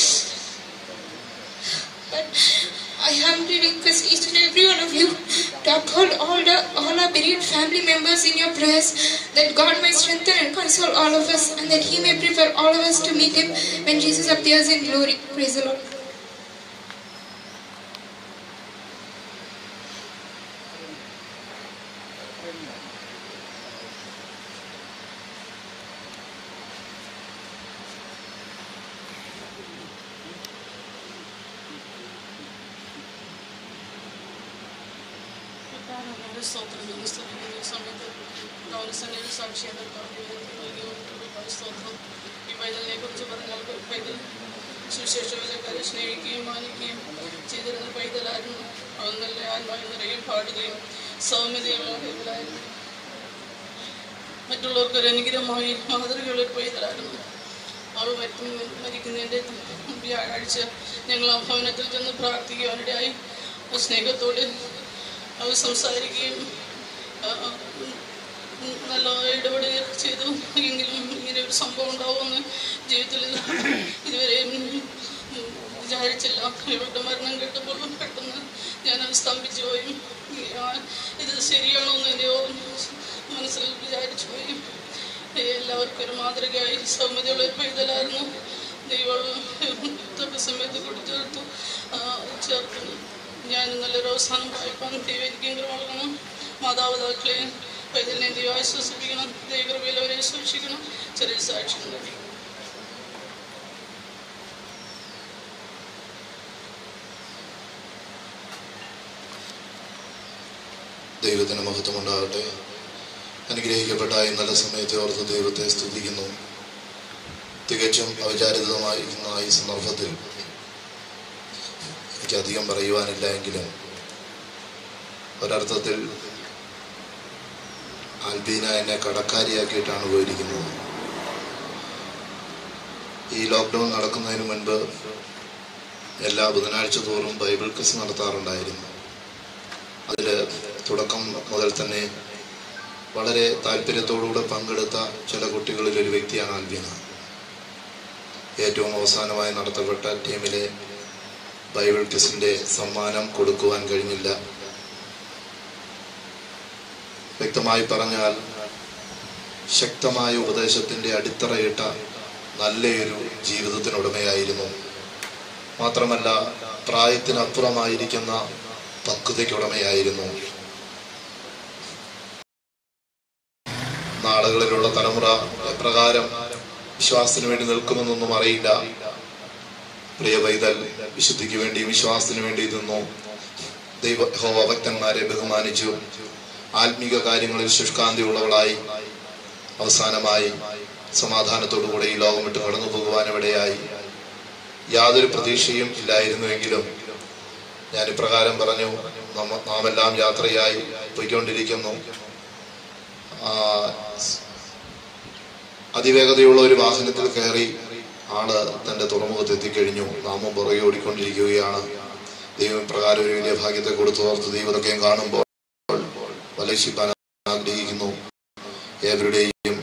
But I humbly request each and every one of you to uphold all the all our bereaved family members in your prayers, that God may strengthen and console all of us, and that He may prepare all of us to meet Him when Jesus appears in glory. Praise the Lord. കർത്താവിന്റെ സ്തോത്രം ഈ സ്തുതിക്കുന്ന ഈ സമയത്ത് പൗരസന്നിധി സാക്ഷിയായ കർത്താവിന്റെ സ്തോത്രം ഈ പൈതലിനെ കുറിച്ച് പറഞ്ഞാൽ പൈതൽ സുശേഷ വിലക്കാരെ സ്നേഹിക്കുകയും മാനിക്കുകയും ചെയ്തിരുന്ന പൈതലായിരുന്നു അവൻ നല്ല ആത്മാവിൽ നിറയും പാടുകയും സൗമ്യതയുള്ള പൈതലായിരുന്നു മറ്റുള്ളവർക്ക് ഒരു അനുഗ്രഹമായി മാതൃകയുള്ള ഒരു പൈതലായിരുന്നു അവൾ മരിക്കും മരിക്കുന്നതിൻ്റെ വ്യാഴാഴ്ച ഞങ്ങൾ ആ ഭവനത്തിൽ ചെന്ന് പ്രാർത്ഥിക്കുവാനിടയായി ആ സ്നേഹത്തോടെ അവർ സംസാരിക്കുകയും ആ, ആ, ഉം, നല്ല ഇടപെടുകയൊക്കെ ചെയ്തു എങ്കിലും ഇങ്ങനെ ഒരു സംഭവം ഉണ്ടാവുമെന്ന് ജീവിതത്തിൽ ഇതുവരെ ഉം, ഉം, വിചാരിച്ചില്ല ഇവരുടെ മരണം കേട്ടപ്പോൾ പെട്ടെന്ന് ഞാനത് സ്തംഭിച്ചു പോയി ഈ, ആ, ഇത് ശരിയാണോ എന്ന് എൻ്റെ ഓ- മനസ്സിൽ വിചാരിച്ചു പോയി എല്ലാവർക്കും ഒരു മാതൃകയായി സൗമ്യതയുള്ള ഒരു പൈതലായിരുന്നു ദൈവം തൊക്കെ സമയത്ത് കൂട്ടിച്ചേർത്തു ആ, ചേർത്തു ഞാൻ നല്ലൊരു അവസാനം വായിപ്പാൻ ദൈവം നൽകണം മാതാപിതാക്കളെ പൈതലിനെ ദൈവം ആശ്വസിപ്പിക്കണം ദൈവകൃപയിൽ അവരെ സൂക്ഷിക്കണം ചെറിയ സാക്ഷ്യം നൽകി ദൈവത്തിന് മഹത്വം ഉണ്ടാകട്ടെ അനുഗ്രഹിക്കപ്പെട്ട ഈ നല്ല സമയത്തെ ഓർത്ത് ദൈവത്തെ സ്തുതിക്കുന്നു തികച്ചും അവിചാരിതമായിരുന്ന ഈ സന്ദർഭത്തിൽ എനിക്ക് അധികം പറയുവാനില്ല എങ്കിലും ഒരർത്ഥത്തിൽ ആൽബീന എന്നെ കടക്കാരിയാക്കിയിട്ടാണ് പോയിരിക്കുന്നത് ഈ ലോക്ക്ഡൗൺ നടക്കുന്നതിന് മുൻപ് എല്ലാ ബുധനാഴ്ച തോറും ബൈബിൾ ക്വിസ് നടത്താറുണ്ടായിരുന്നു അതിൽ തുടക്കം മുതൽ തന്നെ വളരെ താല്പര്യത്തോടുകൂടെ പങ്കെടുത്ത ചില കുട്ടികളിൽ ഒരു വ്യക്തിയാണ് ആൽബീന ഏറ്റവും അവസാനമായി നടത്തപ്പെട്ട ടീമിലെ ബൈബിൾ ക്വിസിന്റെ സമ്മാനം കൊടുക്കുവാൻ കഴിഞ്ഞില്ല വ്യക്തമായി പറഞ്ഞാൽ ശക്തമായ ഉപദേശത്തിന്റെ അടിത്തറയിട്ട നല്ലൊരു ജീവിതത്തിനുടമയായിരുന്നു മാത്രമല്ല പ്രായത്തിനപ്പുറമായിരിക്കുന്ന പക്വതയ്ക്കുടമയായിരുന്നു നാളുകളിലുള്ള തലമുറ എപ്രകാരം വിശ്വാസത്തിന് വേണ്ടി നിൽക്കുമെന്നൊന്നും അറിയില്ല പ്രിയ പൈതൽ വിശുദ്ധിക്ക് വേണ്ടി വിശ്വാസത്തിന് വേണ്ടി നിന്നു ദൈവ ഭക്തന്മാരെ ബഹുമാനിച്ചു ആത്മീക കാര്യങ്ങളിൽ ശുഷ്കാന്തിയുള്ളവളായി അവസാനമായി സമാധാനത്തോടുകൂടെ ഈ ലോകം വിട്ട് കടന്നു പോകുവാൻ ഇവിടെയായി യാതൊരു പ്രതീക്ഷയും ഇല്ലായിരുന്നുവെങ്കിലും ഞാൻ ഇപ്രകാരം പറഞ്ഞു നമ്മ നാം എല്ലാം യാത്രയായി പോയിക്കൊണ്ടിരിക്കുന്നു ആ, അതിവേഗതയുള്ള ഒരു വാഹനത്തിൽ കയറി ആള് തന്റെ തുറമുഖത്ത് എത്തിക്കഴിഞ്ഞു നാമും പുറകെ ഓടിക്കൊണ്ടിരിക്കുകയാണ് ദൈവം പ്രകാരം ഒരു വലിയ ഭാഗ്യത്തെ കൊടുത്തു ഓർത്ത് ദൈവതൊക്കെയും കാണുമ്പോൾ വലശിപ്പാൻ ആഗ്രഹിക്കുന്നു ഏവരുടെയും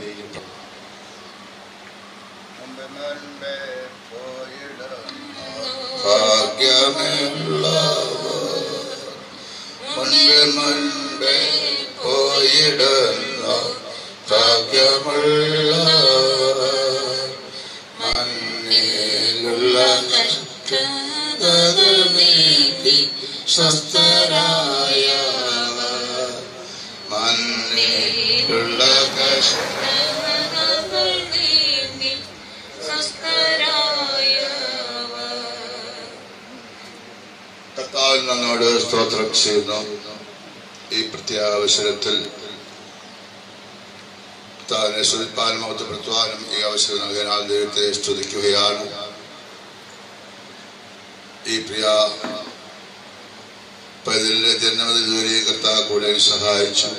മുൻപേ മുൻപേ പോയിടുന്ന ഭാഗ്യമുള്ള മണ്ണിലുള്ള കഷ്ടതകൾ നീക്കി സ്വസ്ഥരായ മണ്ണിലുള്ള കഷ്ട കർത്താവിൽ നമ്മോട് സ്തോത്രം ചെയ്യുന്നു ഈ പ്രത്യേക അവസരത്തിൽ കർത്താവിനെ സ്തുതിപ്പാനും മഹത്വപ്പെടുത്തുവാനും ഈ അവസരം നൽകാൻ ദൈവത്തെ സ്തുതിക്കുകയാണ് ഈ പ്രിയ പൈതലിന്റെ ജന്മത്തിൽ ഇതുവരെ കർത്താവ് കൂടെ സഹായിച്ചു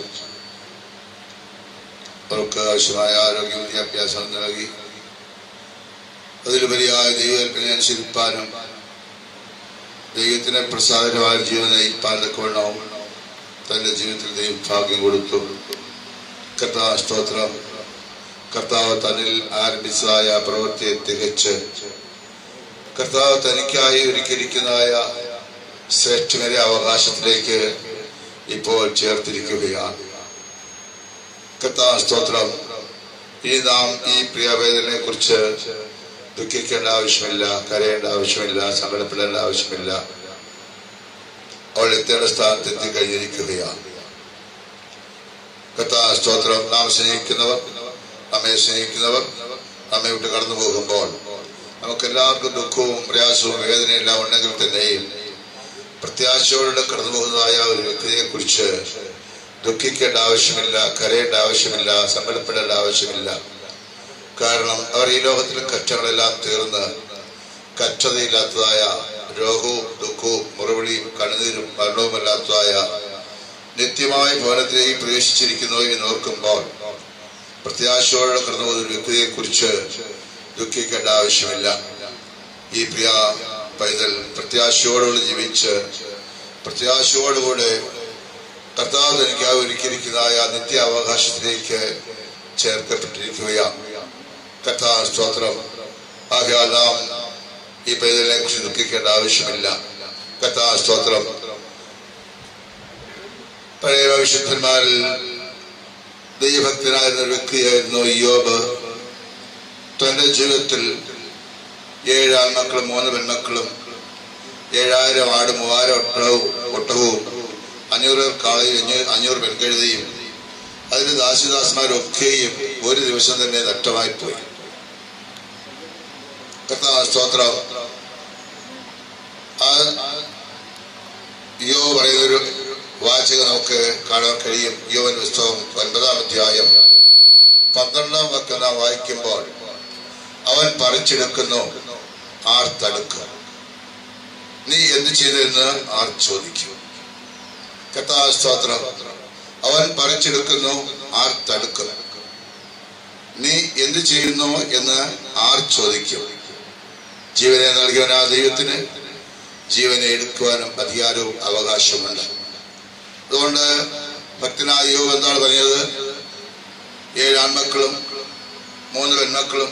അവർക്ക് ആവശ്യമായ ആരോഗ്യ വിദ്യാഭ്യാസം നൽകി അതിലുപരിയായ ദൈവകൽപ്പന അനുസരിപ്പാനും ദൈവത്തിന് പ്രസാദകരമായ ജീവൻ നയിപ്പാൻ തക്കവണ്ണവും തന്റെ ജീവിതത്തിൽ ദൈവം ഭാഗ്യം കൊടുത്തു കർത്താവ് സ്തോത്രം കർത്താവ് തന്നിൽ ആരംഭിച്ചതായ പ്രവൃത്തിയെ തികച്ച് കർത്താവ് തനിക്കായി ഒരുക്കിയിരിക്കുന്നതായ ശ്രേഷ്ഠകര അവകാശത്തിലേക്ക് ഇപ്പോൾ ചേർത്തിരിക്കുകയാണ് കർത്താവ് സ്തോത്രം ഇനി നാം ഈ പ്രിയവേദനെ കുറിച്ച് ദുഃഖിക്കേണ്ട ആവശ്യമില്ല കരയേണ്ട ആവശ്യമില്ല സങ്കടപ്പെടേണ്ട ആവശ്യമില്ല അവൾ എത്തേണ്ട സ്ഥാനത്ത് എത്തിക്കഴിഞ്ഞിരിക്കുകയാണ് കർത്താവ് സ്തോത്രം നാം സ്നേഹിക്കുന്നവർ നമ്മെ സ്നേഹിക്കുന്നവർ നമ്മെ വിട്ട് കടന്നു പോകുമ്പോൾ നമുക്ക് എല്ലാവർക്കും ദുഃഖവും പ്രയാസവും വേദനയെല്ലാം ഉണ്ടെങ്കിൽ തന്നെയും പ്രത്യാശയോടെ കടന്നു പോകുന്നതായ ഒരു വ്യക്തിയെ കുറിച്ച് ദുഃഖിക്കേണ്ട ആവശ്യമില്ല കരയേണ്ട ആവശ്യമില്ല സങ്കടപ്പെടേണ്ട ആവശ്യമില്ല കാരണം അവർ ഈ ലോകത്തിലെ കഷ്ടങ്ങളെല്ലാം തീർന്ന് കഷ്ടതയില്ലാത്തതായ രോഗവും ദുഃഖവും മുറവിളിയും കണ്ണുനീരും മരണവുമല്ലാത്തതായ നിത്യമായ ഭവനത്തിലേക്ക് പ്രവേശിച്ചിരിക്കുന്നു എന്ന് ഓർക്കുമ്പോൾ പ്രത്യാശയോടെ കടന്നു പോകുന്ന ഒരു വ്യക്തിയെ കുറിച്ച് ദുഃഖിക്കേണ്ട ആവശ്യമില്ല ഈ പ്രിയ പൈതൽ പ്രത്യാശയോടുകൂടി ജീവിച്ച് പ്രത്യാശയോടുകൂടെ കർത്താവ് തനിക്ക് ഒരുക്കിയിരിക്കുന്നതായ നിത്യ അവകാശത്തിലേക്ക് ചേർക്കപ്പെട്ടിരിക്കുകയാണ് കർത്താവ് സ്തോത്രം ആകയാൽ നാം ഈ പൈതലിനെ കുറിച്ച് ദുഃഖിക്കേണ്ട ആവശ്യമില്ല കർത്താവ് സ്തോത്രം പഴയ വിശുദ്ധന്മാരിൽ ദൈവഭക്തനായിരുന്ന ഒരു വ്യക്തിയായിരുന്നു യോബ് തന്റെ ജീവിതത്തിൽ ഏഴ് ആൺമക്കളും മൂന്ന് പെൺമക്കളും ഏഴായിരം ആട് മൂവായിരം ഒട്ടവും ഒട്ടകവും അഞ്ഞൂറ് കാളയും അഞ്ഞൂറ് അഞ്ഞൂറ് പെൺകഴുതയും അതിന് ദാസിദാസന്മാരൊക്കെയും ഒരു ദിവസം തന്നെ നഷ്ടമായി പോയി കർത്താവ് സ്തോത്രം ആ യോ പറയുന്നൊരു വാചകം നമുക്ക് കാണാൻ കഴിയും യോവൻ പുസ്തകം ഒൻപതാം അധ്യായം പന്ത്രണ്ടാം വാക്യം നാം വായിക്കുമ്പോൾ അവൻ പറിച്ചെടുക്കുന്നു ആർ തടുക്കും നീ എന്ത് ചെയ്തെന്ന് ആർ ചോദിക്കും കർത്താവ് സ്തോത്രം അവൻ പറിച്ചെടുക്കുന്നു ആർ തടുക്കും നീ എന്ത് ചെയ്യുന്നു എന്ന് ആർ ചോദിക്കും ജീവനെ നൽകിയവൻ ആ ദൈവത്തിന് ജീവനെ എടുക്കുവാനും അധികാരവും അവകാശമുണ്ട് അതുകൊണ്ട് ഭക്തനായ യോവ് എന്താണ് പറഞ്ഞത് ഏഴ് ആൺമക്കളും മൂന്ന് പെൺമക്കളും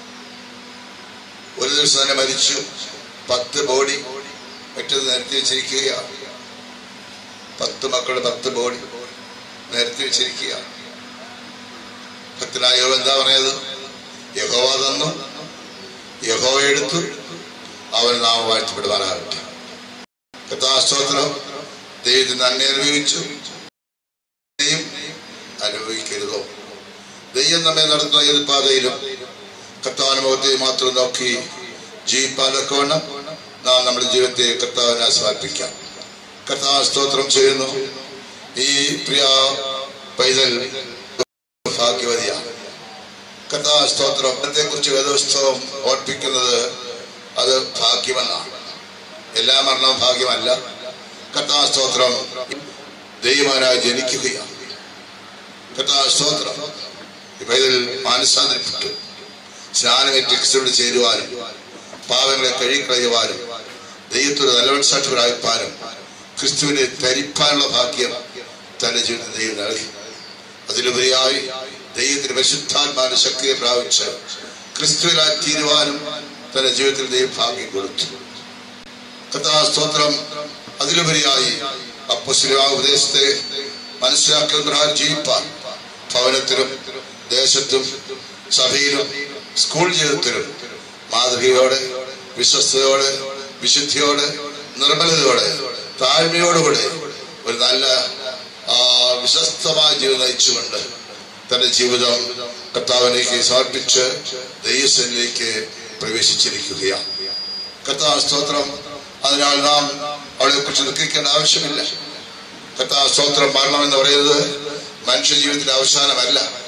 ഒരു ദിവസം തന്നെ മരിച്ചു പത്ത് ബോഡി മറ്റത് നിരത്തി വെച്ചിരിക്കുകയാണ് പത്ത് മക്കളുടെ പത്ത് ബോഡി നിരത്തി വെച്ചിരിക്കുക ഭക്തനായ യോവ് എന്താ പറഞ്ഞത് യഹോവ തന്നു യഹോവ എടുത്തു അവൻ നാം വാഴ്ത്തപ്പെടുവാനാകട്ടെ കഥാസ്തോത്രം ദൈവത്തിന് നന്ദി അനുഭവിച്ചു ദൈവം അനുഭവിക്കരുതോ ദൈവം നമ്മെ നടത്തുന്ന ഏത് പാതയിലും കർത്താനുഭവത്തെ മാത്രം നോക്കി ജീവിപ്പാനൊക്കെ വേണം നാം നമ്മുടെ ജീവിതത്തെ കർത്താവിനെ സമർപ്പിക്കാം കർത്താവ് സ്തോത്രം ചെയ്യുന്നു ഈ പ്രിയ പൈതൽ ഭാഗ്യവതിയാണ് കർത്താവ് സ്തോത്രത്തെ കുറിച്ച് വേദോത്സവം ഓർപ്പിക്കുന്നത് അത് ഭാഗ്യമെന്നാണ് എല്ലാ മരണവും ഭാഗ്യമല്ല കർത്താവ് സ്തോത്രം ദൈവമാനായി ജനിക്കുകയാണ് കർത്താവ് സ്തോത്രം ഈ പൈതൽ മാനസാന്തരപ്പെട്ടു സ്നാനമേറ്റ് ക്രിസ്തുവിനോട് ചേരുവാനും പാവങ്ങളെ കഴുകിക്കളയുവാനും ദൈവത്തോട് നല്ലവൻ സാക്ഷികളായിപ്പാനും ക്രിസ്തുവിനെ ധരിപ്പാനുള്ള ഭാഗ്യം തന്റെ ജീവിതത്തിൽ ദൈവം നൽകി അതിലുപരിയായി ദൈവത്തിന്റെ പരിശുദ്ധാത്മാവിന്റെ ശക്തിയെ പ്രാപിച്ച് ക്രിസ്തുവിനായി തീരുവാനും തന്റെ ജീവിതത്തിൽ ദൈവം ഭാഗ്യം കൊടുത്തു കഥാ സ്തോത്രം അതിലുപരിയായി അപ്പുസ്ലിമാ ഉപദേശത്തെ മനസ്സിലാക്കുന്ന പ്രകാരം ജീവിപ്പാൻ ഭവനത്തിലും ദേശത്തും സഭയിലും സ്കൂൾ ജീവിതത്തിലും മാതൃകയോടെ വിശ്വസ്തയോടെ വിശുദ്ധിയോടെ നിർമ്മലതയോടെ താഴ്മയോടുകൂടെ ഒരു നല്ല ആ, വിശ്വസ്തമായ ജീവിതം നയിച്ചുകൊണ്ട് തന്റെ ജീവിതം കർത്താവിലേക്ക് സമർപ്പിച്ച് ദൈവസനിലേക്ക് പ്രവേശിച്ചിരിക്കുകയാണ് കർത്താവ് സ്തോത്രം അതിനാൽ നാം അവളെ കുറിച്ച് ദുഃഖിക്കേണ്ട ആവശ്യമില്ല കർത്താവ് സ്തോത്രം മരണം എന്ന് പറയുന്നത് മനുഷ്യ ജീവിതത്തിന്റെ അവസാനമല്ല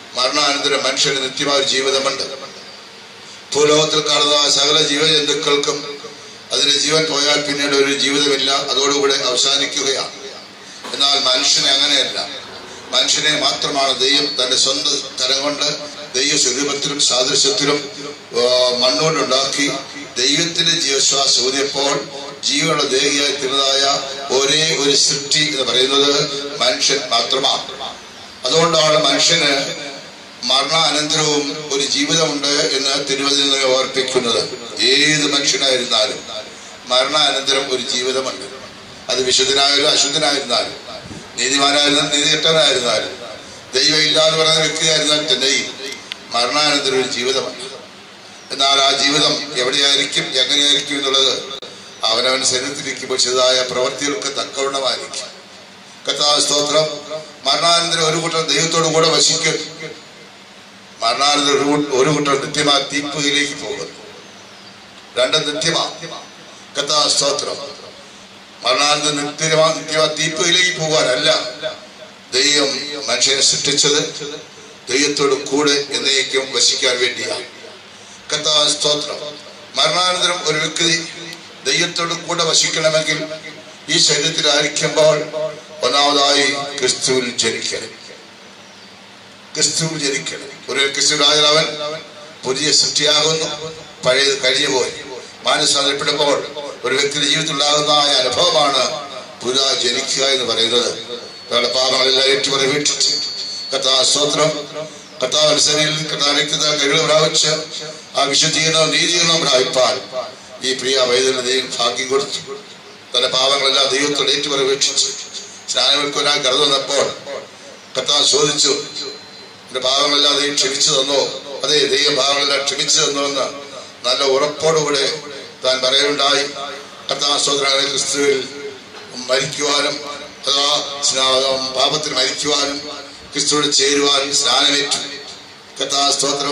മരണാനന്തരം മനുഷ്യന് നിത്യമായ ഒരു ജീവിതമുണ്ട് ഭൂലോകത്തിൽ കാണുന്ന സകല ജീവജന്തുക്കൾക്കും അതിന്റെ ജീവൻ പോയാൽ പിന്നീട് ഒരു ജീവിതമില്ല അതോടുകൂടെ അവസാനിക്കുകയാണ് എന്നാൽ മനുഷ്യനെ അങ്ങനെയല്ല മനുഷ്യനെ മാത്രമാണ് ദൈവം തന്റെ സ്വന്തം തരം കൊണ്ട് ദൈവ സ്വരൂപത്തിലും സാദൃശ്യത്തിലും ആ, മണ്ണുകൊണ്ടുണ്ടാക്കി ദൈവത്തിന്റെ ജീവശ്വാസം ഊതിയപ്പോൾ ജീവനുള്ള ദേഹിയായി തീർന്നതായ ഒരേ ഒരു സൃഷ്ടി എന്ന് പറയുന്നത് മനുഷ്യൻ മാത്രമാണ് അതുകൊണ്ടാണ് മനുഷ്യന് മരണാനന്തരവും ഒരു ജീവിതമുണ്ട് എന്ന് തിരുവചന ഓർപ്പിക്കുന്നത് ഏത് മനുഷ്യനായിരുന്നാലും മരണാനന്തരം ഒരു ജീവിതമുണ്ട് അത് വിശുദ്ധനായാലും അശുദ്ധനായിരുന്നാലും നീതിമാനായിരുന്നാലും നീതികെട്ടനായിരുന്നാലും ദൈവം ഇല്ലാന്ന് പറയുന്ന വ്യക്തിയായിരുന്നാൽ തന്നെയും മരണാനന്തരം ഒരു ജീവിതമുണ്ട് എന്നാൽ ആ ജീവിതം എവിടെയായിരിക്കും എങ്ങനെയായിരിക്കും എന്നുള്ളത് അവനവൻ ശരീരത്തിലിരിക്കുമ്പോൾ ചെയ്തതായ പ്രവർത്തികൾക്ക് തക്കവണ്ണമായിരിക്കും കർത്താവ് സ്തോത്രം മരണാനന്തരം ഒരു കൂട്ടർ ദൈവത്തോടു കൂടെ വശിക്കും മരണാനന്തരം ഒരു കൂ- ഒരു കൂട്ടർ നിത്യമാ തീപ്പുകയിലേക്ക് പോകും രണ്ടും നിത്യമാ കർത്താവ് സ്തോത്രം മരണാനന്തരം നിത്യമാ നിത്യമാ തീപ്പുകയിലേക്ക് പോകാനല്ല ദൈവം മനുഷ്യനെ സൃഷ്ടിച്ചത് ദൈവത്തോട് കൂടെ എന്നേക്കും വശിക്കാൻ വേണ്ടിയാണ് കർത്താവ് സ്തോത്രം മരണാനന്തരം ഒരു വ്യക്തി ദൈവത്തോട് കൂടെ വശിക്കണമെങ്കിൽ ഈ ശരീരത്തിലായിരിക്കുമ്പോൾ ഒന്നാമതായി ക്രിസ്തുവിൽ ജനിക്കണം ക്രിസ്തുവിൽ ജനിക്കണം ഒരു ക്രിസ്തുവിലായാൽ അവൻ പുതിയ സൃഷ്ടിയാകുന്നു പഴയത് കഴിഞ്ഞു പോയി മാനസാന്തരപ്പെടുമ്പോൾ ഒരു വ്യക്തിയുടെ ജീവിതത്തിലുണ്ടാകുന്ന ആ അനുഭവമാണ് പുരാ ജനിക്കുക എന്ന് പറയുന്നത് അവരുടെ പാപങ്ങളെല്ലാം ഏറ്റുപറ വീട്ടിച്ച് കഥാ സ്തോത്രം കർത്താവ് ശരീരിൽ കർത്താവിക്കുന്ന കഴിവ് പ്രാപിച്ച് ആ വിശുദ്ധീകരണവും നീതീകരണവും പ്രാപിപ്പാൻ ഈ പ്രിയ വൈദ്യുതി ദൈവം ഭാഗ്യം കൊടുത്തു തന്റെ പാവങ്ങളെല്ലാം ദൈവത്തോട് ഏറ്റുപറവീക്ഷിച്ചു സ്നാനങ്ങൾക്ക് ഒരാൾ കടന്നു വന്നപ്പോൾ കർത്താവ് ചോദിച്ചു എന്റെ പാവങ്ങളെല്ലാം ദൈവം ക്ഷമിച്ചു തന്നോ അതെ ദൈവം പാവങ്ങളെല്ലാം ക്ഷമിച്ചു തന്നോ എന്ന് നല്ല ഉറപ്പോടുകൂടെ താൻ പറയുണ്ടായി കർത്താവ് സ്തോത്രങ്ങളെ ക്രിസ്തുവിൽ മരിക്കുവാനും അഥവാ സ്നാ- പാപത്തിൽ മരിക്കുവാനും ക്രിസ്തുവോട് ചേരുവാനും സ്നാനമേറ്റു കർത്താവ് സ്തോത്രം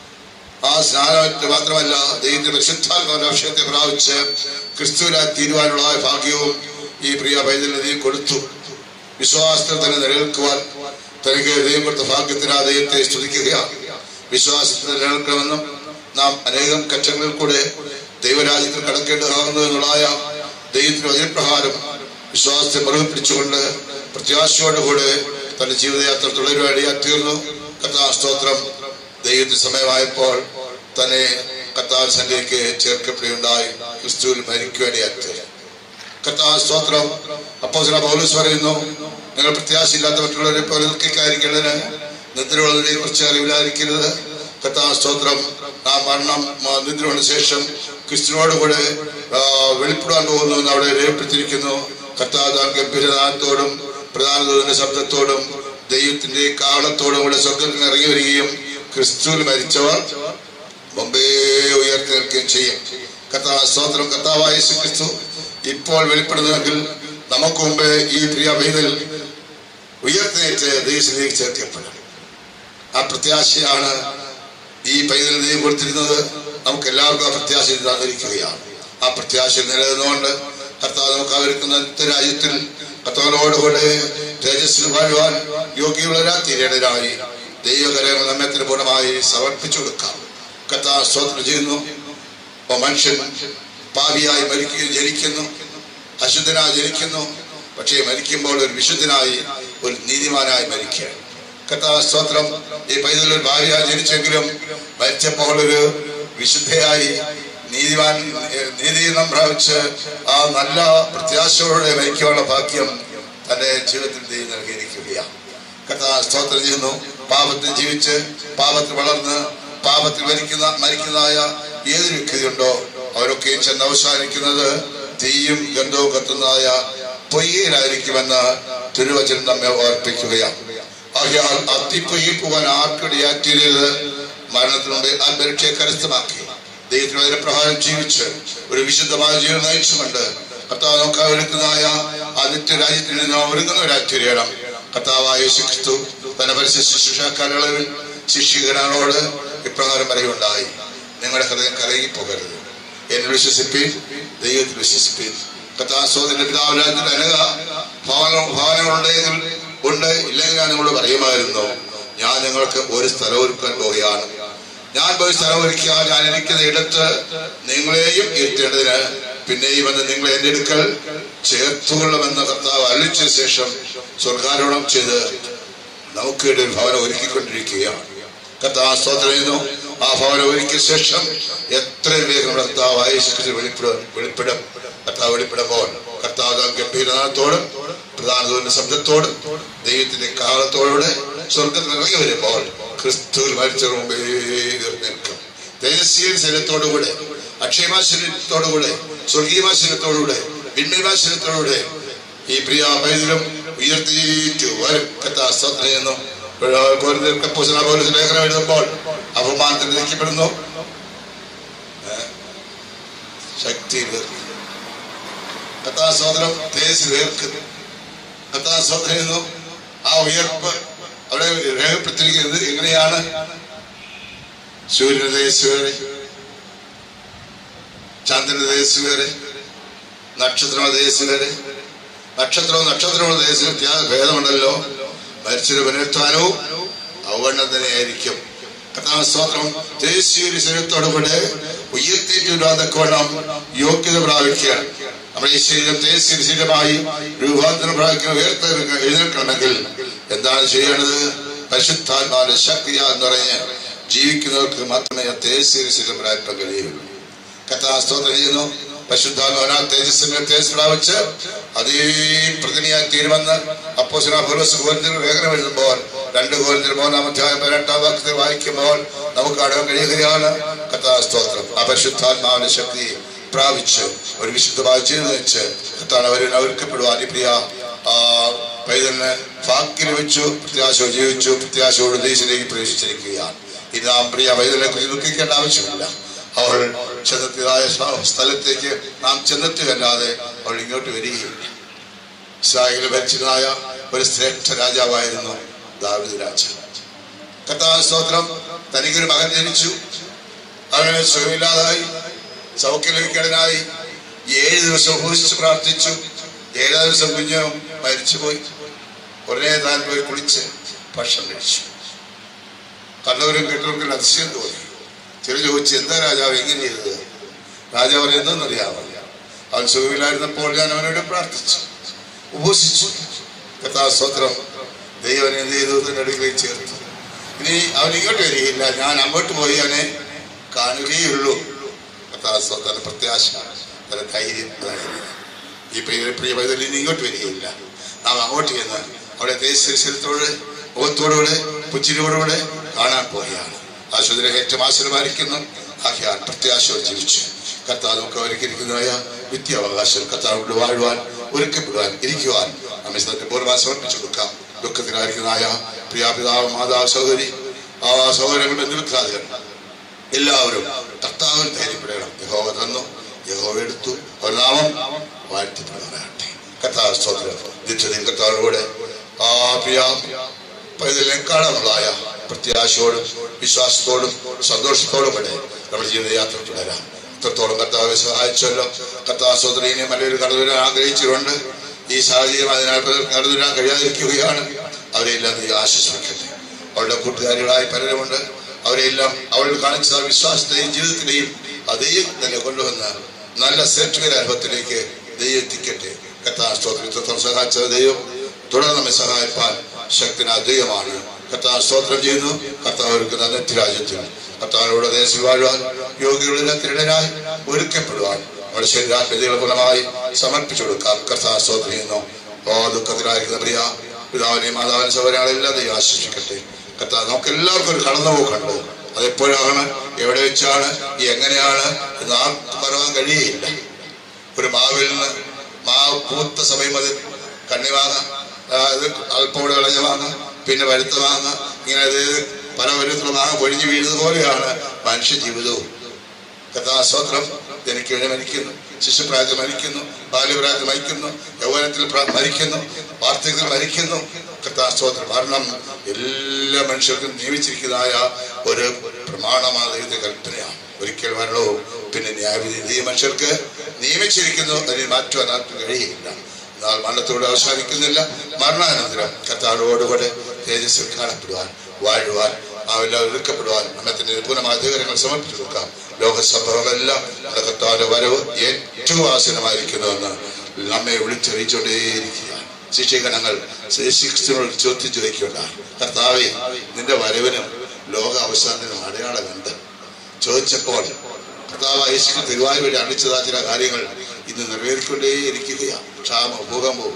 ആ സ്നാനമേറ്റ് മാത്രമല്ല ദൈവത്തിന്റെ പരിശുദ്ധാത്മാവിന്റെ അഭിഷേകത്തെ പ്രാപിച്ച് ക്രിസ്തുവിനായി തീരുവാനുള്ള ഭാഗ്യവും ഈ പ്രിയ പൈതലിനെ കൊടുത്തു വിശ്വാസത്തിൽ തന്നെ നിലനിൽക്കുവാൻ തനിക്ക് ദൈവം കൊടുത്ത ഭാഗ്യത്തിന് ആ ദൈവത്തെ സ്തുതിക്കുകയാണ് വിശ്വാസത്തിൽ നിലനിൽക്കണമെന്നും നാം അനേകം ഘട്ടങ്ങളിൽ കൂടെ ദൈവരാജ്യത്തിൽ കടക്കേണ്ടതാകുന്നു എന്നുള്ളതായ ദൈവത്തിന്റെ വചനപ്രകാരം വിശ്വാസത്തെ മുറുകെ പിടിച്ചുകൊണ്ട് പ്രത്യാശയോടുകൂടെ തന്റെ ജീവിതയാത്ര തുടരുവാനിടയാ തീർന്നു കർത്താവ് സ്തോത്രം ദൈവത്തിന് സമയമായപ്പോൾ തന്നെ കർത്താവ് സന്നിധിക്ക് ചേർക്കപ്പെടുകയുണ്ടായി ക്രിസ്തുവിൽ മരിക്കുവാനിടയാ തീർന്നു കർത്താവ് സ്തോത്രം അപ്പോൾ പൗലൂസ് പറയുന്നു നിങ്ങൾ പ്രത്യാശയില്ലാത്ത മറ്റുള്ളവരെ പോലെ നിൽക്കാതിരിക്കേണ്ടതിന് നിദ്രയുള്ളതിനെ കുറിച്ച് അറിവില്ലാതിരിക്കരുത് കർത്താവ് സ്തോത്രം ആ മരണം ആ നിദ്രയുടെ ശേഷം ക്രിസ്തുവിനോടുകൂടെ ആ, വെളിപ്പെടാൻ പോകുന്നു എന്ന് അവിടെ രേഖപ്പെടുത്തിയിരിക്കുന്നു കർത്താവ് താൻ ഗംഭീരനാഥത്തോടും പ്രധാനദൂതന്റെ ശബ്ദത്തോടും ദൈവത്തിന്റെ കാലത്തോടും കൂടെ സ്വർഗത്തിൽ നിന്ന് ഇറങ്ങി വരികയും ക്രിസ്തുവിൽ മരിച്ചവർ മുമ്പേ ഉയർത്തി നിൽക്കുകയും ചെയ്യും കർത്താവ് സ്തോത്രം കർത്താവായ യേശു ക്രിസ്തു ഇപ്പോൾ വെളിപ്പെടുന്നുവെങ്കിൽ നമുക്ക് മുമ്പേ ഈ പ്രിയ പൈതൽ ഉയർത്തിനേറ്റ് ദൈവത്തിലേക്ക് ചേർക്കപ്പെടും ആ പ്രത്യാശയാണ് ഈ പൈതൽ ദൈവം കൊടുത്തിരുന്നത് നമുക്ക് എല്ലാവർക്കും ആ പ്രത്യാശ തന്നിരിക്കുകയാണ് ആ പ്രത്യാശ നിലനിന്നുകൊണ്ട് കർത്താവ് നമുക്ക് അവരിക്കുന്ന രാജ്യത്തിൽ കർത്താവിനോടുകൂടെ തേജസ്സിൽ വാഴുവാൻ യോഗ്യമുള്ള തീരേണ്ടതിനായി ദൈവകരങ്ങൾ നമ്മത്തിന് പൂർണ്ണമായി സമർപ്പിച്ചു കൊടുക്കാം കർത്താവ് സ്തോത്രം ചെയ്യുന്നു ഓ മനുഷ്യൻ പാപിയായി മരിക്കുകയും ജനിക്കുന്നു അശുദ്ധനായി ജനിക്കുന്നു പക്ഷേ മരിക്കുമ്പോൾ ഒരു വിശുദ്ധനായി ഒരു നീതിമാനായി മരിക്കുക കർത്താവ് സ്തോത്രം ഈ പൈതൽ ഒരു ഭാര്യയായി ജനിച്ചെങ്കിലും മരിച്ചപ്പോൾ ഒരു വിശുദ്ധയായി നീതിമാൻ ഏഹ്, നീതീകരണം പ്രാപിച്ച് ആ നല്ല പ്രത്യാശയോടെ മരിക്കാനുള്ള ഭാഗ്യം തന്റെ ജീവിതത്തിൽ ദൈവം നൽകിയിരിക്കുകയാണ് കർത്താവ് സ്തോത്രം ചെയ്യുന്നു പാപത്തിൽ ജീവിച്ച് പാപത്തിൽ വളർന്ന് പാപത്തിൽ മരിക്കുന്ന മരിക്കുന്നതായ ഏതൊരു വ്യക്തിയുണ്ടോ അവരൊക്കെയും ചെന്ന് അവസാനിക്കുന്നത് തീയും ഗന്ധവും കത്തുന്നതായ പൊയ്യയിലായിരിക്കുമെന്ന് തിരുവചനം നമ്മെ ഓർപ്പിക്കുകയാണ് ആകയാൽ ആ തീപ്പൊയ്യിൽ പോകാൻ ആർക്കിടയാറ്റിയത് മരണത്തിന് മുമ്പേ ആത്മരക്ഷയെ കരസ്ഥമാക്കി ദൈവത്തിന് അതിന്റെ പ്രകാരം ജീവിച്ച് ഒരു വിശുദ്ധമായ ജീവിതം നയിച്ചുകൊണ്ട് കർത്താവ് നോക്കാൻ ഒരുക്കുന്നതായ ആ നിത്യരാജ്യത്തിൽ നിന്ന് ഒരുങ്ങുന്നവരാറ്റിരിയണം കർത്താവായ യേശു ക്രിസ്തു തന്റെ പരസ്യ ശുശ്രൂഷ കാലയളവിൽ ശിഷ്യഗണങ്ങളോട് ഇപ്രകാരം പറയുണ്ടായി നിങ്ങളുടെ ഹൃദയം കലങ്ങി പോകരുത് എന്നെ വിശ്വസിപ്പീൻ ദൈവത്തിൽ വിശ്വസിപ്പീൻ കർത്താവ് സോദരന്റെ പിതാവിനായത്തിൽ അനക ഭവനം ഭവനങ്ങളുണ്ടെങ്കിൽ ഉണ്ട് ഇല്ലെങ്കിൽ ഞാൻ നിങ്ങളോട് പറയുമായിരുന്നു ഞാൻ നിങ്ങൾക്ക് ഒരു സ്ഥലം ഒരുക്കാൻ പോവുകയാണ് ഞാൻ പോയി സ്ഥലം ഒരുക്കിയാൽ ഞാൻ ഇരിക്കുന്ന ഇടത്ത് നിങ്ങളെയും ഇരുത്തേണ്ടതിന് പിന്നെയും വന്ന് നിങ്ങളെ എന്റെ അടുക്കൽ ചേർത്തുകൊള്ളുമെന്ന കർത്താവ് അല്ലിച്ച ശേഷം സ്വർഗാരോഹണം ചെയ്ത് നമുക്ക് വേണ്ടി ഒരു ഭവനം ഒരുക്കിക്കൊണ്ടിരിക്കുകയാണ് കർത്താവ് സ്തോത്രം ചെയ്യുന്നു ആ ഭവനം ഒരുക്കിയ ശേഷം എത്രയും വേഗം നമ്മുടെ കർത്താവായ യേശുക്രിസ്തു വെളിപ്പെടും വെളിപ്പെടും കർത്താവ് വെളിപ്പെടുമ്പോൾ കർത്താവ് താൻ ഗംഭീരനാഥത്തോടും പ്രധാനതോന്റെ ശബ്ദത്തോടും ദൈവത്തിന്റെ കാലത്തോടെ സ്വർഗത്തിൽ ഇറങ്ങി വരുമ്പോൾ ക്രിസ്തുവിൽ മരിച്ചവർ മുമ്പേ നിൽക്കും ദേശീയ ശരീരത്തോടുകൂടെ അക്ഷയമാശരീരത്തോടുകൂടെ സ്വർഗീയമാശരീരത്തോടുകൂടെ പിന്മയമാശരീരത്തോടുകൂടെ ഈ പ്രിയ പൈതലും ഉയർത്തിയിട്ടു വരും കഥാ സ്തോത്രം ചെയ്യുന്നു ലേഖനം എഴുതുമ്പോൾ അപമാനത്തിന് നിൽക്കപ്പെടുന്നു ശക്തി കഥാ സ്തോത്രം തേജസ്സിൽ ഉയർക്കുന്നു കഥാ സ്തോത്രം ചെയ്യുന്നു ആ ഉയർപ്പ് അവിടെ രേഖപ്പെടുത്തിയിരിക്കുന്നത് എങ്ങനെയാണ് സൂര്യന്റെ തേജസ് വേറെ ചന്ദ്രന്റെ തേജസ് വേറെ നക്ഷത്രങ്ങളുടെ തേജസ് വേറെ നക്ഷത്രവും നക്ഷത്രങ്ങളുടെ തേജസ്സിലും വ്യത്യാസ ഭേദമുണ്ടല്ലോ മരിച്ചൊരു പുനരുത്ഥാനവും ഔവണ്ണം തന്നെയായിരിക്കും കർത്താവ് സ്തോത്രം ദേശീയ ശരീരത്തോടുകൂടെ ഉയർത്തിയിട്ടുണ്ടാതക്കവണ്ണം യോഗ്യത പ്രാപിക്കുകയാണ് നമ്മുടെ ഈ ശരീരം ദേശീയ ശരീരമായി രൂപാന്തരം പ്രാപിക്കുന്ന ഉയർത്ത എഴുന്നേൽക്കണമെങ്കിൽ എന്താണ് ചെയ്യേണ്ടത് പരിശുദ്ധാത്മാവിന്റെ ശക്തിയ എന്ന് പറഞ്ഞ് ജീവിക്കുന്നവർക്ക് മാത്രമേ ആ ദേശീയ ശരീരം പ്രാപിക്കാൻ കഴിയുള്ളൂ കർത്താവ് സ്തോത്രം ചെയ്യുന്നു പരിശുദ്ധാത്മാവിനാ തേജസ്സിനെ തേജസ് പ്രാപിച്ച് അതേ പ്രതിനിയായി തീരുമെന്ന് അപ്പോ കോരിന്തിന് ലേഖനം എഴുതുമ്പോൾ രണ്ട് കോരിന്തിന് മൂന്നാം അധ്യായം പതിനെട്ടാം വാക്യത്തിൽ വായിക്കുമ്പോൾ നമുക്ക് കാണാൻ കഴിയുകയാണ് കർത്താവ് സ്തോത്രം ആ പരിശുദ്ധാത്മാവിന്റെ ശക്തി പ്രാപിച്ച് ഒരു വിശുദ്ധമായ ജീവിതം വെച്ച് കർത്താവ് അവരിൽ ഒരുക്കപ്പെടുവാൻ ഈ പ്രിയ ആ പൈതലിന് ഭാഗ്യം ലഭിച്ചു പ്രത്യാശ ജീവിച്ചു പ്രത്യാശയോട് ദേശത്തിലേക്ക് പ്രവേശിച്ചിരിക്കുകയാണ് ഇനി നാം പ്രിയ പൈതലിനെ കുറിച്ച് ദുഃഖിക്കേണ്ട ആവശ്യമില്ല അവൾ ചെന്നെത്തിയതായ സ്ഥലത്തേക്ക് നാം ചെന്നെത്തുകയല്ലാതെ അവൾ ഇങ്ങോട്ട് വരികയില്ല ഇസ്രായേൽ ഭരിച്ചതായ ഒരു ശ്രേഷ്ഠ രാജാവായിരുന്നു ദാവിദ് രാജ കർത്താവ് സ്തോത്രം തനിക്കൊരു മകൻ ജനിച്ചു അവന് സുഖമില്ലാതായി സൗഖ്യം ലഭിക്കാനായി ഏഴ് ദിവസം ഉപസിച്ച് പ്രാർത്ഥിച്ചു ഏഴാം ദിവസം കുഞ്ഞ് മരിച്ചുപോയി ഉടനെ താൻ പോയി കുളിച്ച് ഭക്ഷണം കഴിച്ചു കണ്ടവരും കേട്ടവർക്കും അതിശയം തോന്നി ചില ചോദിച്ചു എന്താ രാജാവ് എങ്ങനെ ചെയ്തത് രാജാവ് എന്തെന്നറിയാമോ അവൻ സുഖമില്ലായിരുന്നപ്പോൾ ഞാൻ അവനോട് പ്രാർത്ഥിച്ചു ഉപസിച്ചു കഥാസ്തോത്രം ദൈവം എന്ത് ചെയ്തു തന്റെ അടുക്കലേക്ക് ചേർത്തു ഇനി അവൻ ഇങ്ങോട്ട് വരികയില്ല ഞാൻ അങ്ങോട്ട് പോയി അവനെ കാണുകയുള്ളൂ കഥാസ്തോത്രം പ്രത്യാശ തന്റെ ധൈര്യം അതായിരുന്നു. ഈ പ്രിയ പ്രിയ പൈതൽ ഇനി ഇങ്ങോട്ട് വരികയില്ല നാം അങ്ങോട്ട് ചെന്ന് അവിടെ ദേശത്തോട് മുഖത്തോടുകൂടെ പുച്ചിരിയോടുകൂടെ കാണാൻ പോവുകയാണ് ആശുപത്രി ഏറ്റവും ആശ്രമായിരിക്കുന്നു ആഖ്യാൻ പ്രത്യാശയോടെ ജീവിച്ചു കർത്താവ് നമുക്ക് ഒരുക്കിയിരിക്കുന്നതായ വിദ്യാവകാശം കർത്താവിനോട് വാഴുവാൻ ഒരുക്കപ്പെടുവാൻ ഇരിക്കുവാൻ നമ്മെ സ്ഥലത്തെ പൂർവ്വം സമർപ്പിച്ചു കൊടുക്കാം ദുഃഖത്തിലായിരിക്കുന്നതായ പ്രിയാപിതാവ് മാതാവ് സഹോദരി ആ സഹോദരങ്ങളുടെ ബന്ധുമിത്രാദികൾ എല്ലാവരും കർത്താവിൽ ധൈര്യപ്പെടണം യഹോവ തന്നു യഹോവ എടുത്തു ഒരു നാമം വാഴ്ത്തിപ്പെടുവാനാകട്ടെ കർത്താവ് സ്തോത്രം നിത്യതയും കർത്താവിനോട് ആ പ്രിയ പൈതലിനെ കാണാനുള്ളതായ പ്രത്യാശയോടും വിശ്വാസത്തോടും സന്തോഷത്തോടും കൂടെ നമ്മുടെ ജീവിതയാത്ര തുടരാം ഇത്രത്തോളം കർത്താവ് സഹായിച്ചല്ലോ കർത്താവ് സോദരീനെ നല്ലൊരു കടന്നുവരാൻ ആഗ്രഹിച്ചിട്ടുണ്ട് ഈ സാഹചര്യം അതിനാൽ കടന്നുവരാൻ കഴിയാതിരിക്കുകയാണ് അവരെല്ലാം നീ ആശ്വസിപ്പിക്കട്ടെ അവളുടെ കൂട്ടുകാരികളായ പലരുമുണ്ട് അവരെല്ലാം അവൾ കാണിച്ച വിശ്വാസത്തെയും ജീവിതത്തിലെയും അതേയും തന്നെ കൊണ്ടുവന്ന് നല്ല ശ്രേഷ്ഠകര അനുഭവത്തിലേക്ക് ദൈവം എത്തിക്കട്ടെ കർത്താവ് സ്തോത്രത്വം സഹായിച്ച ദൈവം തുടർന്ന് നമ്മെ സഹായിപ്പാൻ ശക്തനായ ദൈവമാണ് കർത്താവ് സ്തോത്രം ചെയ്യുന്നു കർത്താവ് ഒരുക്കുന്ന നെറ്റിരാജ്യത്തിൽ കർത്താവിനോട് ദേശം വാഴുവാൻ യോഗ്യരുടെ തിരുടനായി ഒരുക്കപ്പെടുവാൻ നമ്മുടെ ശരീരാത്മതകളെ പൂർണ്ണമായി സമർപ്പിച്ചു കൊടുക്കാം കർത്താവ് സ്തോത്രം ചെയ്യുന്നു ഓ ദുഃഖത്തിലായിരിക്കുന്ന പ്രിയ പിതാവിനെയും മാതാവിനെ സൗകര്യങ്ങളെല്ലാം ദൈവം ആശിഷിക്കട്ടെ കർത്താവ് നമുക്ക് എല്ലാവർക്കും ഒരു കടന്നുപോക്കുണ്ട് അതെപ്പോഴാണ് എവിടെ വെച്ചാണ് എങ്ങനെയാണ് എന്ന് ആർക്കും പറയാൻ കഴിയുകയില്ല ഒരു മാവിൽ നിന്ന് മാവ് പൂത്ത സമയം അത് കണ്ണി വാങ്ങാം അത് അല്പം കൂടെ വിളഞ്ഞ വാങ്ങാം പിന്നെ പഴുത്ത വാങ്ങാം ഇങ്ങനെ അത് പല വിധത്തിലുള്ള മാങ്ങ പൊഴിഞ്ഞു വീഴുന്നത് പോലെയാണ് മനുഷ്യ ജീവിതവും കഥാസ്തോത്രം എനിക്ക് വേണ്ടി മരിക്കുന്നു ശിശുപ്രായത്തിൽ മരിക്കുന്നു ബാല്യപ്രായത്തിൽ മരിക്കുന്നു യൗവനത്തിൽ പ്ര- മരിക്കുന്നു വാർദ്ധക്യത്തിൽ മരിക്കുന്നു കഥാസ്തോത്രം മരണം എല്ലാ മനുഷ്യർക്കും നിയമിച്ചിരിക്കുന്നതായ ഒരു പ്രമാണമാണ് ദൈവത്തെ കൽപ്പനയാണ് ഒരിക്കൽ മരണവും പിന്നെ ന്യായവിധി ഈ മനുഷ്യർക്ക് നിയമിച്ചിരിക്കുന്നു അതിനെ മാറ്റുവാൻ ആർക്കും കഴിയില്ല എന്നാൽ മരണത്തോടെ അവസാനിക്കുന്നില്ല മരണാനന്തരം കർത്താവിനോടുകൂടെ തേജസ്സിൽ കാണപ്പെടുവാൻ വാഴുവാൻ അവെല്ലാം ഒരുക്കപ്പെടുവാൻ നമ്മത്തിന്റെ പൂർണ്ണമായ അധികാരങ്ങൾ സമർപ്പിച്ചു കൊടുക്കാം ലോകസഭകളെല്ലാം നമ്മുടെ കർത്താവിന്റെ വരവ് ഏറ്റവും ആസനമായിരിക്കുന്നുവെന്ന് നമ്മെ വിളിച്ചറിയിച്ചുകൊണ്ടേയിരിക്കുകയാണ് ശിക്ഷകണങ്ങൾ ശിക്ഷനോട് ചോദ്യം ചോദിക്കുകയുണ്ടായി കർത്താവെ നിന്റെ വരവിനും ലോക അവസാനത്തിനും അടയാളമുണ്ട് ചോദിച്ചപ്പോൾ കർത്താവ് യേശു തിരുവായു വഴി അണിച്ചതാ ചില കാര്യങ്ങൾ ഇന്ന് നിറവേറിക്കൊണ്ടേയിരിക്കുകയാണ് ക്ഷാമ ഭൂകമ്പവും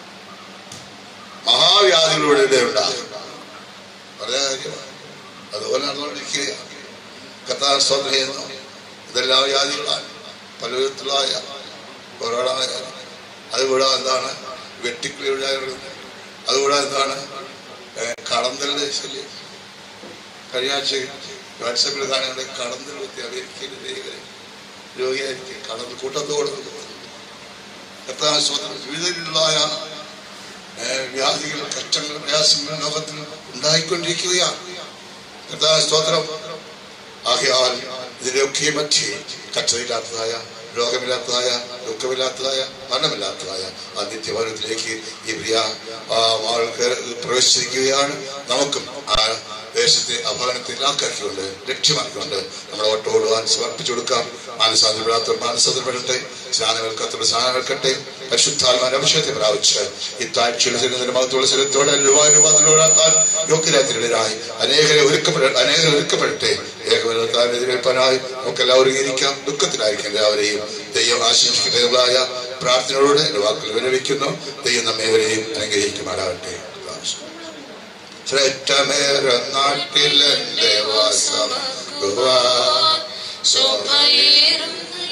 മഹാവ്യാധികളിലൂടെ ഉണ്ടാകും വളരെ കാര്യമാണ് അതുപോലെ നടന്നുകൊണ്ടിരിക്കുകയാണ് കർത്താവ് സ്തോത്രം ചെയ്യുന്നു ഇതെല്ലാം വ്യാധികളാണ് പല വിധത്തിലായ കൊറോണ അതുകൂടാതെ എന്താണ് വെട്ടിക്കുളിയുടെ അതുകൂടാതെ എന്താണ് ഏഹ് കടന്തലുടെ ശല്യം കഴിഞ്ഞ ആഴ്ച വാട്സപ്പിൽ കാണുന്നത് കടന്തൽ വ്യക്തി അമേരിക്കയിലെ ലേഖകൻ രോഗിയായിരിക്കും കടന്ന് കൂട്ടത്തോടെ കർത്താവ് സ്തോത്രം വിവിധങ്ങളായ ഏഹ് വ്യാധികൾ കഷ്ടങ്ങൾ പ്രയാസങ്ങൾ ലോകത്തിൽ ഉണ്ടായിക്കൊണ്ടിരിക്കുകയാണ് കർത്താവ് സ്തോത്രം ആകയാൽ ഇതിന്റെയൊക്കെ മധ്യേ കഷ്ടതയില്ലാത്തതായ രോഗമില്ലാത്തതായ ദുഃഖമില്ലാത്തതായ മരണമില്ലാത്തതായ ആ നിത്യഭവനത്തിലേക്ക് ഈ പ്രിയ ആ, ആൾക്ക് പ്രവേശിച്ചിരിക്കുകയാണ് നമുക്കും ആ ദേശത്തെ അഭവനത്തെ ഇല്ലാക്കാക്കിക്കൊണ്ട് ലക്ഷ്യമാക്കിക്കൊണ്ട് നമ്മുടെ ഓട്ടോ ഓടുവാൻ സമർപ്പിച്ചു കൊടുക്കാം മാനസാന്തരപ്പെടാത്തവർ മാനസാന്തരപ്പെടട്ടെ സ്നാനമേൽക്കാത്തവർ സ്നാനമേൽക്കട്ടെ പരിശുദ്ധാത്മാരുടെ അഭിഷേകത്തെ പ്രാപിച്ച് ഈ താഴ്ചയുള്ള ശരീരത്തിന്റെ മഹത്വമുള്ള ശരീരത്തോടെ രൂപാനുപാതത്തിലൂടാത്താൻ യോഗ്യരാത്രികളിലായി അനേകരെ ഒരുക്കപ്പെട അനേകരെ ഒരുക്കപ്പെടട്ടെ ഏകമെതിരേൽപ്പാനായി നമുക്ക് എല്ലാവരും ഇരിക്കാം ദുഃഖത്തിലായിരിക്കും എല്ലാവരെയും ദൈവം ആശംസിക്കുന്നതായ പ്രാർത്ഥനയോട് എന്റെ വാക്കുകൾ വിരമിക്കുന്നു ദൈവം നമ്മേവരെയും അനുഗ്രഹിക്കുമാറാകട്ടെ ശ്രേഷ്ഠമേറെ നാട്ടിലെന്റെ വാസം ശോഭയേറും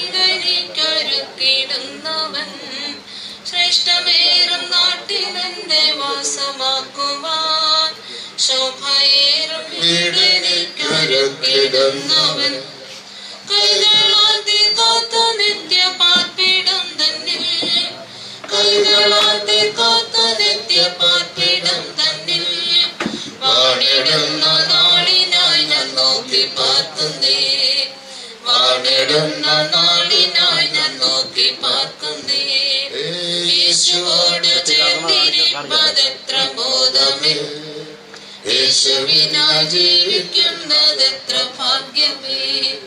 ഇടനിക്കൊരുക്കിടുന്നവൻ ശ്രേഷ്ഠമേറും നാട്ടിലെന്റെ വാസമാക്കുവാൻ ശോഭയേറും ഇടനിക്കൊരുക്കിടുന്നവൻ കൈകളാത്തി കാത്ത നിത്യ പാർപ്പിടം തന്നിൽ കൈകളാത്തി കാത്ത നിത്യ പാർപ്പിടം തന്നിൽ വാണിടുന്ന നാളിനായി ഞാൻ നോക്കി പാർക്കുന്നേ വാണിടുന്ന നാളിനായി ഞാൻ നോക്കി പാർക്കുന്നേ യേശുവോട് ചേർന്നിരിപ്പതെത്ര ബോധമേ യേശുവിനാ ജീവിക്കുന്നതെത്ര ഭാഗ്യമേ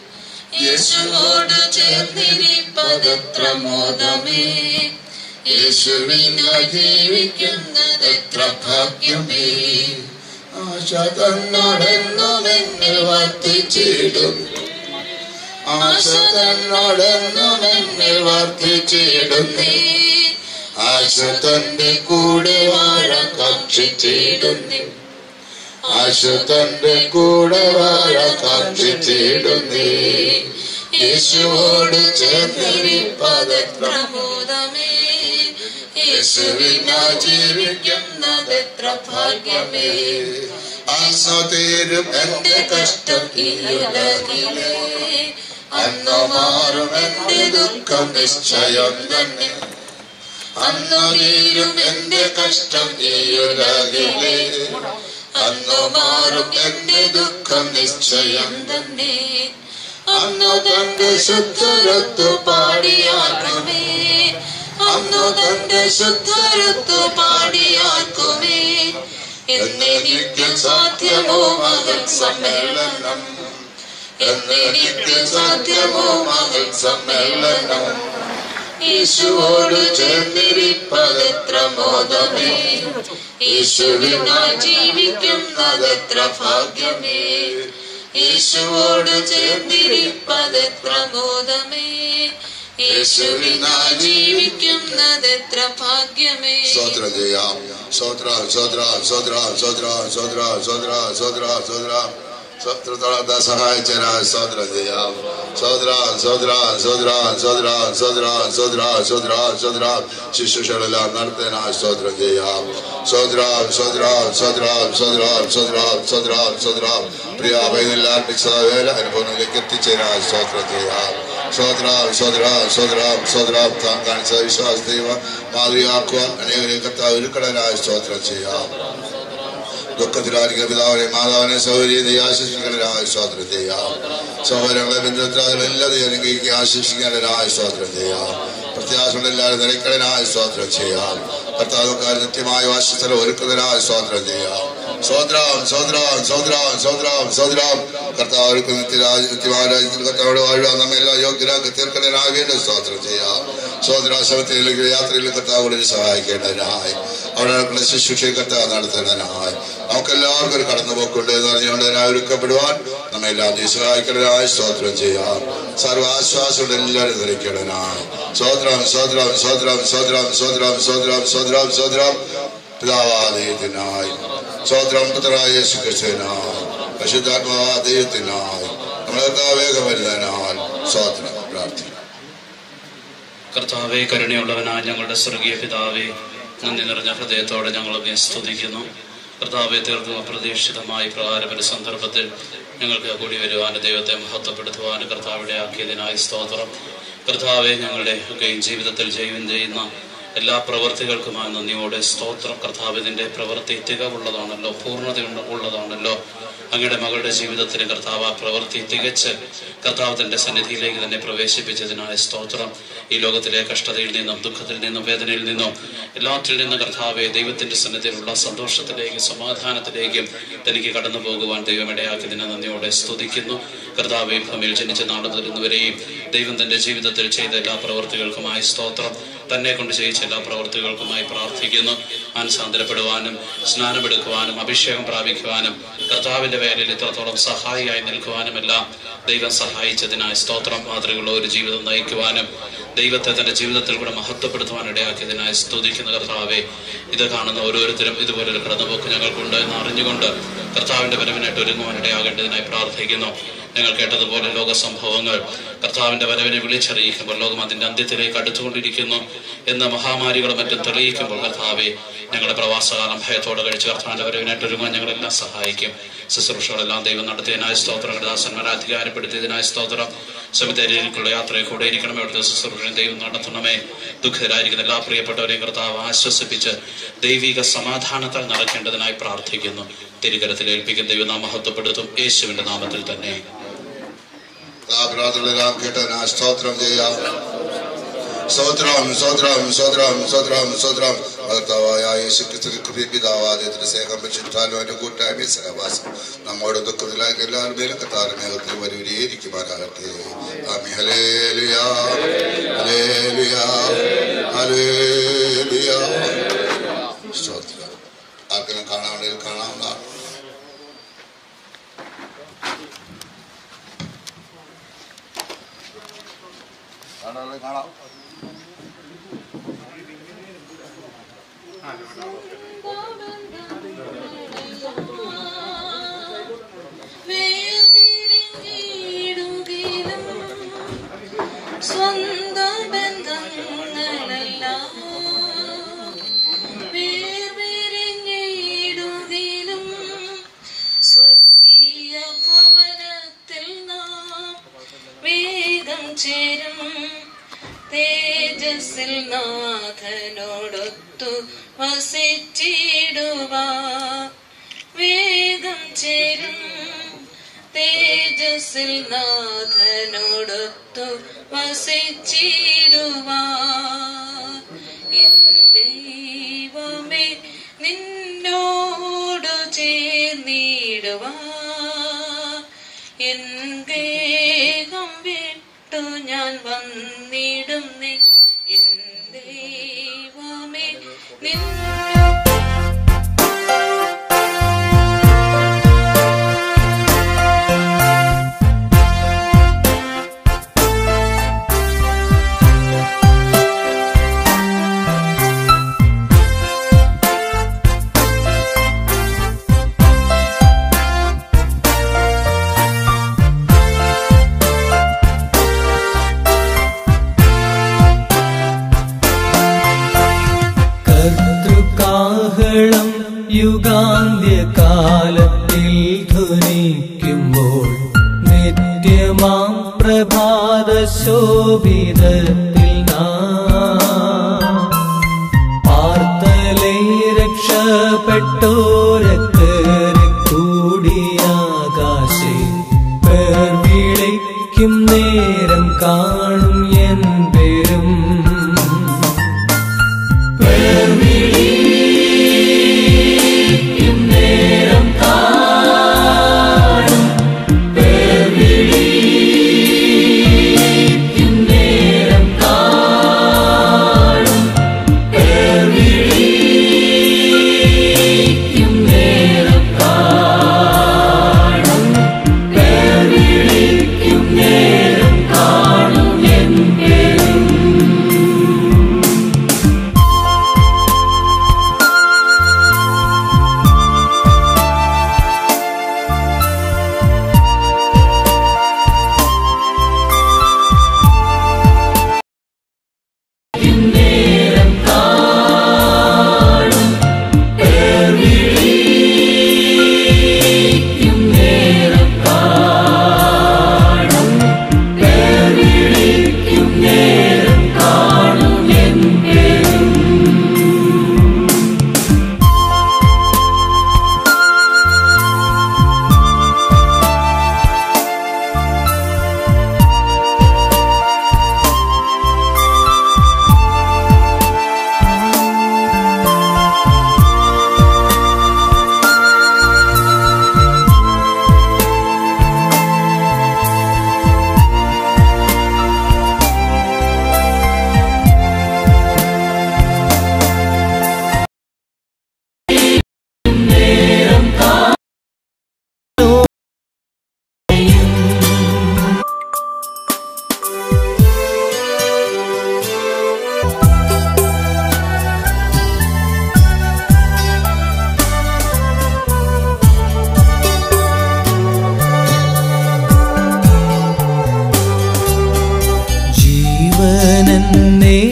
യേശുവോട് ചേർന്നിരിപ്പതെത്ര മോദമേ യേശുവിനാ ജീവിക്കുന്നതെത്ര ഭാഗ്യമേ ആശ തന്നോടെന്നും എന്നെ വർദ്ധിച്ചിടും ആശ തന്നോടെന്നും എന്നെ വർദ്ധിച്ചിടുന്നേ ആശ തന്റെ കൂടെ വാഴാൻ കാക്ഷിച്ചിടുന്നേ ആശ തന്റെ കൂടെ വാഴാൻ കാക്ഷിച്ചിടുന്നേ യേശുവോട് ചേർന്നിരിപ്പതെത്ര മോദമേ യേശുവിനാ ജീവിക്കുന്നതെത്ര ഭാഗ്യമേ ആശ തീരും എന്റെ കഷ്ടം ഈ ഉലകിലേ അന്നു മാറും എന്റെ ദുഃഖം നിശ്ചയം തന്നെ അന്നു തീരും എന്റെ കഷ്ടം ഈ ഉലകിലേ അന്നു മാറും എന്റെ ദുഃഖം നിശ്ചയം തന്നെ അന്നു തന്റെ ശുദ്ധരത്തു പാടിയാക്കുമേ അന്നു തന്റെ ശുദ്ധരത്തു പാടിയാക്കുമേ എന്നെനിക്ക് സാധ്യമോ മകൻ സമ്മേളനം എന്നെനിക്ക് സാധ്യമോ മകൻ സമ്മേളനം യേശുവോട് ചേർന്നിരിപ്പതെത്ര മോദമേ യേശുവിനായി ജീവിക്കുന്നതെത്ര ഭാഗ്യമേ യേശുവോട് ചേർന്നിരിപ്പതെത്ര മോദമേ യേശുവിനായി ജീവിക്കുന്നതെത്ര ഭാഗ്യമേ സ്തോത്രം ചെയ്യാം സ്തോത്ര സ്തോത്ര സ്തോത്ര സ്തോത്ര സ്തോത്ര സ്തോത്ര സ്തോത്ര സ്തോത്ര സ്തോത്രത്തോടെ സഹായിച്ചതിനായി സ്തോത്രം ചെയ്യാം സ്തോത്ര സ്തോത്ര സ്തോത്ര സ്തോത്ര സ്തോത്ര സ്തോത്ര സ്തോത്ര സ്തോത്ര ശുശ്രൂഷകളെല്ലാം നടത്തുന്നതിനായി സ്തോത്രം ചെയ്യാം സ്തോത്ര സ്തോത്ര സ്തോത്ര സ്തോത്ര സ്തോത്ര സ്തോത്ര സ്തോത്ര പ്രിയ അഭയനെല്ലാം വേല അനുഭവങ്ങളിലേക്ക് എത്തിച്ചതിനായി സ്തോത്രം ചെയ്യാം സ്തോത്ര സ്തോത്ര സ്തോത്ര സ്തോത്ര താൻ കാണിച്ച വിശ്വാസ ദൈവ മാതൃയാക്കുവാൻ അനേകരെ കർത്താവ് ഒരുക്കടനായ സ്തോത്രം ചെയ്യാം ദുഃഖത്തിലായിരിക്കുന്ന പിതാവിനെ മാതാവിനെ സൗകര്യത്തെ ആശിഷിക്കലായ സ്വാതന്ത്ര്യം ചെയ്യാം സഹോദരങ്ങളെ ബന്ധുത്രാദികൾ എല്ലാവരെയും അനുഗ്രഹിക്കുക ആശിഷിക്കാനായ സ്വാതന്ത്ര്യം ചെയ്യാം പ്രത്യാശകളുടെ എല്ലാവരും നിരക്കടനായ സ്വാതന്ത്ര്യം ചെയ്യാം കർത്താവുകാർ നിത്യമായ വാശസ്ഥലം ഒരുക്കുന്നതിനായ സ്വാതന്ത്ര്യം ചെയ്യാം സ്വോത്രം സ്വോത്രം സ്വോത്രം സ്വോത്രം സ്വോത്രം കർത്താവർക്ക് നിത്യരാജ നിത്യമാരാജ്യത്തിൽ കർത്താവിടെ വാഴുവാൻ നമ്മെല്ലാം യോഗ്യരാക്കി തീർക്കലിനായി വീണ്ടും സ്തോത്രം ചെയ്യാം സ്വോത്രാശ്രമത്തിലേക്ക് യാത്രയിൽ കർത്താവുകളിൽ സഹായിക്കേണ്ടതിനായി അവിടെ നടക്കുന്ന ശുശ്രൂഷയെ കർത്താവ് നടത്തേണ്ടതിനായി നമുക്കെല്ലാവർക്കും ഒരു കടന്നുപോക്കുണ്ട് എന്ന് പറഞ്ഞുകൊണ്ട് അതിനായി ഒരുക്കപ്പെടുവാൻ നമ്മെല്ലാം നീ സഹായിക്കേണ്ടതിനായി സ്തോത്രം ചെയ്യാം സർവാശ്വാസത്തോടെ എല്ലാവരും ധരിക്കേണ്ടതിനായി സ്വോത്രം സ്വോത്രം സ്വോത്രം സ്വോത്രം സ്വോത്രം സ്വോത്രം സ്വോത്രം സ്വോത്രം പിതാവാദയത്തിനായി സ്വോത്രം പുത്രായ യേശു ക്രിസ്തുവിനായി പരിശുദ്ധാത്മാവാദയത്തിനായി നമ്മളെ വേഗം വരുന്നതിനാൽ സ്വോത്രം പ്രാർത്ഥിക്കും കർത്താവെ കരുണയുള്ളവനായ ഞങ്ങളുടെ സ്വർഗീയ പിതാവേ നന്ദി നിറഞ്ഞ ഹൃദയത്തോടെ ഞങ്ങളൊക്കെ സ്തുതിക്കുന്നു കർത്താവെ തീർത്തും അപ്രതീക്ഷിതമായ പ്രകാരം ഒരു സന്ദർഭത്തിൽ ഞങ്ങൾക്ക് കൂടി വരുവാനും ദൈവത്തെ മഹത്വപ്പെടുത്തുവാനും കർത്താവിടെ ആക്കിയതിനായി സ്തോത്രം കർത്താവെ ഞങ്ങളുടെ ഒക്കെയും ജീവിതത്തിൽ ജീവൻ ചെയ്യുന്ന എല്ലാ പ്രവൃത്തികൾക്കുമായി നന്ദിയോടെ സ്തോത്രം കർത്താവിന്റെ പ്രവൃത്തി തികവുള്ളതാണല്ലോ പൂർണ്ണത ഉള്ളതാണല്ലോ അങ്ങയുടെ മകളുടെ ജീവിതത്തിന് കർത്താവ് ആ പ്രവൃത്തി തികച്ച് കർത്താവ് തന്റെ സന്നിധിയിലേക്ക് തന്നെ പ്രവേശിപ്പിച്ചതിനായ സ്തോത്രം ഈ ലോകത്തിലെ കഷ്ടതയിൽ നിന്നും ദുഃഖത്തിൽ നിന്നും വേദനയിൽ നിന്നും എല്ലാറ്റിൽ നിന്നും കർത്താവെ ദൈവത്തിന്റെ സന്നിധിയിലുള്ള സന്തോഷത്തിലേക്കും സമാധാനത്തിലേക്കും തനിക്ക് കടന്നു പോകുവാൻ ദൈവം ഇടയാക്കിയതിനെ നന്ദിയോടെ സ്തുതിക്കുന്നു കർത്താവെ ഭൂമിയിൽ ജനിച്ച നാട് മുതലുന്നവരെയും ദൈവം തന്റെ ജീവിതത്തിൽ ചെയ്ത എല്ലാ പ്രവൃത്തികൾക്കുമായി സ്തോത്രം തന്നെ കൊണ്ട് ചെയ്യിച്ച എല്ലാ പ്രവൃത്തികൾക്കുമായി പ്രാർത്ഥിക്കുന്നു മാനസാന്തരപ്പെടുവാനും സ്നാനമെടുക്കുവാനും അഭിഷേകം പ്രാപിക്കുവാനും കർത്താവിന്റെ വേലയിൽ ഇത്രത്തോളം സഹായിയായി നിൽക്കുവാനുമെല്ലാം ദൈവം സഹായിച്ചതിനായി സ്തോത്രം മാതൃകയുള്ള ഒരു ജീവിതം നയിക്കുവാനും ദൈവത്തെ തന്റെ ജീവിതത്തിൽ കൂടെ മഹത്വപ്പെടുത്തുവാൻ ഇടയാക്കിയതിനായി സ്തുതിക്കുന്ന കർത്താവെ ഇത് കാണുന്ന ഓരോരുത്തരും ഇതുപോലൊരു കടന്നുപോക്ക് ഞങ്ങൾക്കുണ്ട് എന്ന് അറിഞ്ഞുകൊണ്ട് കർത്താവിന്റെ വരവിനായിട്ട് ഒരുങ്ങുവാൻ ഇടയാകേണ്ടതിനായി പ്രാർത്ഥിക്കുന്നു ഞങ്ങൾ കേട്ടതുപോലെ ലോക സംഭവങ്ങൾ കർത്താവിന്റെ വരവിനെ വിളിച്ചറിയിക്കുമ്പോൾ ലോകം അതിന്റെ അന്ത്യത്തിലേക്ക് അടുത്തുകൊണ്ടിരിക്കുന്നു എന്ന മഹാമാരികളും മറ്റും തെളിയിക്കുമ്പോൾ കർത്താവെ ഞങ്ങളുടെ പ്രവാസകാലം ഭയത്തോടെ കഴിച്ച് കർത്താവിന്റെ വരവിനായിട്ട് ഒരുങ്ങാൻ ഞങ്ങളെല്ലാം സഹായിക്കും ശുശ്രൂഷകളെല്ലാം ദൈവം നടത്തിയതിനായ സ്തോത്രങ്ങളുടെ ദാസന്മാരെ അധികാരപ്പെടുത്തിയതിനായ സ്തോത്രം സമിതിയിലേക്കുള്ള യാത്രയെ കൂടെ ഇരിക്കണമേ അവിടുത്തെ ശുശ്രൂഷനെ ദൈവം നടത്തണമേ ദുഃഖിതരായിരിക്കുന്ന എല്ലാ പ്രിയപ്പെട്ടവരെയും കർത്താവ് ആശ്വസിപ്പിച്ച് ദൈവിക സമാധാനത്താൽ നടക്കേണ്ടതിനായി പ്രാർത്ഥിക്കുന്നു തിരികരത്തിൽ ഏൽപ്പിക്കുന്ന ദൈവം നാം മഹത്വപ്പെടുത്തും യേശുവിന്റെ നാമത്തിൽ തന്നെ ആ പ്രാർത്ഥനകളെല്ലാം കേട്ടതിനാ സ്തോത്രം ചെയ്യാം സ്തോത്രം സ്തോത്രം സ്തോത്രം സ്തോത്രം സ്തോത്രം ഭർത്താവായ യേശു ക്രിസ്തു കൃപ പിതാവാദത്തിന്റെ സ്നേഹം പരിശുദ്ധാലുവിന്റെ കൂട്ടായ്മ സഹവാസം നമ്മോട് ദുഃഖത്തിലാക്കി എല്ലാവരും മേലും കത്താരമേഘത്തിൽ വരൂരിയിരിക്കുമാറാകട്ടെ ആമി ഹലേലുയാ ഹലേലുയാ ഹലേലുയാ സ്തോത്രം ആർക്കെങ്കിലും കാണാവുന്നതിൽ കാണാവുന്നതാണ് കാണാതെ കാണാം വേർപിരിഞ്ഞിടുകിലും സ്വന്ത ബന്ധങ്ങളെല്ലാം വേർപിരിഞ്ഞിടുകിലും സ്വർഗീയ ഭവനത്തിൽ നാം വേഗം ചേരും തേജസ്സിൽ നാഥനോടൊത്തു വസിച്ചിടുവാ വേഗം ചേരും തേജസ്സിൽ നാഥനോടൊത്തു വസിച്ചിടുവാ എൻ ദൈവമേ നിന്നോടു ചേർന്നിടുവാ എൻ ഗേഹം വിട്ടു ഞാൻ വന്നിടുന്നേ എൻ ദൈവമേ നിന്നോ കർത്തൃകാഹളം യുഗാന്ത്യകാലത്തിൽ ധ്വനിക്കുമ്പോൾ നിത്യമാം പ്രഭാത ശോഭിതത്തിൽ പാർത്തലേ രക്ഷപ്പെട്ടോരക്ക് കൂടിയാകാശേ പേർ വിളിക്കും നേരം കാണും എൻ പേരും പേർ വിളിക്കും നേരം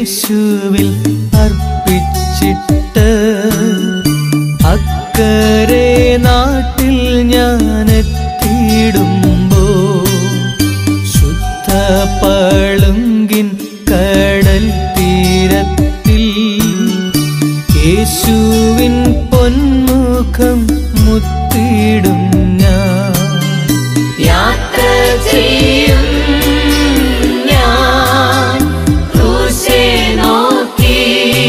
യേശുവിൽ അർപ്പിച്ചിട്ട് അക്കരെ നാട്ടിൽ ഞാൻ എത്തിയിടുമ്പോ ശുദ്ധ പളുങ്കിൻ കടൽ തീരത്തിൽ യേശുവിൻ പൊന്മുഖം മുത്തിയിടും ഞാൻ യാത്ര ചെയ്യും ഞാൻ ക്രൂശെ നോക്കി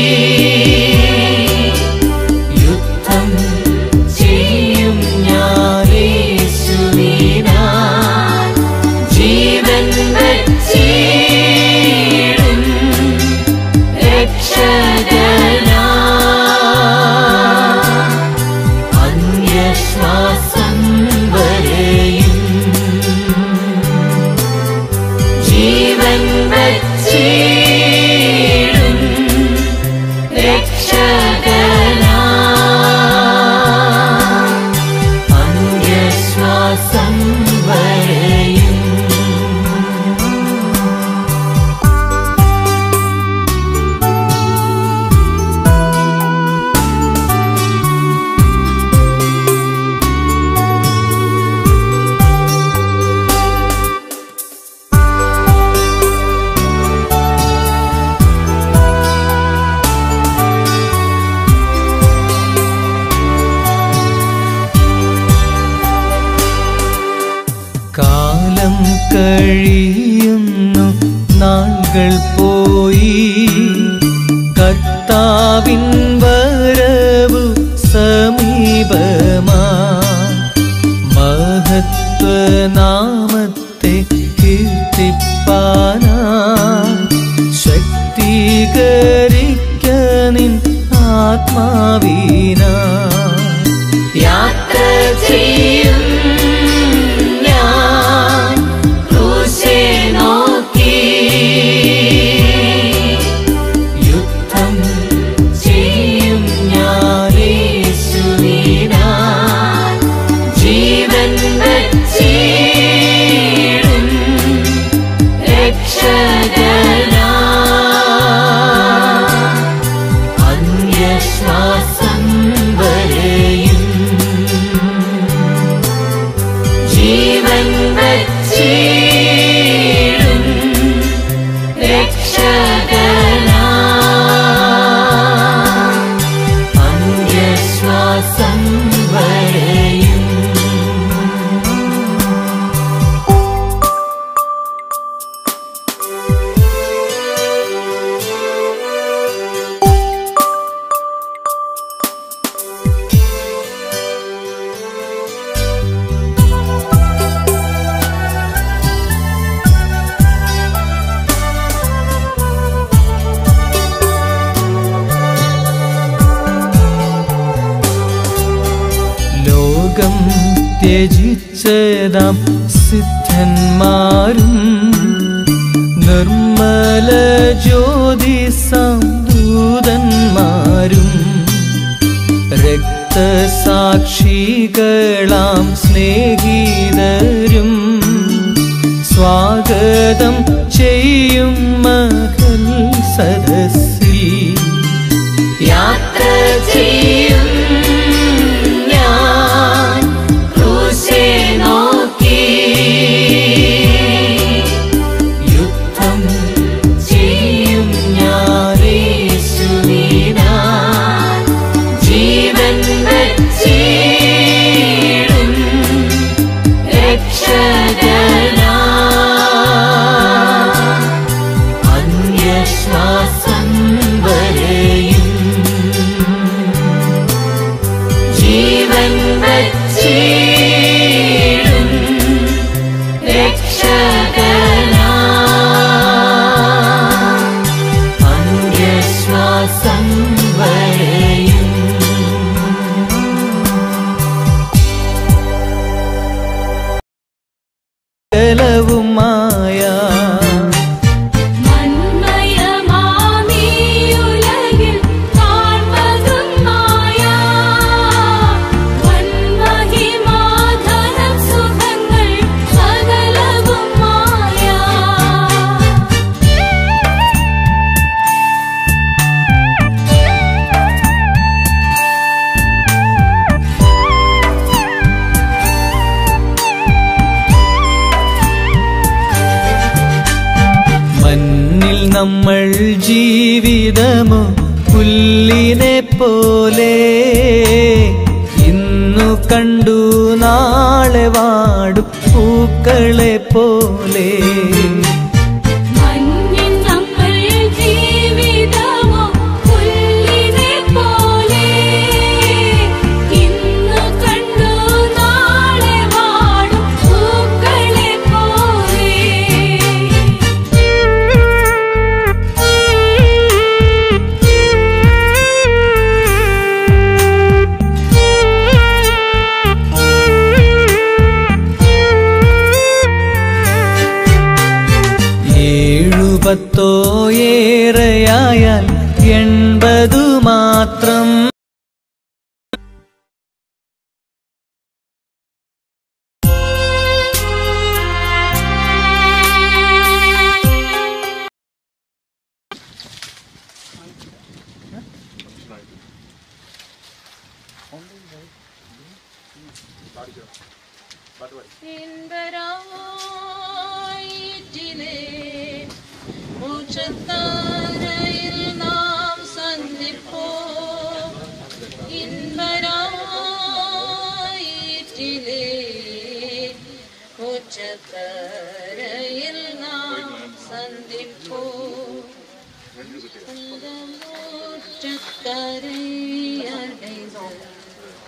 യുദ്ധം ചെയ്യും ഞാൻ യേശുവിനാൽ ജീവൻ വച്ചിടും രക്ഷകനാ അന്യശ്വാസം വരെയും ജീവൻ വച്ചിടും രക്ഷകനാ അന്യശ്വാസം വരെയും കാലം കഴിയുന്നു നാളുകൾ പോയി കർത്താവിൻ വരവു സമീപമാ മഹത്വനാമത്തെ കീർത്തിപ്പാനാ ശക്തീകരിക്ക നിൻ ആത്മാവീനാ യാത്ര ചെയ്യും ഞാൻ ക്രൂശെ നോക്കി യുദ്ധം ചെയ്യും ഞാൻ യേശുവിനാൽ ജീവൻ വച്ചിടും രക്ഷകനാ അന്യശ്വാസം വരെയും ജീവൻ വച്ചിടും രക്ഷകനാ അന്യശ്വാസം വരെയും ലോകം ത്യജിച്ചതാം സിദ്ധന്മാരും നിർമ്മല ജ്യോതിസാം ദൂതന്മാരും രക്തസാക്ഷികളാം സ്നേഹിതരും സ്വാഗതം ചെയ്യും മകൾ സദസ്സിൽ യാത്ര ചെയ്യും ഞാൻ ക്രൂശെ നോക്കി യുദ്ധം ചെയ്യും ഞാൻ യേശുവിനാൽ ജീവൻ വച്ചിടും രക്ഷകനാ അന്യശ്വാസം വരെയും ജീവൻ വച്ചിടും രക്ഷകനാ അന്യശ്വാസം വരെയും കലവുമായ മന്മയമാമീയുലകിൽ കാൺമതും മായാ വന്മഹിമാധനം സുഖങ്ങൾ സകലവും മായാ നമ്മൾ ജീവിതമോ പുല്ലിനെ പോലെ ഇന്നു കണ്ടു നാളെ വാടും പൂക്കളെ പോലെ മഞ്ഞിൻ നമ്മൾ ജീവിതമോ പുല്ലിനെ പോലെ ഇന്നു കണ്ടു നാളെ വാടും പൂക്കളെ പോലെ ഏഴുപത്തോ ഏറെയായാൽ എൺപതു മാത്രം ഇൻവരായിറ്റിലെ ഉച്ചത്താരയിൽ നാം സന്ധിപ്പോ ഇൻവരായിറ്റിലെ ഉച്ചത്താരയിൽ നാം സന്ധിപ്പോ ൂറ്റക്കരയടൈത്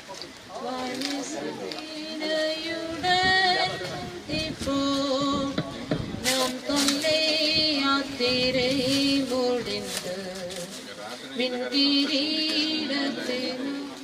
இப்போ நாம் தொல்லை யாத்திரை முடிந்து விண்கிரீடத்தில்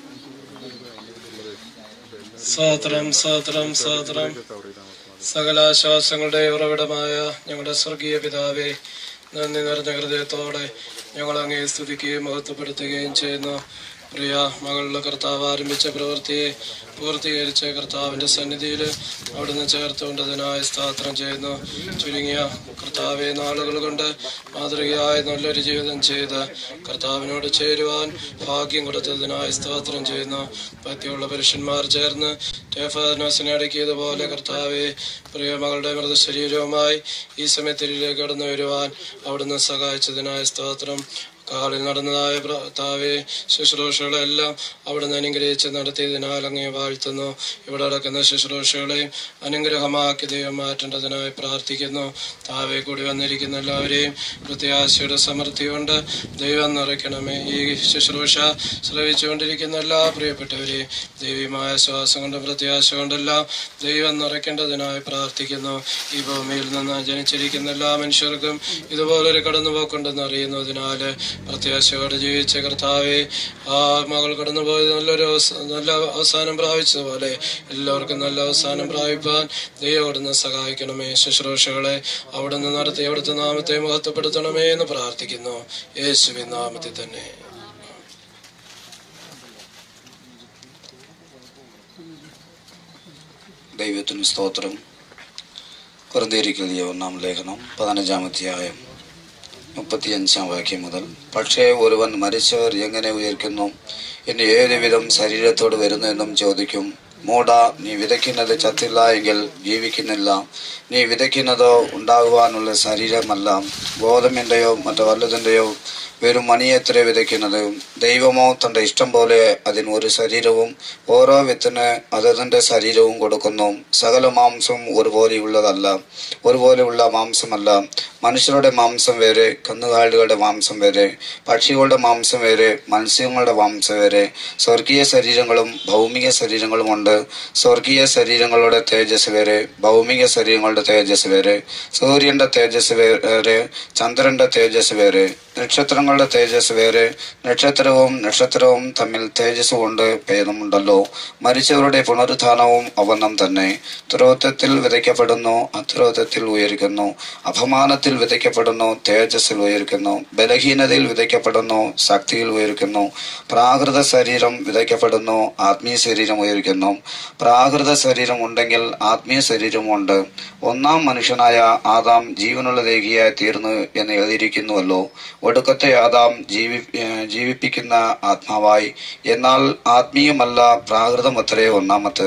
സ്തോത്രം സ്തോത്രം സ്തോത്രം സകലാശ്വാസങ്ങളുടെ ഉറവിടമായ ഞങ്ങളുടെ സ്വർഗീയ പിതാവേ നന്ദി നിറഞ്ഞ ഹൃദയത്തോടെ ഞങ്ങൾ അങ്ങേ സ്തുതിക്കുകയും മഹത്വപ്പെടുത്തുകയും ചെയ്യുന്നു പ്രിയ മകളുടെ കർത്താവ് ആരംഭിച്ച പ്രവൃത്തിയെ പൂർത്തീകരിച്ച കർത്താവിന്റെ സന്നിധിയിൽ അവിടുന്ന് ചേർത്തുകൊണ്ടതിനായി സ്തോത്രം ചെയ്യുന്നു ചുരുങ്ങിയ കർത്താവെ നാളുകൾ കൊണ്ട് മാതൃകയായ നല്ലൊരു ജീവിതം ചെയ്ത് കർത്താവിനോട് ചേരുവാൻ ഭാഗ്യം കൊടുത്തതിനായി സ്തോത്രം ചെയ്യുന്നു പറ്റിയുള്ള പുരുഷന്മാർ ചേർന്ന് ടേഫാനോസിനെ അടക്കിയതുപോലെ കർത്താവെ പ്രിയ മകളുടെ മൃതശരീരവുമായി ഈ സമയത്തിലേക്ക് കടന്നു വരുവാൻ അവിടുന്ന് സഹായിച്ചതിനായി സ്തോത്രം കാലിൽ നടന്നതായ ഭർത്താവെ ശുശ്രൂഷകളെല്ലാം അവിടുന്ന് അനുഗ്രഹിച്ച് നടത്തിയതിനാൽ അങ്ങേ വാഴ്ത്തുന്നു ഇവിടെ നടക്കുന്ന ശുശ്രൂഷകളെയും അനുഗ്രഹമാക്കി ദൈവം മാറ്റേണ്ടതിനായി പ്രാർത്ഥിക്കുന്നു താവെ കൂടി വന്നിരിക്കുന്ന എല്ലാവരെയും പ്രത്യാശയുടെ സമൃദ്ധി കൊണ്ട് ദൈവം നിറയ്ക്കണമേ ഈ ശുശ്രൂഷ ശ്രവിച്ചുകൊണ്ടിരിക്കുന്ന എല്ലാ പ്രിയപ്പെട്ടവരെയും ദൈവമായ ശ്വാസം കൊണ്ട് പ്രത്യാശ കൊണ്ടെല്ലാം ദൈവം നിറയ്ക്കേണ്ടതിനായി പ്രാർത്ഥിക്കുന്നു ഈ ഭൂമിയിൽ നിന്ന് ജനിച്ചിരിക്കുന്ന എല്ലാ മനുഷ്യർക്കും ഇതുപോലൊരു കടന്നുപോക്കുണ്ടെന്ന് അറിയുന്നതിനാല് പ്രത്യാശയോടെ ജീവിച്ച കർത്താവെ ആ മകൾ കടന്നുപോയത് നല്ലൊരു അവസ- നല്ല അവസാനം പ്രാപിച്ചതുപോലെ എല്ലാവർക്കും നല്ല അവസാനം പ്രാപിപ്പാൻ ദൈവം അവിടുന്ന് സഹായിക്കണമേ ശുശ്രൂഷകളെ അവിടുന്ന് നടത്തി അവിടുത്തെ നാമത്തെ മഹത്വപ്പെടുത്തണമേ എന്ന് പ്രാർത്ഥിക്കുന്നു യേശുവിൻ നാമത്തിൽ തന്നെ ദൈവത്തിന് സ്തോത്രം വെറുതെ ഒന്നാം ലേഖനം പതിനഞ്ചാം അധ്യായം മുപ്പത്തിയഞ്ചാം വാക്യം മുതൽ പക്ഷേ ഒരുവൻ മരിച്ചവർ എങ്ങനെ ഉയർക്കുന്നു ഇനി ഏത് വിധം ശരീരത്തോട് വരുന്നു എന്നും ചോദിക്കും മൂട നീ വിതയ്ക്കുന്നത് ചത്തില്ല എങ്കിൽ ജീവിക്കുന്നില്ല നീ വിതയ്ക്കുന്നതോ ഉണ്ടാകുവാനുള്ള ശരീരമല്ല ഗോതമ്പിന്റെയോ മറ്റു വല്ലതിന്റെയോ വെറും മണിയത്ര വിതയ്ക്കുന്നത് ദൈവമോ തന്റെ ഇഷ്ടം പോലെ അതിന് ഒരു ശരീരവും ഓരോ വിത്തിന് അതതിന്റെ ശരീരവും കൊടുക്കുന്നു സകല മാംസവും ഒരുപോലെയുള്ളതല്ല ഒരുപോലെയുള്ള മാംസമല്ല മനുഷ്യരുടെ മാംസം വേറെ കന്നുകാലികളുടെ മാംസം വേറെ പക്ഷികളുടെ മാംസം വേറെ മത്സ്യങ്ങളുടെ മാംസം വേറെ സ്വർഗീയ ശരീരങ്ങളും ഭൗമിക ശരീരങ്ങളും ഉണ്ട് സ്വർഗീയ ശരീരങ്ങളുടെ തേജസ് വേറെ ഭൗമിക ശരീരങ്ങളുടെ തേജസ് വേറെ സൂര്യന്റെ തേജസ് വേറെ ചന്ദ്രന്റെ തേജസ് വേറെ നക്ഷത്രങ്ങളുടെ തേജസ് വേറെ നക്ഷത്രവും നക്ഷത്രവും തമ്മിൽ തേജസ് കൊണ്ട് ഭേദമുണ്ടല്ലോ മരിച്ചവരുടെ പുനരുത്ഥാനവും അവണ്ണം തന്നെ ത്രോത്വത്തിൽ വിതയ്ക്കപ്പെടുന്നു അത്രോത്വത്തിൽ ഉയർക്കുന്നു അപമാനത്തിൽ വിതയ്ക്കപ്പെടുന്നു തേജസ്സിൽ ഉയർക്കുന്നു ബലഹീനതയിൽ വിതയ്ക്കപ്പെടുന്നു ശക്തിയിൽ ഉയർക്കുന്നു പ്രാകൃത ശരീരം വിതയ്ക്കപ്പെടുന്നു ആത്മീയ ശരീരം ഉയർക്കുന്നു പ്രാകൃത ശരീരം ഉണ്ടെങ്കിൽ ആത്മീയ ശരീരമുണ്ട് ഒന്നാം മനുഷ്യനായ ആദാം ജീവനുള്ള ദേഹിയായി തീർന്നു എന്ന് എഴുതിയിരിക്കുന്നുവല്ലോ ഒടുക്കത്തെ ആദാം ജീവി ഏഹ് ജീവിപ്പിക്കുന്ന ആത്മാവായി എന്നാൽ ആത്മീയമല്ല പ്രാകൃതമത്രേ ഒന്നാമത്ത്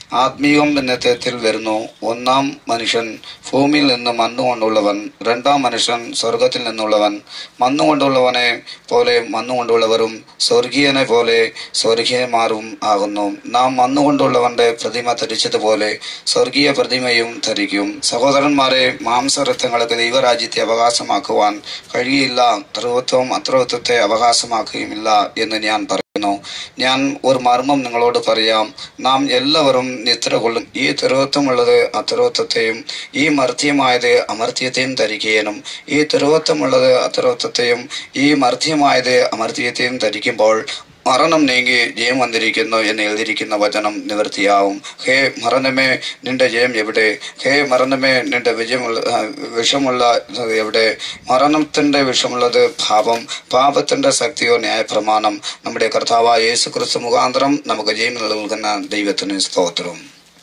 ആത്മീയം ബന്ധത്തിൽ വരുന്നു ഒന്നാം മനുഷ്യൻ ഭൂമിയിൽ നിന്ന് മണ്ണുകൊണ്ടുള്ളവൻ രണ്ടാം മനുഷ്യൻ സ്വർഗത്തിൽ നിന്നുള്ളവൻ മണ്ണുകൊണ്ടുള്ളവനെ പോലെ മണ്ണുകൊണ്ടുള്ളവരും സ്വർഗീയനെ പോലെ സ്വർഗീയന്മാരും ആകുന്നു നാം മണ്ണുകൊണ്ടുള്ളവന്റെ പ്രതിമ ധരിച്ചതുപോലെ സ്വർഗീയ പ്രതിമയും ധരിക്കും സഹോദരന്മാരെ മാംസരത്വങ്ങൾക്ക് ദൈവരാജ്യത്തെ അവകാശമാക്കുവാൻ കഴിയില്ല ത്രിവത്വം അത്രവത്വത്തെ അവകാശമാക്കുകയുമില്ല എന്ന് ഞാൻ പറയുന്നു ഞാൻ ഒരു മർമ്മം നിങ്ങളോട് പറയാം നാം എല്ലാവരും നിദ്ര കൊള്ളും ഈ തിരുവത്വമുള്ളത് അത്തിരുവത്വത്തെയും ഈ മർത്യമായത് അമർത്യത്തെയും ധരിക്കുകയും ഈ തിരുവത്വമുള്ളത് അത്തിരുവത്വത്തെയും ഈ മർത്യമായത് അമർത്യത്തെയും ധരിക്കുമ്പോൾ മരണം നീങ്ങി ജയം വന്നിരിക്കുന്നു എന്ന് എഴുതിയിരിക്കുന്ന വചനം നിവൃത്തിയാവും ഹേ മരണമേ നിന്റെ ജയം എവിടെ ഹേ മരണമേ നിന്റെ വിജയമുള്ള ആ, വിഷമുള്ള എവിടെ മരണത്തിന്റെ വിഷമുള്ളത് പാപം പാപത്തിന്റെ ശക്തിയോ ന്യായപ്രമാണം നമ്മുടെ കർത്താവായ യേശു ക്രിസ്തു മുഖാന്തരം നമുക്ക് ജയം നൽകുന്ന ദൈവത്തിന് സ്തോത്രം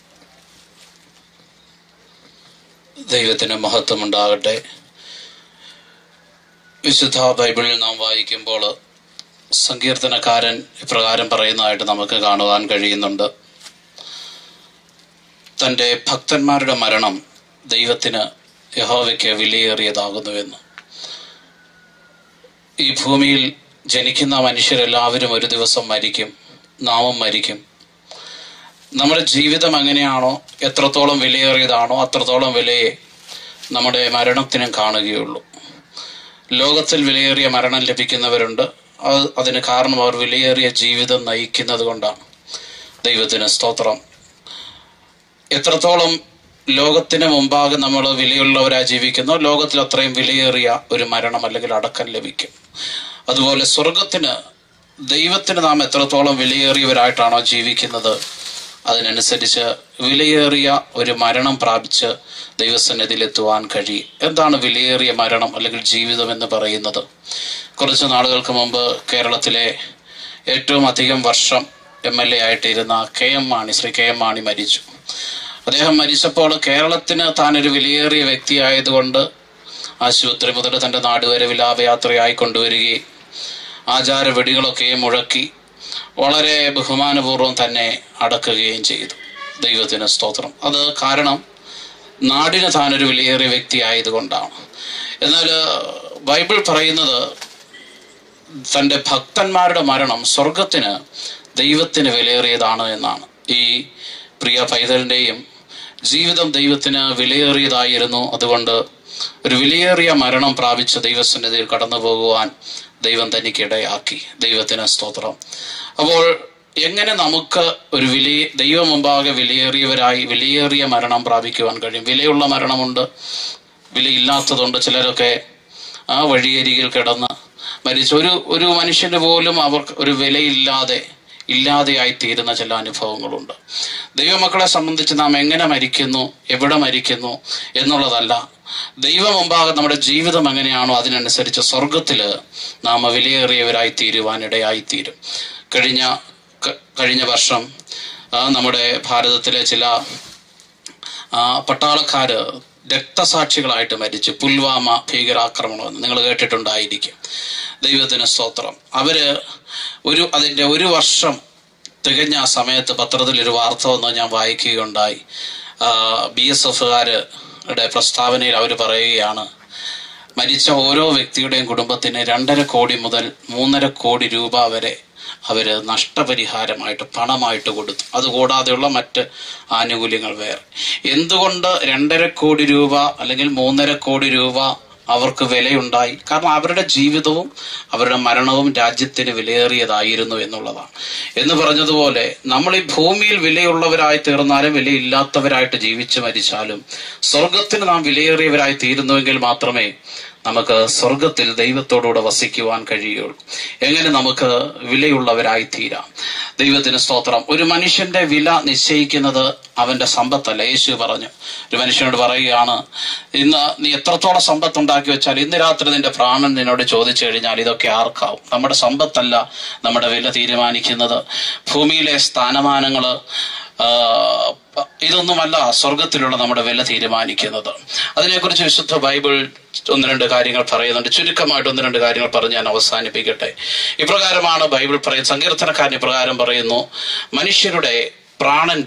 ദൈവത്തിന് മഹത്വമുണ്ടാകട്ടെ വിശുദ്ധ ബൈബിളിൽ നാം വായിക്കുമ്പോൾ സങ്കീർത്തനക്കാരൻ ഇപ്രകാരം പറയുന്നതായിട്ട് നമുക്ക് കാണുവാൻ കഴിയുന്നുണ്ട് തൻ്റെ ഭക്തന്മാരുടെ മരണം ദൈവത്തിന് യഹോവയ്ക്ക് വിലയേറിയതാകുന്നുവെന്ന് ഈ ഭൂമിയിൽ ജനിക്കുന്ന മനുഷ്യരെല്ലാവരും ഒരു ദിവസം മരിക്കും നാമം മരിക്കും നമ്മുടെ ജീവിതം എങ്ങനെയാണോ എത്രത്തോളം വിലയേറിയതാണോ അത്രത്തോളം വിലയെ നമ്മുടെ മരണത്തിനും കാണുകയുള്ളൂ ലോകത്തിൽ വിലയേറിയ മരണം ലഭിക്കുന്നവരുണ്ട് അത് അതിന് കാരണം അവർ വിലയേറിയ ജീവിതം നയിക്കുന്നത് കൊണ്ടാണ് ദൈവത്തിന് സ്തോത്രം എത്രത്തോളം ലോകത്തിന് മുമ്പാകെ നമ്മൾ വിലയുള്ളവരായി ജീവിക്കുന്നു ലോകത്തിൽ അത്രയും വിലയേറിയ ഒരു മരണം അല്ലെങ്കിൽ അടക്കം ലഭിക്കും അതുപോലെ സ്വർഗത്തിന് ദൈവത്തിന് നാം എത്രത്തോളം വിലയേറിയവരായിട്ടാണോ ജീവിക്കുന്നത് അതിനനുസരിച്ച് വിലയേറിയ ഒരു മരണം പ്രാപിച്ച് ദൈവസന്നിധിയിലെത്തുവാൻ കഴിയും എന്താണ് വിലയേറിയ മരണം അല്ലെങ്കിൽ ജീവിതം എന്ന് പറയുന്നത് കുറച്ച് നാളുകൾക്ക് മുമ്പ് കേരളത്തിലെ ഏറ്റവും അധികം വർഷം എം എൽ എ ആയിട്ടിരുന്ന K M Mani Shri K M Mani മരിച്ചു അദ്ദേഹം മരിച്ചപ്പോൾ കേരളത്തിന് താനൊരു വിലയേറിയ വ്യക്തിയായതുകൊണ്ട് ആശുപത്രി മുതൽ തൻ്റെ നാട് വരെ വിലാപയാത്രയായി കൊണ്ടുവരികയും ആചാര വെടികളൊക്കെ മുഴക്കി വളരെ ബഹുമാനപൂർവ്വം തന്നെ അടക്കുകയും ചെയ്തു ദൈവത്തിന് സ്തോത്രം അത് കാരണം നാടിന് താനൊരു വിലയേറിയ വ്യക്തി ആയതുകൊണ്ടാണ് എന്നാൽ ബൈബിൾ പറയുന്നത് തൻ്റെ ഭക്തന്മാരുടെ മരണം സ്വർഗത്തിന് ദൈവത്തിന് വിലയേറിയതാണ് എന്നാണ് ഈ പ്രിയ പൈതലിൻ്റെയും ജീവിതം ദൈവത്തിന് വിലയേറിയതായിരുന്നു അതുകൊണ്ട് ഒരു വിലയേറിയ മരണം പ്രാപിച്ച ദൈവസന്നിധിയിൽ കടന്നു പോകുവാൻ ദൈവം തനിക്കിടയാക്കി ദൈവത്തിന് സ്തോത്രം അപ്പോൾ എങ്ങനെ നമുക്ക് ഒരു വിലയ ദൈവം മുമ്പാകെ വിലയേറിയവരായി വിലയേറിയ മരണം പ്രാപിക്കുവാൻ കഴിയും വിലയുള്ള മരണമുണ്ട് വിലയില്ലാത്തതുണ്ട് ചിലരൊക്കെ ആ വഴിയരികിൽ കിടന്ന് മരിച്ച ഒരു ഒരു മനുഷ്യന് പോലും അവർക്ക് ഒരു വിലയില്ലാതെ ഇല്ലാതെയായി തീരുന്ന ചില അനുഭവങ്ങളുണ്ട് ദൈവമക്കളെ സംബന്ധിച്ച് നാം എങ്ങനെ മരിക്കുന്നു എവിടെ മരിക്കുന്നു എന്നുള്ളതല്ല ദൈവം മുമ്പാകെ നമ്മുടെ ജീവിതം എങ്ങനെയാണോ അതിനനുസരിച്ച് സ്വർഗത്തില് നാം വിലയേറിയവരായി തീരുവാനിടയായി തീരും കഴിഞ്ഞ ക- കഴിഞ്ഞ വർഷം ആ, നമ്മുടെ ഭാരതത്തിലെ ചില ആ, പട്ടാളക്കാര് രക്തസാക്ഷികളായിട്ട് മരിച്ചു പുൽവാമ ഭീകരാക്രമണം എന്ന് നിങ്ങൾ കേട്ടിട്ടുണ്ടായിരിക്കും ദൈവത്തിന് സ്തോത്രം അവര് ഒരു അതിന്റെ ഒരു വർഷം തികഞ്ഞ ആ സമയത്ത് പത്രത്തിൽ ഒരു വാർത്ത വന്ന് ഞാൻ വായിക്കുകയുണ്ടായി ബി എസ് എഫുകാരുടെ പ്രസ്താവനയിൽ അവർ പറയുകയാണ് മരിച്ച ഓരോ വ്യക്തിയുടെയും കുടുംബത്തിന് രണ്ടര കോടി മുതൽ മൂന്നര കോടി രൂപ വരെ അവര് നഷ്ടപരിഹാരമായിട്ട് പണമായിട്ട് കൊടുത്തു അതുകൂടാതെയുള്ള മറ്റ് ആനുകൂല്യങ്ങൾ വേറെ എന്തുകൊണ്ട് രണ്ടര കോടി രൂപ അല്ലെങ്കിൽ മൂന്നര കോടി രൂപ അവർക്ക് വിലയുണ്ടായി കാരണം അവരുടെ ജീവിതവും അവരുടെ മരണവും രാജ്യത്തിന് വിലയേറിയതായിരുന്നു എന്നുള്ളതാണ് എന്ന് പറഞ്ഞതുപോലെ നമ്മൾ ഈ ഭൂമിയിൽ വിലയുള്ളവരായി തീർന്നാലും വിലയില്ലാത്തവരായിട്ട് ജീവിച്ചു മരിച്ചാലും സ്വർഗത്തിന് നാം വിലയേറിയവരായി തീരുന്നുവെങ്കിൽ മാത്രമേ നമുക്ക് സ്വർഗത്തിൽ ദൈവത്തോടുകൂടെ വസിക്കുവാൻ കഴിയുള്ളൂ എങ്ങനെ നമുക്ക് വിലയുള്ളവരായി തീരാം ദൈവത്തിന് സ്തോത്രം ഒരു മനുഷ്യന്റെ വില നിശ്ചയിക്കുന്നത് അവന്റെ സമ്പത്തല്ല യേശു പറഞ്ഞു ഒരു മനുഷ്യനോട് പറയുകയാണ് ഇന്ന് നീ എത്രത്തോളം സമ്പത്ത് ഉണ്ടാക്കി വെച്ചാൽ ഇന്ന് രാത്രി നിന്റെ പ്രാണൻ നിന്നോട് ചോദിച്ചു കഴിഞ്ഞാൽ ഇതൊക്കെ ആർക്കാവും നമ്മുടെ സമ്പത്തല്ല നമ്മുടെ വില തീരുമാനിക്കുന്നത് ഭൂമിയിലെ സ്ഥാനമാനങ്ങള് ആ, ഇതൊന്നുമല്ല സ്വർഗത്തിലുള്ള നമ്മുടെ വില തീരുമാനിക്കുന്നത് അതിനെക്കുറിച്ച് വിശുദ്ധ ബൈബിൾ ഒന്ന് രണ്ട് കാര്യങ്ങൾ പറയുന്നുണ്ട് ചുരുക്കമായിട്ട് ഒന്ന് രണ്ട് കാര്യങ്ങൾ പറഞ്ഞ് ഞാൻ അവസാനിപ്പിക്കട്ടെ ഇപ്രകാരമാണ് ബൈബിൾ പറയുന്നത് സങ്കീർത്തനക്കാരൻ ഇപ്രകാരം പറയുന്നു മനുഷ്യരുടെ പ്രാണന്റെ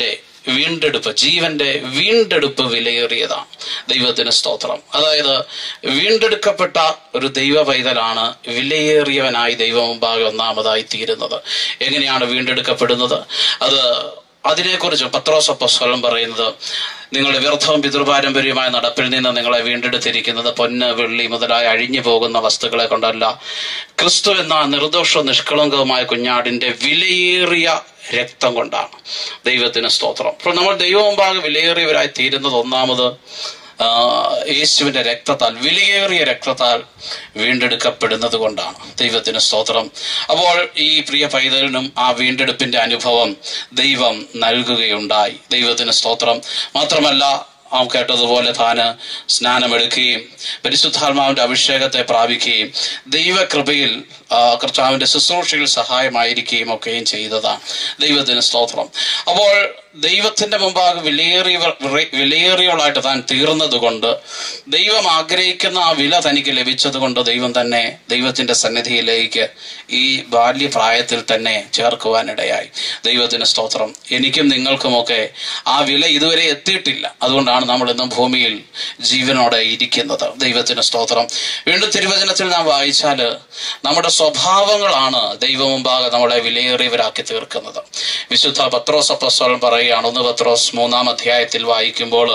വീണ്ടെടുപ്പ് ജീവന്റെ വീണ്ടെടുപ്പ് വിലയേറിയതാണ് ദൈവത്തിന് സ്തോത്രം അതായത് വീണ്ടെടുക്കപ്പെട്ട ഒരു ദൈവ പൈതലാണ് വിലയേറിയവനായി ദൈവം മുമ്പാകെ ഒന്നാമതായി തീരുന്നത് എങ്ങനെയാണ് വീണ്ടെടുക്കപ്പെടുന്നത് അത് അതിനെക്കുറിച്ച് പത്രോസപ്പസ്വലം പറയുന്നത് നിങ്ങളുടെ വ്യർത്ഥവും പിതൃപാരമ്പര്യമായ നടപ്പിൽ നിന്ന് നിങ്ങളെ വീണ്ടെടുത്തിരിക്കുന്നത് പൊന്ന് വെള്ളി മുതലായ അഴിഞ്ഞു പോകുന്ന വസ്തുക്കളെ കൊണ്ടല്ല ക്രിസ്തു എന്ന നിർദോഷവും നിഷ്കളങ്കവുമായ കുഞ്ഞാടിന്റെ വിലയേറിയ രക്തം കൊണ്ടാണ് ദൈവത്തിന് സ്തോത്രം അപ്പോൾ നമ്മൾ ദൈവമുമ്പാകെ വിലയേറിയവരായി തീരുന്നത് ഒന്നാമത് ആ, യേശുവിന്റെ രക്തത്താൽ വിലയേറിയ രക്തത്താൽ വീണ്ടെടുക്കപ്പെടുന്നത് കൊണ്ടാണ് ദൈവത്തിന് സ്തോത്രം അപ്പോൾ ഈ പ്രിയ പൈതലിനും ആ വീണ്ടെടുപ്പിന്റെ അനുഭവം ദൈവം നൽകുകയുണ്ടായി ദൈവത്തിന് സ്തോത്രം മാത്രമല്ല ആ കേട്ടതുപോലെ താന് സ്നാനമെടുക്കുകയും പരിശുദ്ധാത്മാവിന്റെ അഭിഷേകത്തെ പ്രാപിക്കുകയും ദൈവകൃപയിൽ ആ, കർത്താവിന്റെ ശുശ്രൂഷയിൽ സഹായമായിരിക്കുകയും ഒക്കെയും ചെയ്തതാണ് ദൈവത്തിന് സ്തോത്രം അപ്പോൾ ദൈവത്തിന്റെ മുമ്പാകെ വിലയേറിയവർ വിലയേറിയവളായിട്ട് താൻ തീർന്നത് കൊണ്ട് ദൈവം ആഗ്രഹിക്കുന്ന ആ വില തനിക്ക് ലഭിച്ചത് കൊണ്ട് ദൈവം തന്നെ ദൈവത്തിന്റെ സന്നിധിയിലേക്ക് ഈ ബാല്യപ്രായത്തിൽ തന്നെ ചേർക്കുവാനിടയായി ദൈവത്തിന് സ്തോത്രം എനിക്കും നിങ്ങൾക്കുമൊക്കെ ആ വില ഇതുവരെ എത്തിയിട്ടില്ല അതുകൊണ്ടാണ് നമ്മൾ ഇന്ന് ഭൂമിയിൽ ജീവനോടെ ഇരിക്കുന്നത് ദൈവത്തിന് സ്തോത്രം വീണ്ടും തിരുവചനത്തിൽ നാം വായിച്ചാല് നമ്മുടെ സ്വഭാവങ്ങളാണ് ദൈവം മുമ്പാകെ നമ്മളെ വിലയേറിയവരാക്കി തീർക്കുന്നത് വിശുദ്ധ പത്രോസ് അപ്പസ്വലം പറയുകയാണ് ഒന്ന് പത്രോസ് മൂന്നാം അധ്യായത്തിൽ വായിക്കുമ്പോൾ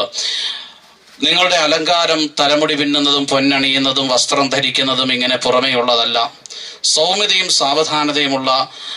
നിങ്ങളുടെ അലങ്കാരം തലമുടി പിന്നുന്നതും പൊന്നണിയുന്നതും വസ്ത്രം ധരിക്കുന്നതും ഇങ്ങനെ പുറമേയുള്ളതല്ല സൗമ്യതയും സാവധാനതയുമുള്ള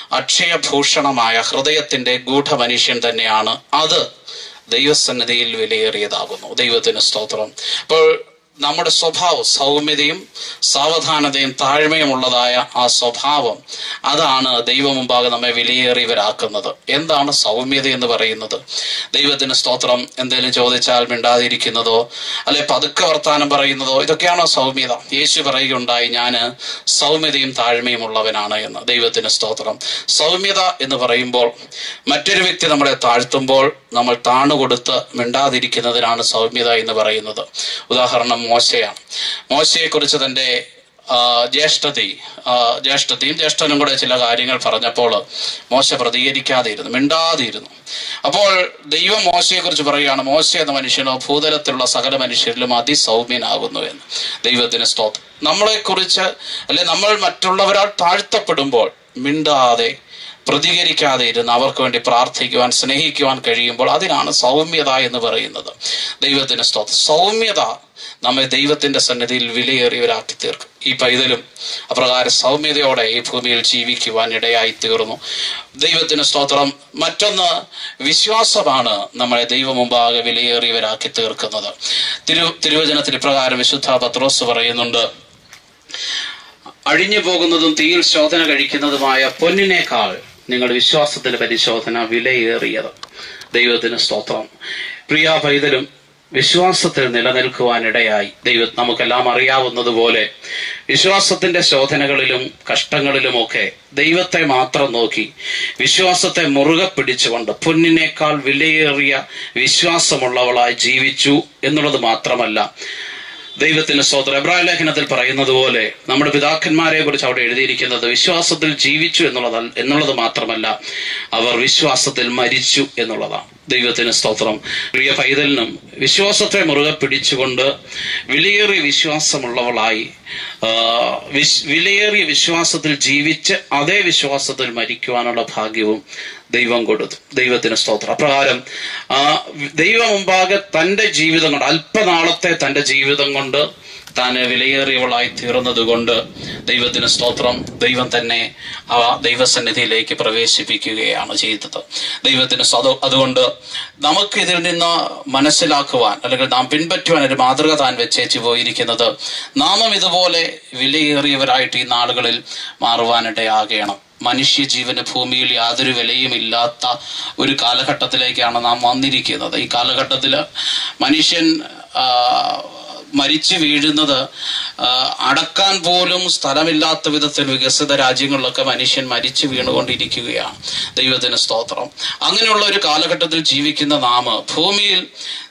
അക്ഷയഭൂഷണമായ ഹൃദയത്തിന്റെ ഗൂഢമനുഷ്യൻ തന്നെയാണ് അത് ദൈവസന്നിധിയിൽ വിലയേറിയതാകുന്നു ദൈവത്തിന് സ്തോത്രം അപ്പോൾ നമ്മുടെ സ്വഭാവം സൗമ്യതയും സാവധാനതയും താഴ്മയുമുള്ളതായ ആ സ്വഭാവം അതാണ് ദൈവം മുമ്പാകെ നമ്മെ വിലയേറിയവരാക്കുന്നത് എന്താണ് സൗമ്യത എന്ന് പറയുന്നത് ദൈവത്തിന് സ്തോത്രം എന്തെങ്കിലും ചോദിച്ചാൽ മിണ്ടാതിരിക്കുന്നതോ അല്ലെ പതുക്കെ വർത്താനം പറയുന്നതോ ഇതൊക്കെയാണോ സൗമ്യത യേശു പറയുകയുണ്ടായി ഞാന് സൗമ്യതയും താഴ്മയും ഉള്ളവനാണ് എന്ന് ദൈവത്തിന് സ്തോത്രം സൗമ്യത എന്ന് പറയുമ്പോൾ മറ്റൊരു വ്യക്തി നമ്മളെ താഴ്ത്തുമ്പോൾ നമ്മൾ താണുകൊടുത്ത് മിണ്ടാതിരിക്കുന്നതിനാണ് സൗമ്യത എന്ന് പറയുന്നത് ഉദാഹരണം മോശയാണ് മോശയെക്കുറിച്ച് തന്റെ ആ, ജ്യേഷ്ഠതി ആ, ജ്യേഷ്ഠതയും ജ്യേഷ്ഠനും കൂടെ ചില കാര്യങ്ങൾ പറഞ്ഞപ്പോൾ മോശ പ്രതികരിക്കാതെ ഇരുന്നു മിണ്ടാതെ ഇരുന്നു അപ്പോൾ ദൈവം മോശയെക്കുറിച്ച് പറയുകയാണ് മോശ എന്ന മനുഷ്യനോ ഭൂതലത്തിലുള്ള സകല മനുഷ്യരിലും അതിസൗമ്യനാകുന്നു എന്ന് ദൈവത്തിന് സ്തോത്രം നമ്മളെക്കുറിച്ച് അല്ലെ നമ്മൾ മറ്റുള്ളവരാൽ താഴ്ത്തപ്പെടുമ്പോൾ മിണ്ടാതെ പ്രതികരിക്കാതെ ഇരുന്ന് അവർക്ക് വേണ്ടി പ്രാർത്ഥിക്കുവാൻ സ്നേഹിക്കുവാൻ കഴിയുമ്പോൾ അതിനാണ് സൗമ്യത എന്ന് പറയുന്നത് ദൈവത്തിന് സ്തോത്രം സൗമ്യത നമ്മെ ദൈവത്തിന്റെ സന്നിധിയിൽ വിലയേറിയവരാക്കി തീർക്കും ഈ പൈതലും അപ്രകാരം സൗമ്യതയോടെ ഈ ഭൂമിയിൽ ജീവിക്കുവാൻ ഇടയായി തീർന്നു ദൈവത്തിന് സ്തോത്രം മറ്റൊന്ന് വിശ്വാസമാണ് നമ്മളെ ദൈവം മുമ്പാകെ വിലയേറിയവരാക്കി തീർക്കുന്നത് തിരു തിരുവചനത്തിൽ ഇപ്രകാരം വിശുദ്ധ പത്രോസ് പറയുന്നുണ്ട് അഴിഞ്ഞു പോകുന്നതും തീയിൽ ശോധന കഴിക്കുന്നതുമായ പൊന്നിനേക്കാൾ നിങ്ങളുടെ വിശ്വാസത്തിന്റെ പരിശോധന വിലയേറിയത് ദൈവത്തിന് സ്തോത്രം പ്രിയ പൈതലും വിശ്വാസത്തിൽ നിലനിൽക്കുവാനിടയായി ദൈവം നമുക്കെല്ലാം അറിയാവുന്നതുപോലെ വിശ്വാസത്തിന്റെ ശോധനകളിലും കഷ്ടങ്ങളിലുമൊക്കെ ദൈവത്തെ മാത്രം നോക്കി വിശ്വാസത്തെ മുറുകെ പിടിച്ചുകൊണ്ട് പൊന്നിനേക്കാൾ വിലയേറിയ വിശ്വാസമുള്ളവളായി ജീവിച്ചു എന്നുള്ളത് മാത്രമല്ല ദൈവത്തിന് സ്തോത്രം എബ്രാഹിം ലേഖനത്തിൽ പറയുന്നത് പോലെ നമ്മുടെ പിതാക്കന്മാരെ കുറിച്ച് അവിടെ എഴുതിയിരിക്കുന്നത് വിശ്വാസത്തിൽ ജീവിച്ചു എന്നുള്ളത് എന്നുള്ളത് മാത്രമല്ല അവർ വിശ്വാസത്തിൽ മരിച്ചു എന്നുള്ളതാണ് ദൈവത്തിന് സ്തോത്രം പ്രിയ പൈതലിനും വിശ്വാസത്തെ മുറുകെ പിടിച്ചുകൊണ്ട് വിലയേറിയ വിശ്വാസമുള്ളവളായി ആ, വിശ്- വിലയേറിയ വിശ്വാസത്തിൽ ജീവിച്ച് അതേ വിശ്വാസത്തിൽ മരിക്കുവാനുള്ള ഭാഗ്യവും ദൈവം കൊടുത്തു ദൈവത്തിന് സ്തോത്രം അപ്രകാരം ആ ദൈവം മുമ്പാകെ തന്റെ ജീവിതം കൊണ്ട് അല്പനാളത്തെ തന്റെ ജീവിതം കൊണ്ട് താൻ വിലയേറിയവളായി തീർന്നത് കൊണ്ട് ദൈവത്തിന് സ്തോത്രം ദൈവം തന്നെ ആ ദൈവസന്നിധിയിലേക്ക് പ്രവേശിപ്പിക്കുകയാണ് ചെയ്തത് ദൈവത്തിന് സ്വത- അതുകൊണ്ട് നമുക്ക് ഇതിൽ നിന്ന് മനസ്സിലാക്കുവാൻ അല്ലെങ്കിൽ നാം പിൻപറ്റുവാൻ ഒരു മാതൃക താൻ വെച്ചേച്ചു പോയിരിക്കുന്നത് നാമും ഇതുപോലെ വിലയേറിയവരായിട്ട് ഈ നാളുകളിൽ മാറുവാനിടയാകണം മനുഷ്യജീവന് ഭൂമിയിൽ യാതൊരു വിലയുമില്ലാത്ത ഒരു കാലഘട്ടത്തിലേക്കാണ് നാം വന്നിരിക്കുന്നത് ഈ കാലഘട്ടത്തിൽ മനുഷ്യൻ ആ, മരിച്ചു വീഴുന്നത് ആ, അടക്കാൻ പോലും സ്ഥലമില്ലാത്ത വിധത്തിൽ വികസിത രാജ്യങ്ങളിലൊക്കെ മനുഷ്യൻ മരിച്ചു വീണുകൊണ്ടിരിക്കുകയാണ് ദൈവത്തിന് സ്തോത്രം അങ്ങനെയുള്ള ഒരു കാലഘട്ടത്തിൽ ജീവിക്കുന്ന നാം ഭൂമിയിൽ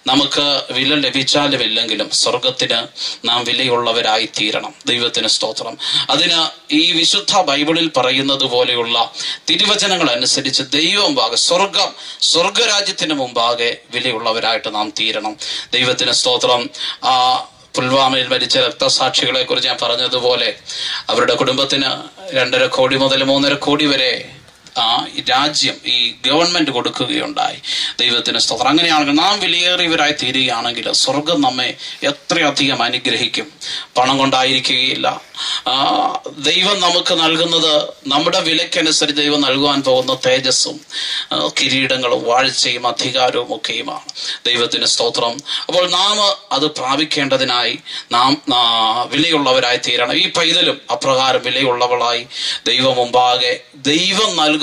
നമുക്ക് വില ലഭിച്ചാലും ഇല്ലെങ്കിലും സ്വർഗത്തിന് നാം വിലയുള്ളവരായി തീരണം ദൈവത്തിന് സ്തോത്രം അതിന് ഈ വിശുദ്ധ ബൈബിളിൽ പറയുന്നത് പോലെയുള്ള തിരുവചനങ്ങൾ അനുസരിച്ച് ദൈവം മുമ്പാകെ സ്വർഗം സ്വർഗരാജ്യത്തിന് മുമ്പാകെ വിലയുള്ളവരായിട്ട് നാം തീരണം ദൈവത്തിന് സ്തോത്രം ആ പുൽവാമയിൽ മരിച്ച രക്തസാക്ഷികളെ കുറിച്ച് ഞാൻ പറഞ്ഞതുപോലെ അവരുടെ കുടുംബത്തിന് രണ്ടര കോടി മുതൽ മൂന്നര കോടി വരെ ആ രാജ്യം ഈ ഗവൺമെന്റ് കൊടുക്കുകയുണ്ടായി ദൈവത്തിന് സ്തോത്രം അങ്ങനെയാണെങ്കിൽ നാം വിലയേറിയവരായി തീരുകയാണെങ്കിൽ സ്വർഗം നമ്മെ എത്രയധികം അനുഗ്രഹിക്കും പണം കൊണ്ടായിരിക്കുകയില്ല ആ, ദൈവം നമുക്ക് നൽകുന്നത് നമ്മുടെ വിലക്കനുസരിച്ച് ദൈവം നൽകുവാൻ പോകുന്ന തേജസ്സും ആ, കിരീടങ്ങളും വാഴ്ചയും അധികാരവും ഒക്കെയുമാണ് ദൈവത്തിന് സ്തോത്രം അപ്പോൾ നാം അത് പ്രാപിക്കേണ്ടതിനായി നാം ആ, വിലയുള്ളവരായി തീരണം ഈ പൈതലും അപ്രകാരം വിലയുള്ളവളായി ദൈവം മുമ്പാകെ ദൈവം നൽകുന്ന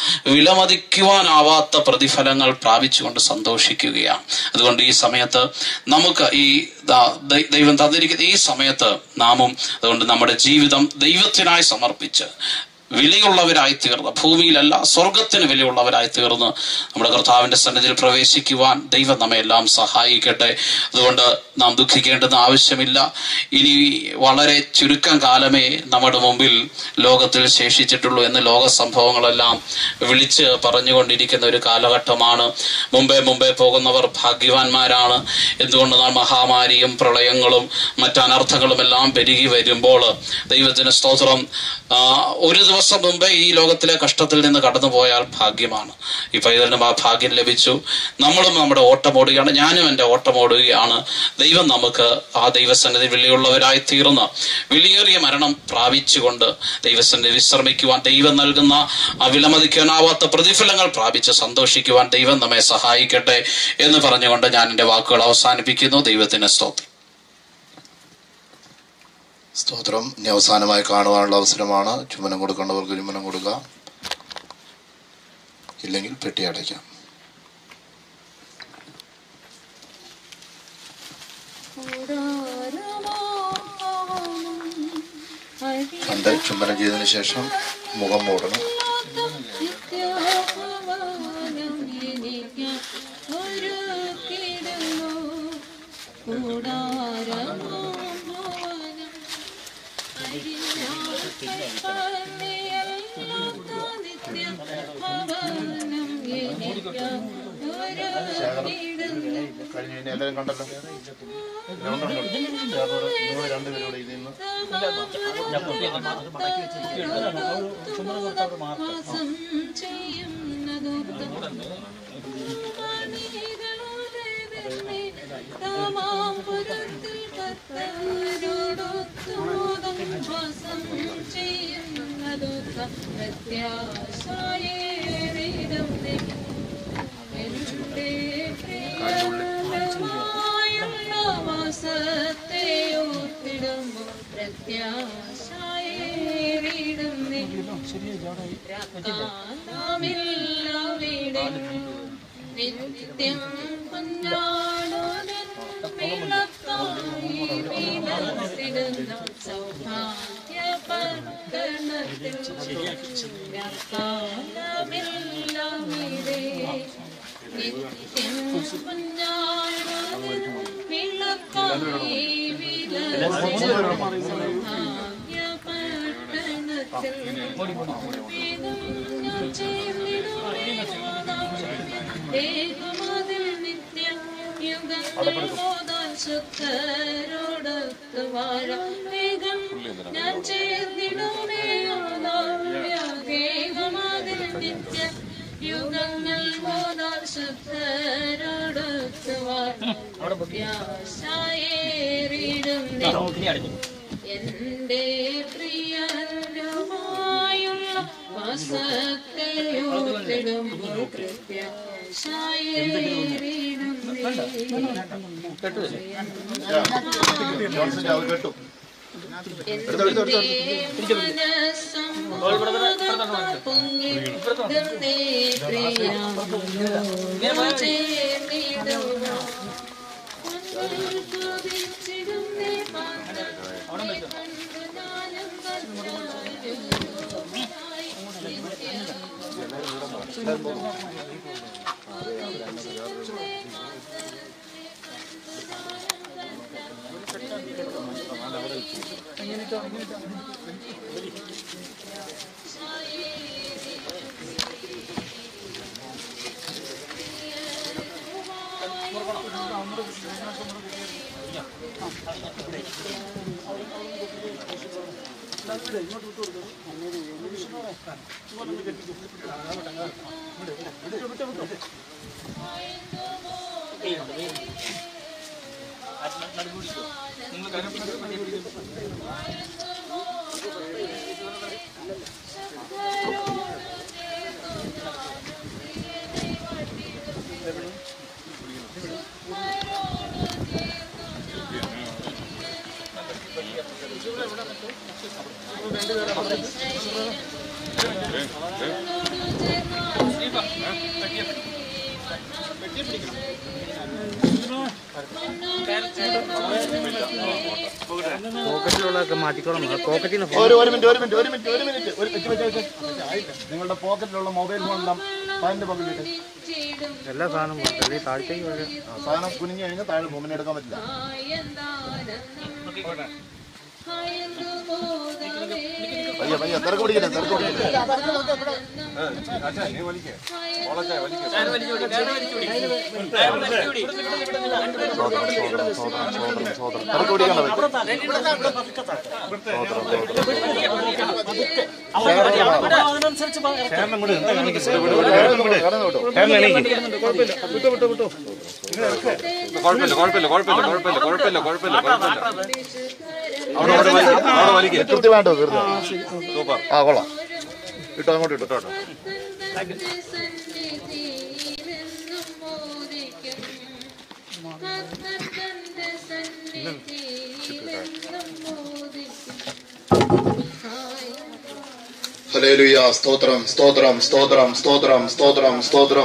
വിലമതിക്കുവാനാവാത്ത പ്രതിഫലങ്ങൾ പ്രാപിച്ചുകൊണ്ട് സന്തോഷിക്കുകയാണ് അതുകൊണ്ട് ഈ സമയത്ത് നമുക്ക് ഈ ദാ- ദൈ- ദൈവം തന്നിരിക്കുന്ന ഈ സമയത്ത് നാമും അതുകൊണ്ട് നമ്മുടെ ജീവിതം ദൈവത്തിനായി സമർപ്പിച്ച് വിലയുള്ളവരായി തീർന്ന് ഭൂമിയിലല്ല സ്വർഗത്തിന് വിലയുള്ളവരായി തീർന്ന് നമ്മുടെ കർത്താവിന്റെ സന്നിധിയിൽ പ്രവേശിക്കുവാൻ ദൈവം നമ്മെ എല്ലാം സഹായിക്കട്ടെ അതുകൊണ്ട് നാം ദുഃഖിക്കേണ്ടുന്ന ആവശ്യമില്ല ഇനി വളരെ ചുരുക്കം കാലമേ നമ്മുടെ മുമ്പിൽ ലോകത്തിൽ ശേഷിച്ചിട്ടുള്ളൂ എന്ന് ലോക സംഭവങ്ങളെല്ലാം വിളിച്ച് പറഞ്ഞുകൊണ്ടിരിക്കുന്ന ഒരു കാലഘട്ടമാണ് മുമ്പേ മുമ്പേ പോകുന്നവർ ഭാഗ്യവാന്മാരാണ് എന്തുകൊണ്ടെന്നാൽ മഹാമാരിയും പ്രളയങ്ങളും മറ്റ് അനർത്ഥങ്ങളും എല്ലാം പെരുകി വരുമ്പോൾ ദൈവത്തിന് സ്തോത്രം ആ, ഒരു ദിവസം മുമ്പേ ഈ ലോകത്തിലെ കഷ്ടത്തിൽ നിന്ന് കടന്നു പോയാൽ ഭാഗ്യമാണ് ഈ പൈതലിനും ആ ഭാഗ്യം ലഭിച്ചു നമ്മളും നമ്മുടെ ഓട്ടം ഓടുകയാണ് ഞാനും എൻ്റെ ഓട്ടം ഓടുകയാണ് ദൈവം നമുക്ക് ആ ദൈവസന്നിധി വിലയുള്ളവരായി തീർന്ന് വിലയേറിയ മരണം പ്രാപിച്ചുകൊണ്ട് ദൈവസന്നിധി വിശ്രമിക്കുവാൻ ദൈവം നൽകുന്ന ആ വിലമതിക്കാനാവാത്ത പ്രതിഫലങ്ങൾ പ്രാപിച്ച് സന്തോഷിക്കുവാൻ ദൈവം നമ്മെ സഹായിക്കട്ടെ എന്ന് പറഞ്ഞുകൊണ്ട് ഞാൻ എൻ്റെ വാക്കുകൾ അവസാനിപ്പിക്കുന്നു ദൈവത്തിന് സ്തോത്രം സ്തോത്രം ഇനി അവസാനമായി കാണുവാനുള്ള അവസരമാണ് ചുമനം കൊടുക്കേണ്ടവർക്ക് ചുമനം കൊടുക്കുക ഇല്ലെങ്കിൽ പെട്ടി അടയ്ക്കാം കണ്ട് ചുംബനം ചെയ്തതിനു ശേഷം മുഖം മൂടണം കഴിഞ്ഞ എല്ലാവരും കണ്ടല്ലോ രണ്ടുപേരോട് ഇതിൽ നിന്ന് നിത്യം കുഞ്ഞാടുടൻ വിളക്കായി വിലസിടുന്ന സൗഭാഗ്യ പട്ടണത്തിൽ കാലമില്ലാമിതേ നിത്യം കുഞ്ഞാടുടൻ വിളക്കായി വിലസിടുന്ന സൗഭാഗ്യ പട്ടണത്തിൽ വിതുഞ്ഞു ചേർന്നിടുമേ ഏകമതിൽ നിത്യം യുഗങ്ങൾ മോദാൻ ശുദ്ധരോടൊത്ത് വാഴാം വേഗം ഞാൻ ചേർന്നിടുമേ ഏകമതിൽ നിത്യം യുഗങ്ങൾ മോദാൻ ശുദ്ധരോടൊത്ത് വാഴാം വ്യാസായേറിടും എന്റെ പ്രിയമായുള്ള വാസത്തെയോട്ടിടുമ്പോൾ കേട്ടു പോക്കറ്റിലുള്ളതൊക്കെ മാറ്റിക്കോളാം പോക്കറ്റിൽ ഒരു ഒരു മിനിറ്റ് ഒരു മിനിറ്റ് ഒരു മിനിറ്റ് ഒരു മിനിറ്റ് ഒരു വെച്ച് വെച്ച് വെച്ച് ആയില്ല. നിങ്ങളുടെ പോക്കറ്റിലുള്ള മൊബൈൽ ഫോൺ എല്ലാം പാൻറ് പകുതിയിട്ട് എല്ലാ സാധനവും പോകട്ടെ താഴത്തേക്ക് വരെ സാധനം കുനിഞ്ഞു കഴിഞ്ഞാൽ താഴെ ഭൂമിനെ എടുക്കാൻ പറ്റില്ല പയ്യ പയ്യ തിരക്ക് പിടിക്കട്ടെ തിരക്ക് പിടിക്കട്ടെ തിരക്ക് പിടിക്കണ്ട കുഴപ്പമില്ല കുഴപ്പമില്ല കുഴപ്പമില്ല കുഴപ്പമില്ല കുഴപ്പമില്ല കുഴപ്പമില്ല കുഴപ്പമില്ല അവിടെ അവിടെ വലിക്ക്, അവിടെ വലിക്ക്. കൃത്യമായിട്ടോ കൃത്യം സൂപ്പർ ആ കൊള്ളാം ഇട്ടോ അങ്ങോട്ട് ഇട്ടോ ഇട്ടോ ഹല്ലേലൂയ സ്തോത്രം സ്തോത്രം സ്തോത്രം സ്തോത്രം സ്തോത്രം സ്തോത്രം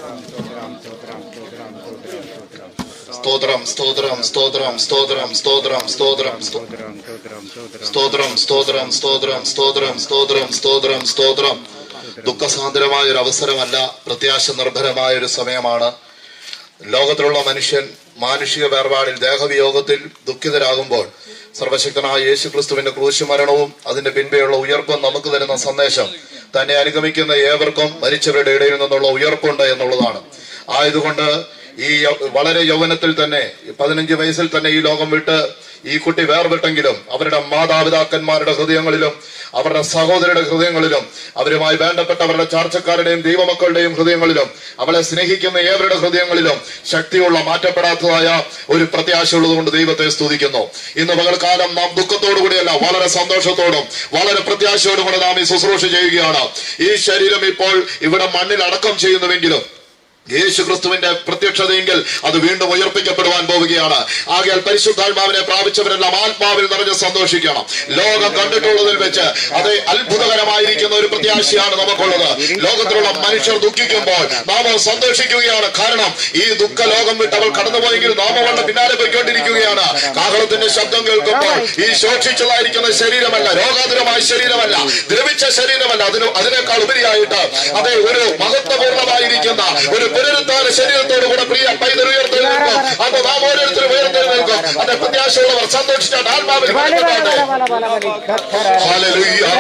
സ്തോത്രം സ്തോത്രം സ്തോത്രം സ്തോത്രം സ്തോത്രം സ്തോത്രം സ്തോത്രം സ്തോത്രം സ്തോത്രം സ്തോത്രം സ്തോത്രം സ്തോത്രം സ്തോത്രം ദുഃഖസാന്ദ്രമായ ഒരു അവസരമല്ല പ്രത്യാശ നിർഭരമായ ഒരു സമയമാണ് ലോകത്തിലുള്ള മനുഷ്യൻ മാനുഷിക വേർപാടിൽ ദേഹവിയോഗത്തിൽ ദുഃഖിതരാകുമ്പോൾ സർവശക്തനായ യേശു ക്രിസ്തുവിന്റെ ക്രൂശുമരണവും അതിന്റെ പിൻപെയുള്ള ഉയർപ്പും നമുക്ക് തരുന്ന സന്ദേശം തന്നെ അനുഗമിക്കുന്ന ഏവർക്കും മരിച്ചവരുടെ ഇടയിൽ നിന്നുള്ള ഉയർപ്പുണ്ട് എന്നുള്ളതാണ് ആയതുകൊണ്ട് ഈ യൗ- വളരെ യൗവനത്തിൽ തന്നെ പതിനഞ്ച് വയസ്സിൽ തന്നെ ഈ ലോകം വിട്ട് ഈ കുട്ടി വേർപെട്ടെങ്കിലും അവരുടെ മാതാപിതാക്കന്മാരുടെ ഹൃദയങ്ങളിലും അവരുടെ സഹോദരരുടെ ഹൃദയങ്ങളിലും അവരുമായി ബന്ധപ്പെട്ടവരുടെ ചാർച്ചക്കാരുടെയും ദൈവമക്കളുടെയും ഹൃദയങ്ങളിലും അവളെ സ്നേഹിക്കുന്ന ഏവരുടെ ഹൃദയങ്ങളിലും ശക്തിയുള്ള മാറ്റപ്പെടാത്തതായ ഒരു പ്രത്യാശ ഉള്ളതുകൊണ്ട് ദൈവത്തെ സ്തുതിക്കുന്നു ഇന്ന് പകൽക്കാലം നാം ദുഃഖത്തോടുകൂടിയല്ല വളരെ സന്തോഷത്തോടും വളരെ പ്രത്യാശയോടും കൂടെ നാം ഈ ശുശ്രൂഷ ചെയ്യുകയാണ് ഈ ശരീരം ഇപ്പോൾ ഇവിടെ മണ്ണിൽ അടക്കം ചെയ്യുന്നുവെങ്കിലും യേശു ക്രിസ്തുവിന്റെ പ്രത്യക്ഷതയെങ്കിൽ അത് വീണ്ടും ഉയർപ്പിക്കപ്പെടുവാൻ പോവുകയാണ് ആകയാൽ പരിശുദ്ധാത്മാവിനെ പ്രാപിച്ചവരെല്ലാം ആത്മാവിൽ നിറഞ്ഞ് സന്തോഷിക്കണം ലോകം കണ്ടിട്ടുള്ളതിൽ വെച്ച് അത് അത്ഭുതകരമായിരിക്കുന്ന ഒരു പ്രത്യാശയാണ് നമുക്കുള്ളത് ലോകത്തിലുള്ള മനുഷ്യർ ദുഃഖിക്കുമ്പോൾ നാം സന്തോഷിക്കുകയാണ് കാരണം ഈ ദുഃഖ ലോകം വിട്ട് അവൾ കടന്നുപോയെങ്കിൽ നാം അവളുടെ പിന്നാലെ പോയിക്കൊണ്ടിരിക്കുകയാണ് കാഹളത്തിന്റെ ശബ്ദം കേൾക്കുമ്പോൾ ഈ ശോഷിച്ചതായിരിക്കുന്ന ശരീരമല്ല രോഗാതുരമായ ശരീരമല്ല ദ്രവിച്ച ശരീരമല്ല അതിന് അതിനേക്കാൾ ഉപരിയായിട്ട് അതെ ഒരു മഹത്വപൂർണമായിരിക്കുന്ന ഒരു പുനരുദ്ധാന ശരീരത്തോടു കൂടെ പ്രിയ പൈതൽ ഉയർത്തെഴുന്നേൽക്കും അപ്പൊ നാം ഓരോരുത്തരും ഉയർത്തെഴുന്നേൽക്കും അതെ പ്രത്യാശയുള്ളവർ സന്തോഷിച്ചാൽ ആത്മാവിൽ വെളിപ്പെടട്ടെ. ഹല്ലേലൂയ.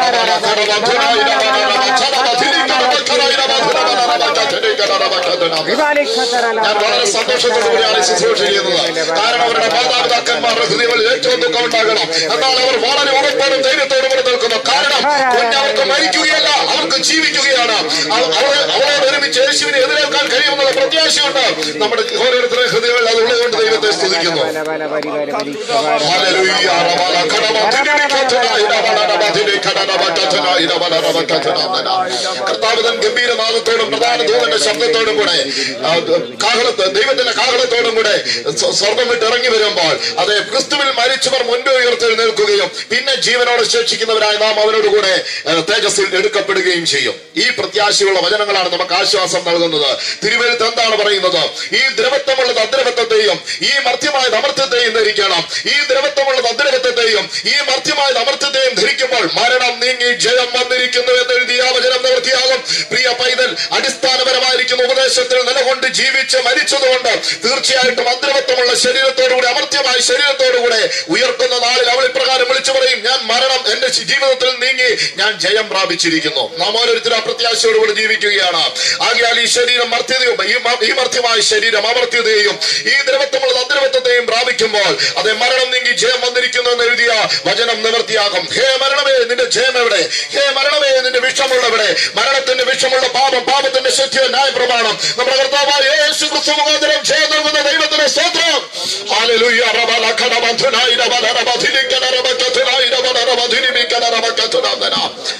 ഞാൻ വളരെ സന്തോഷത്തോടുകൂടിയാണ് ഈ ശുശ്രൂഷ ചെയ്യുന്നത് കാരണം അവരുടെ മാതാപിതാക്കന്മാരുടെ ഹൃദയങ്ങളിൽ ഏറ്റവും ദുഃഖം ഉണ്ടാകണം എന്നാൽ അവർ വളരെ ഉറപ്പോടും ധൈര്യത്തോടും കൂടെ നിൽക്കുന്നു കാരണം കുഞ്ഞവർക്ക് മരിക്കുകയല്ല അവർക്ക് ജീവിക്കുകയാണ് അവ- അവളെ അവളോട് ഒരുമിച്ച് യേശുവിനെ എതിരേൽക്കാൻ കഴിയുമെന്നുള്ള പ്രത്യാശയുണ്ട് നമ്മുടെ ഓരോരുത്തരുടെ ഹൃദയങ്ങളിൽ അത് ഉള്ളതുകൊണ്ട് ദൈവത്തെ സ്തുതിക്കുന്നു ഹല്ലേലൂയ. റമല കടമ തിരിക്കത്തന ഇടവലനമ തിരിക്കടനമറ്റത്തന ഇടവലനമറ്റത്തന. കർത്താവ് തൻ ഗംഭീരനാദത്തോടും പ്രധാന ദൂതന്റെ ശബ്ദത്തോടും കൂടെ ആ, കാഹളത്ത് ദൈവത്തിന്റെ കാഹളത്തോടും കൂടെ സ്വ- സ്വർഗം വിട്ട് ഇറങ്ങി വരുമ്പോൾ അതെ ക്രിസ്തുവിൽ മരിച്ചവർ മുൻപേ ഉയർത്തെഴുന്നേൽക്കുകയും പിന്നെ ജീവനോടെ ശേഷിക്കുന്നവരായ നാം അവരോടുകൂടെ ആ, തേജസ്സിൽ എടുക്കപ്പെടുകയും ചെയ്യും ഈ പ്രത്യാശയുള്ള വചനങ്ങളാണ് നമുക്ക് ആശ്വാസം നൽകുന്നത് തിരുവഴുത്ത് എന്താണ് പറയുന്നത് ഈ ദ്രവത്വമുള്ളത് അദ്രവത്വത്തെയും ഈ മർത്യമായ അമർത്യത്തെയും ധരിക്കണം ഈ ദ്രവത്വമുള്ളത് അദ്രവത്വത്തെയും ഈ മർത്യമായ അമർത്യത്തെയും ധരിക്കുമ്പോൾ മരണം നീങ്ങി ജയം വന്നിരിക്കുന്നു എന്ന് എഴുതിയ ആ വചനം നിവൃത്തിയാകും പ്രിയ പൈതൽ അടിസ്ഥാനപരമായിരിക്കുന്ന ഉപദേശത്തിൽ നിലകൊണ്ട് ജീവിച്ച് മരിച്ചതുകൊണ്ട് തീർച്ചയായിട്ടും അദ്രവത്വമുള്ള ശരീരത്തോടുകൂടി അമർത്യമായ ശരീരത്തോടുകൂടെ ഉയർത്തുന്ന നാളിൽ അവൾ ഇപ്രകാരം വിളിച്ചു പറയും ഞാൻ മരണം എന്റെ ജീവിതത്തിൽ നീങ്ങി ഞാൻ ജയം പ്രാപിച്ചിരിക്കുന്നു നാം ഓരോരുത്തരും ആ പ്രത്യാശയോടുകൂടി ജീവിക്കുകയാണ് ആകയാൽ ഈ ശരീരം മർത്യതയും ഈ മ- ഈ മർത്യമായ ശരീരം അമർത്യതയും ഈ ദ്രവത്വമുള്ള അദ്രവത്വത്തെയും പ്രാപിക്കുമ്പോൾ അത് മരണം നീങ്ങി ജയം വന്നിരിക്കുന്നു എന്ന് എഴുതിയ വചനം നിവർത്തിയാകും ഹേ മരണമേ നിന്റെ ജയം എവിടെ ഹേ മരണമേ നിന്റെ വിഷമുള്ളവിടെ മരണത്തിന്റെ വിഷമുള്ള പാപം പാപത്തിന്റെ ശക്തിയോ ന്യായ പ്രമാണം നമ്മുടെ കർത്താവായ യേശു ക്രിസ്തു മുഖാന്തരം ജയം നൽകുന്ന ദൈവത്തിന്റെ സ്തോത്രം ഹല്ലേലൂയ റബല ഖടബന്ധനായി റബല റബധിലിക്കന റബകഥനായി റബല റബധിലിമിക്കന റബകഥനാദന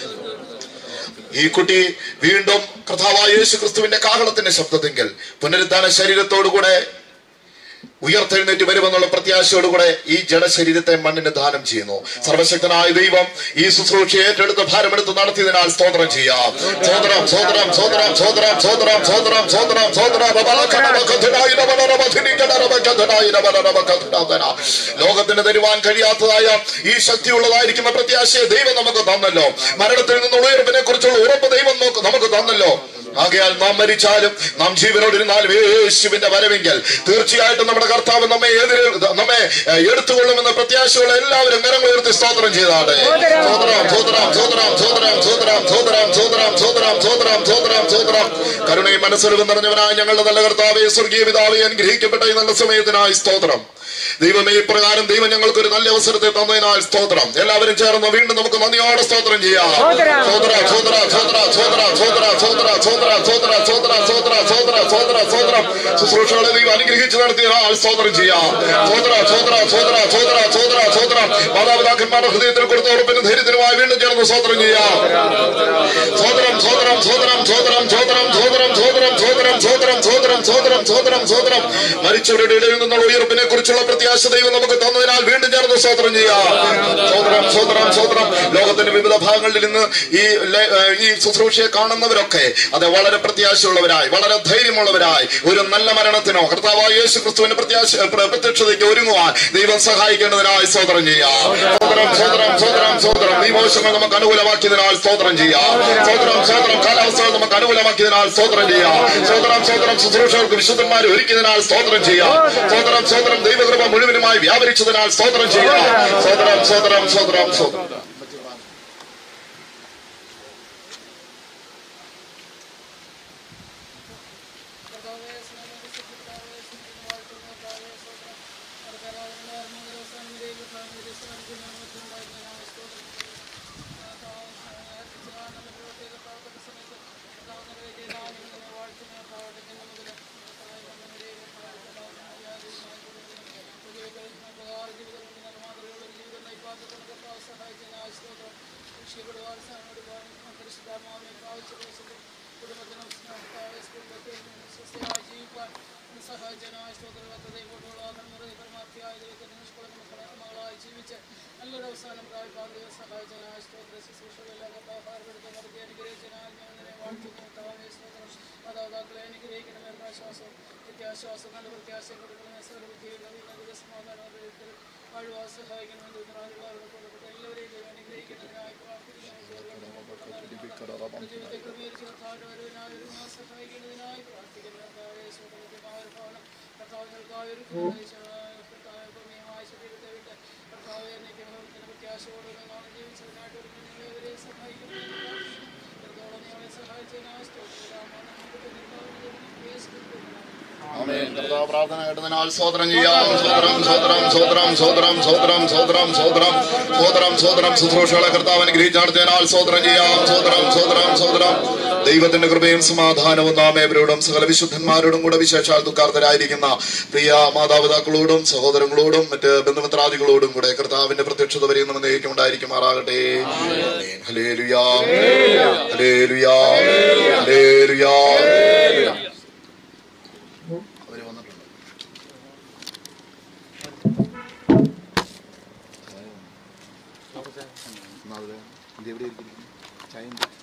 ഈ കുട്ടി വീണ്ടും കർത്താവായ യേശു ക്രിസ്തുവിന്റെ കാഹളത്തിന്റെ ശബ്ദത്തെങ്കിൽ പുനരുദ്ധാന ശരീരത്തോടുകൂടെ ഉയർത്തെഴുന്നേറ്റ് വരുമെന്നുള്ള പ്രത്യാശയോടുകൂടെ ഈ ജഡശരീരത്തെ മണ്ണിന് ദാനം ചെയ്യുന്നു സർവശക്തനായ ദൈവം ഈ ശുശ്രൂഷ ഏറ്റെടുത്ത് ഭാരമെടുത്ത് നടത്തിയതിനാൽ സ്തോത്രം ചെയ്യാം സോദരം സോദരം സോദരം സോദരം സോദരം സോദരം സോദരം സോദരം ലോകത്തിന് തരുവാൻ കഴിയാത്തതായ ഈ ശക്തിയുള്ളതായിരിക്കുന്ന പ്രത്യാശയെ ദൈവം നമുക്ക് തന്നല്ലോ മരണത്തിൽ നിന്നുള്ള ഉയർപ്പിനെ കുറിച്ചുള്ള ഉറപ്പ് ദൈവം നമുക്ക് നമുക്ക് തന്നല്ലോ ആകയാൽ നാം മരിച്ചാലും നാം ജീവനോടിരുന്നാലും യേശുവിന്റെ വരവെങ്കിൽ തീർച്ചയായിട്ടും നമ്മുടെ കർത്താവ് നമ്മെ എതിരെ നമ്മെ ഏഹ്, എടുത്തുകൊള്ളുമെന്ന പ്രത്യാശയുള്ള എല്ലാവരും കരങ്ങൾ ഉയർത്തി സ്തോത്രം ചെയ്താട്ടെ സോദരം സോദരം സോദരം സോദരം സോദരം സോദരം സോദരം സോദരം സോദരം സോദരം സോദരം കരുണയും മനസ്സറിവും നിറഞ്ഞവനായ ഞങ്ങളുടെ നല്ല കർത്താവെ സ്വർഗീയ പിതാവെ അനുഗ്രഹിക്കപ്പെട്ട ഈ നല്ല സമയത്തിനായി സ്തോത്രം ദൈവമേ ഇപ്രകാരം ദൈവം ഞങ്ങൾക്ക് ഒരു നല്ല അവസരത്തെ തന്നതിനാൽ സ്തോത്രം എല്ലാവരും ചേർന്ന് വീണ്ടും നമുക്ക് നന്ദിയോടെ സ്തോത്രം ചെയ്യാം സോദര സോദര സോദര സോദര സോദര സോദര സോദര സോദര സോദര സോദര സോദര സോദര സോദരം ശുശ്രൂഷകളെ ദൈവം അനുഗ്രഹിച്ചു നടത്തിയതിനാൽ സ്തോത്രം ചെയ്യാം സോദര സോദര സോദര സോദര സോദര സോദര മാതാപിതാക്കന്മാരുടെ ഹൃദയത്തിൽ കൊടുത്ത ഉറപ്പിന് ധൈര്യത്തിനുമായി വീണ്ടും ചേർന്ന് സ്തോത്രം ചെയ്യാം സോദരം സോദരം സോദരം സോദരം സോദരം സോദരം സോദരം സോദരം സോദരം സോദരം സോദരം സോദരം സോദരം മരിച്ചവരുടെ ഇടയിൽ നിന്നുള്ള ഉയർപ്പിനെ കുറിച്ചുള്ള പ്രത്യാശ ദൈവം നമുക്ക് തന്നതിനാൽ വീണ്ടും ചേർന്ന് സ്തോത്രം ചെയ്യാം സോദരം സോദരം സോദരം ലോകത്തിന്റെ വിവിധ ഭാഗങ്ങളിൽ നിന്ന് ഈ ലെ- ഏഹ് ഈ ശുശ്രൂഷയെ കാണുന്നവരൊക്കെ അത് വളരെ പ്രത്യാശയുള്ളവരായി വളരെ ധൈര്യമുള്ളവരായി ഒരു നല്ല മരണത്തിനോ കർത്താവായ യേശു ക്രിസ്തുവിന്റെ പ്രത്യാശ പ്ര- പ്രത്യക്ഷതയ്ക്ക് ഒരുങ്ങുവാൻ ദൈവം സഹായിക്കേണ്ടതിനായി സ്തോത്രം ചെയ്യാം സോദരം സോദരം സോദരം സോദരം ഈ മോശങ്ങൾ നമുക്ക് അനുകൂലമാക്കിയതിനാൽ സ്തോത്രം ചെയ്യാം സോദരം സോദരം കാലാവസ്ഥകൾ നമുക്ക് അനുകൂലമാക്കിയതിനാൽ സ്തോത്രം ചെയ്യാം സോദരം സോദരം ശുശ്രൂഷകർക്ക് വിശുദ്ധന്മാരെ ഒരുക്കിയതിനാൽ സ്തോത്രം ചെയ്യാം സോദരം സോദരം ദൈവകൃപ മുഴുവനുമായി വ്യാപരിച്ചതിനാൽ സ്തോത്രം ചെയ്യാം സോദരം സോദരം സോദരം സോദരം സഹായിച്ചനായ സ്തോത്രവത്തത ഇങ്ങോട്ടുള്ള തലമുറയെ പരമാർത്ഥിയായ ദൈവത്തിന്റെ നിഷ്കളങ്ക മക്കളായി ജീവിച്ച് നല്ലൊരു അവസാനം പ്രാപിപ്പാൻ ദൈവം സഹായിച്ചനായ സ്തോത്ര ശുശ്രൂഷകളെല്ലാം കർത്താഹാരപ്പെടുത്ത മറുപടി അനുഗ്രഹിച്ചനാൽ ഞാൻ നിന്നെ വാഴ്ത്തുന്നു താവേ സ്തോത്രം മാതാപിതാക്കളെ അനുഗ്രഹിക്കണമെന്ന ആശ്വാസം പ്രത്യാശ്വാസം നല്ല പ്രത്യാശം കൊടുക്കണമെന്ന് സർവ്വബുദ്ധിയുള്ള നല്ല സമാധാനം വാഴുവാൻ സഹായിക്കണമെന്ന് ഇതിനാളുള്ളവരുടെ കൊല്ലപ്പെട്ട എല്ലാവരെയും ദൈവം അനുഗ്രഹിക്കുന്നതിനായി പ്രാർത്ഥിക്കുന്നു ജീവിതത്തെ ക്രമീകരിച്ച് കർത്താവിന്റെ വരവിനായി ഒരുങ്ങാൻ സഹായിക്കുന്നതിനായി പ്രാർത്ഥിക്കുന്നു കർത്താവേ സ്വതന്ത്രമായ ഒരു ഭവനം കർത്താവിനൽക്കായ ഒരു കർത്താവ് ക്രമീയമായ ശരീരത്തെ വിട്ട് കർത്താവെ നിത്യഭവനത്തിന്റെ പ്രത്യാശയോടെ നാളെ ജീവിച്ചതിനായിട്ട് ഒരു നിങ്ങളെ സഹായിക്കുന്നതിന് പ്രാർത്ഥിക്കുന്നു എത്രത്തോളം നിങ്ങളെ സഹായിച്ചതിനായി സ്തോത്രരാമാണ് ആമേൻ. കർത്താവ് പ്രാർത്ഥന കേട്ടതിനാൽ സ്തോത്രം ചെയ്യാം സോദരം സോദരം സോദരം സോദരം സോദരം സോദരം സോദരം സോദരം സോദരം ശുശ്രൂഷകളെ കർത്താവ് അനുഗ്രഹിച്ച് നടത്തിയതിനാൽ സ്തോത്രം ചെയ്യാം സോദരം സോദരം സോദരം ദൈവത്തിന്റെ കൃപയും സമാധാനവും നാമേവരോടും സകല വിശുദ്ധന്മാരോടും കൂടെ വിശേഷാൽ ദുഃഖാർത്ഥരായിരിക്കുന്ന പ്രിയ മാതാപിതാക്കളോടും സഹോദരങ്ങളോടും മറ്റ് ബന്ധുമിത്രാദികളോടും കൂടെ കർത്താവിന്റെ പ്രത്യക്ഷത വരെയും എന്നേക്കും ഉണ്ടായിരിക്കുമാറാകട്ടെ ആമേൻ. ഹല്ലേലൂയാ ഹല്ലേലൂയാ ഹല്ലേലൂയാ അവര് വന്നിട്ടുണ്ട് എന്നാ അത് ഇത് എവിടെ ഇരിക്കുന്നു ചായ ഉണ്ട്.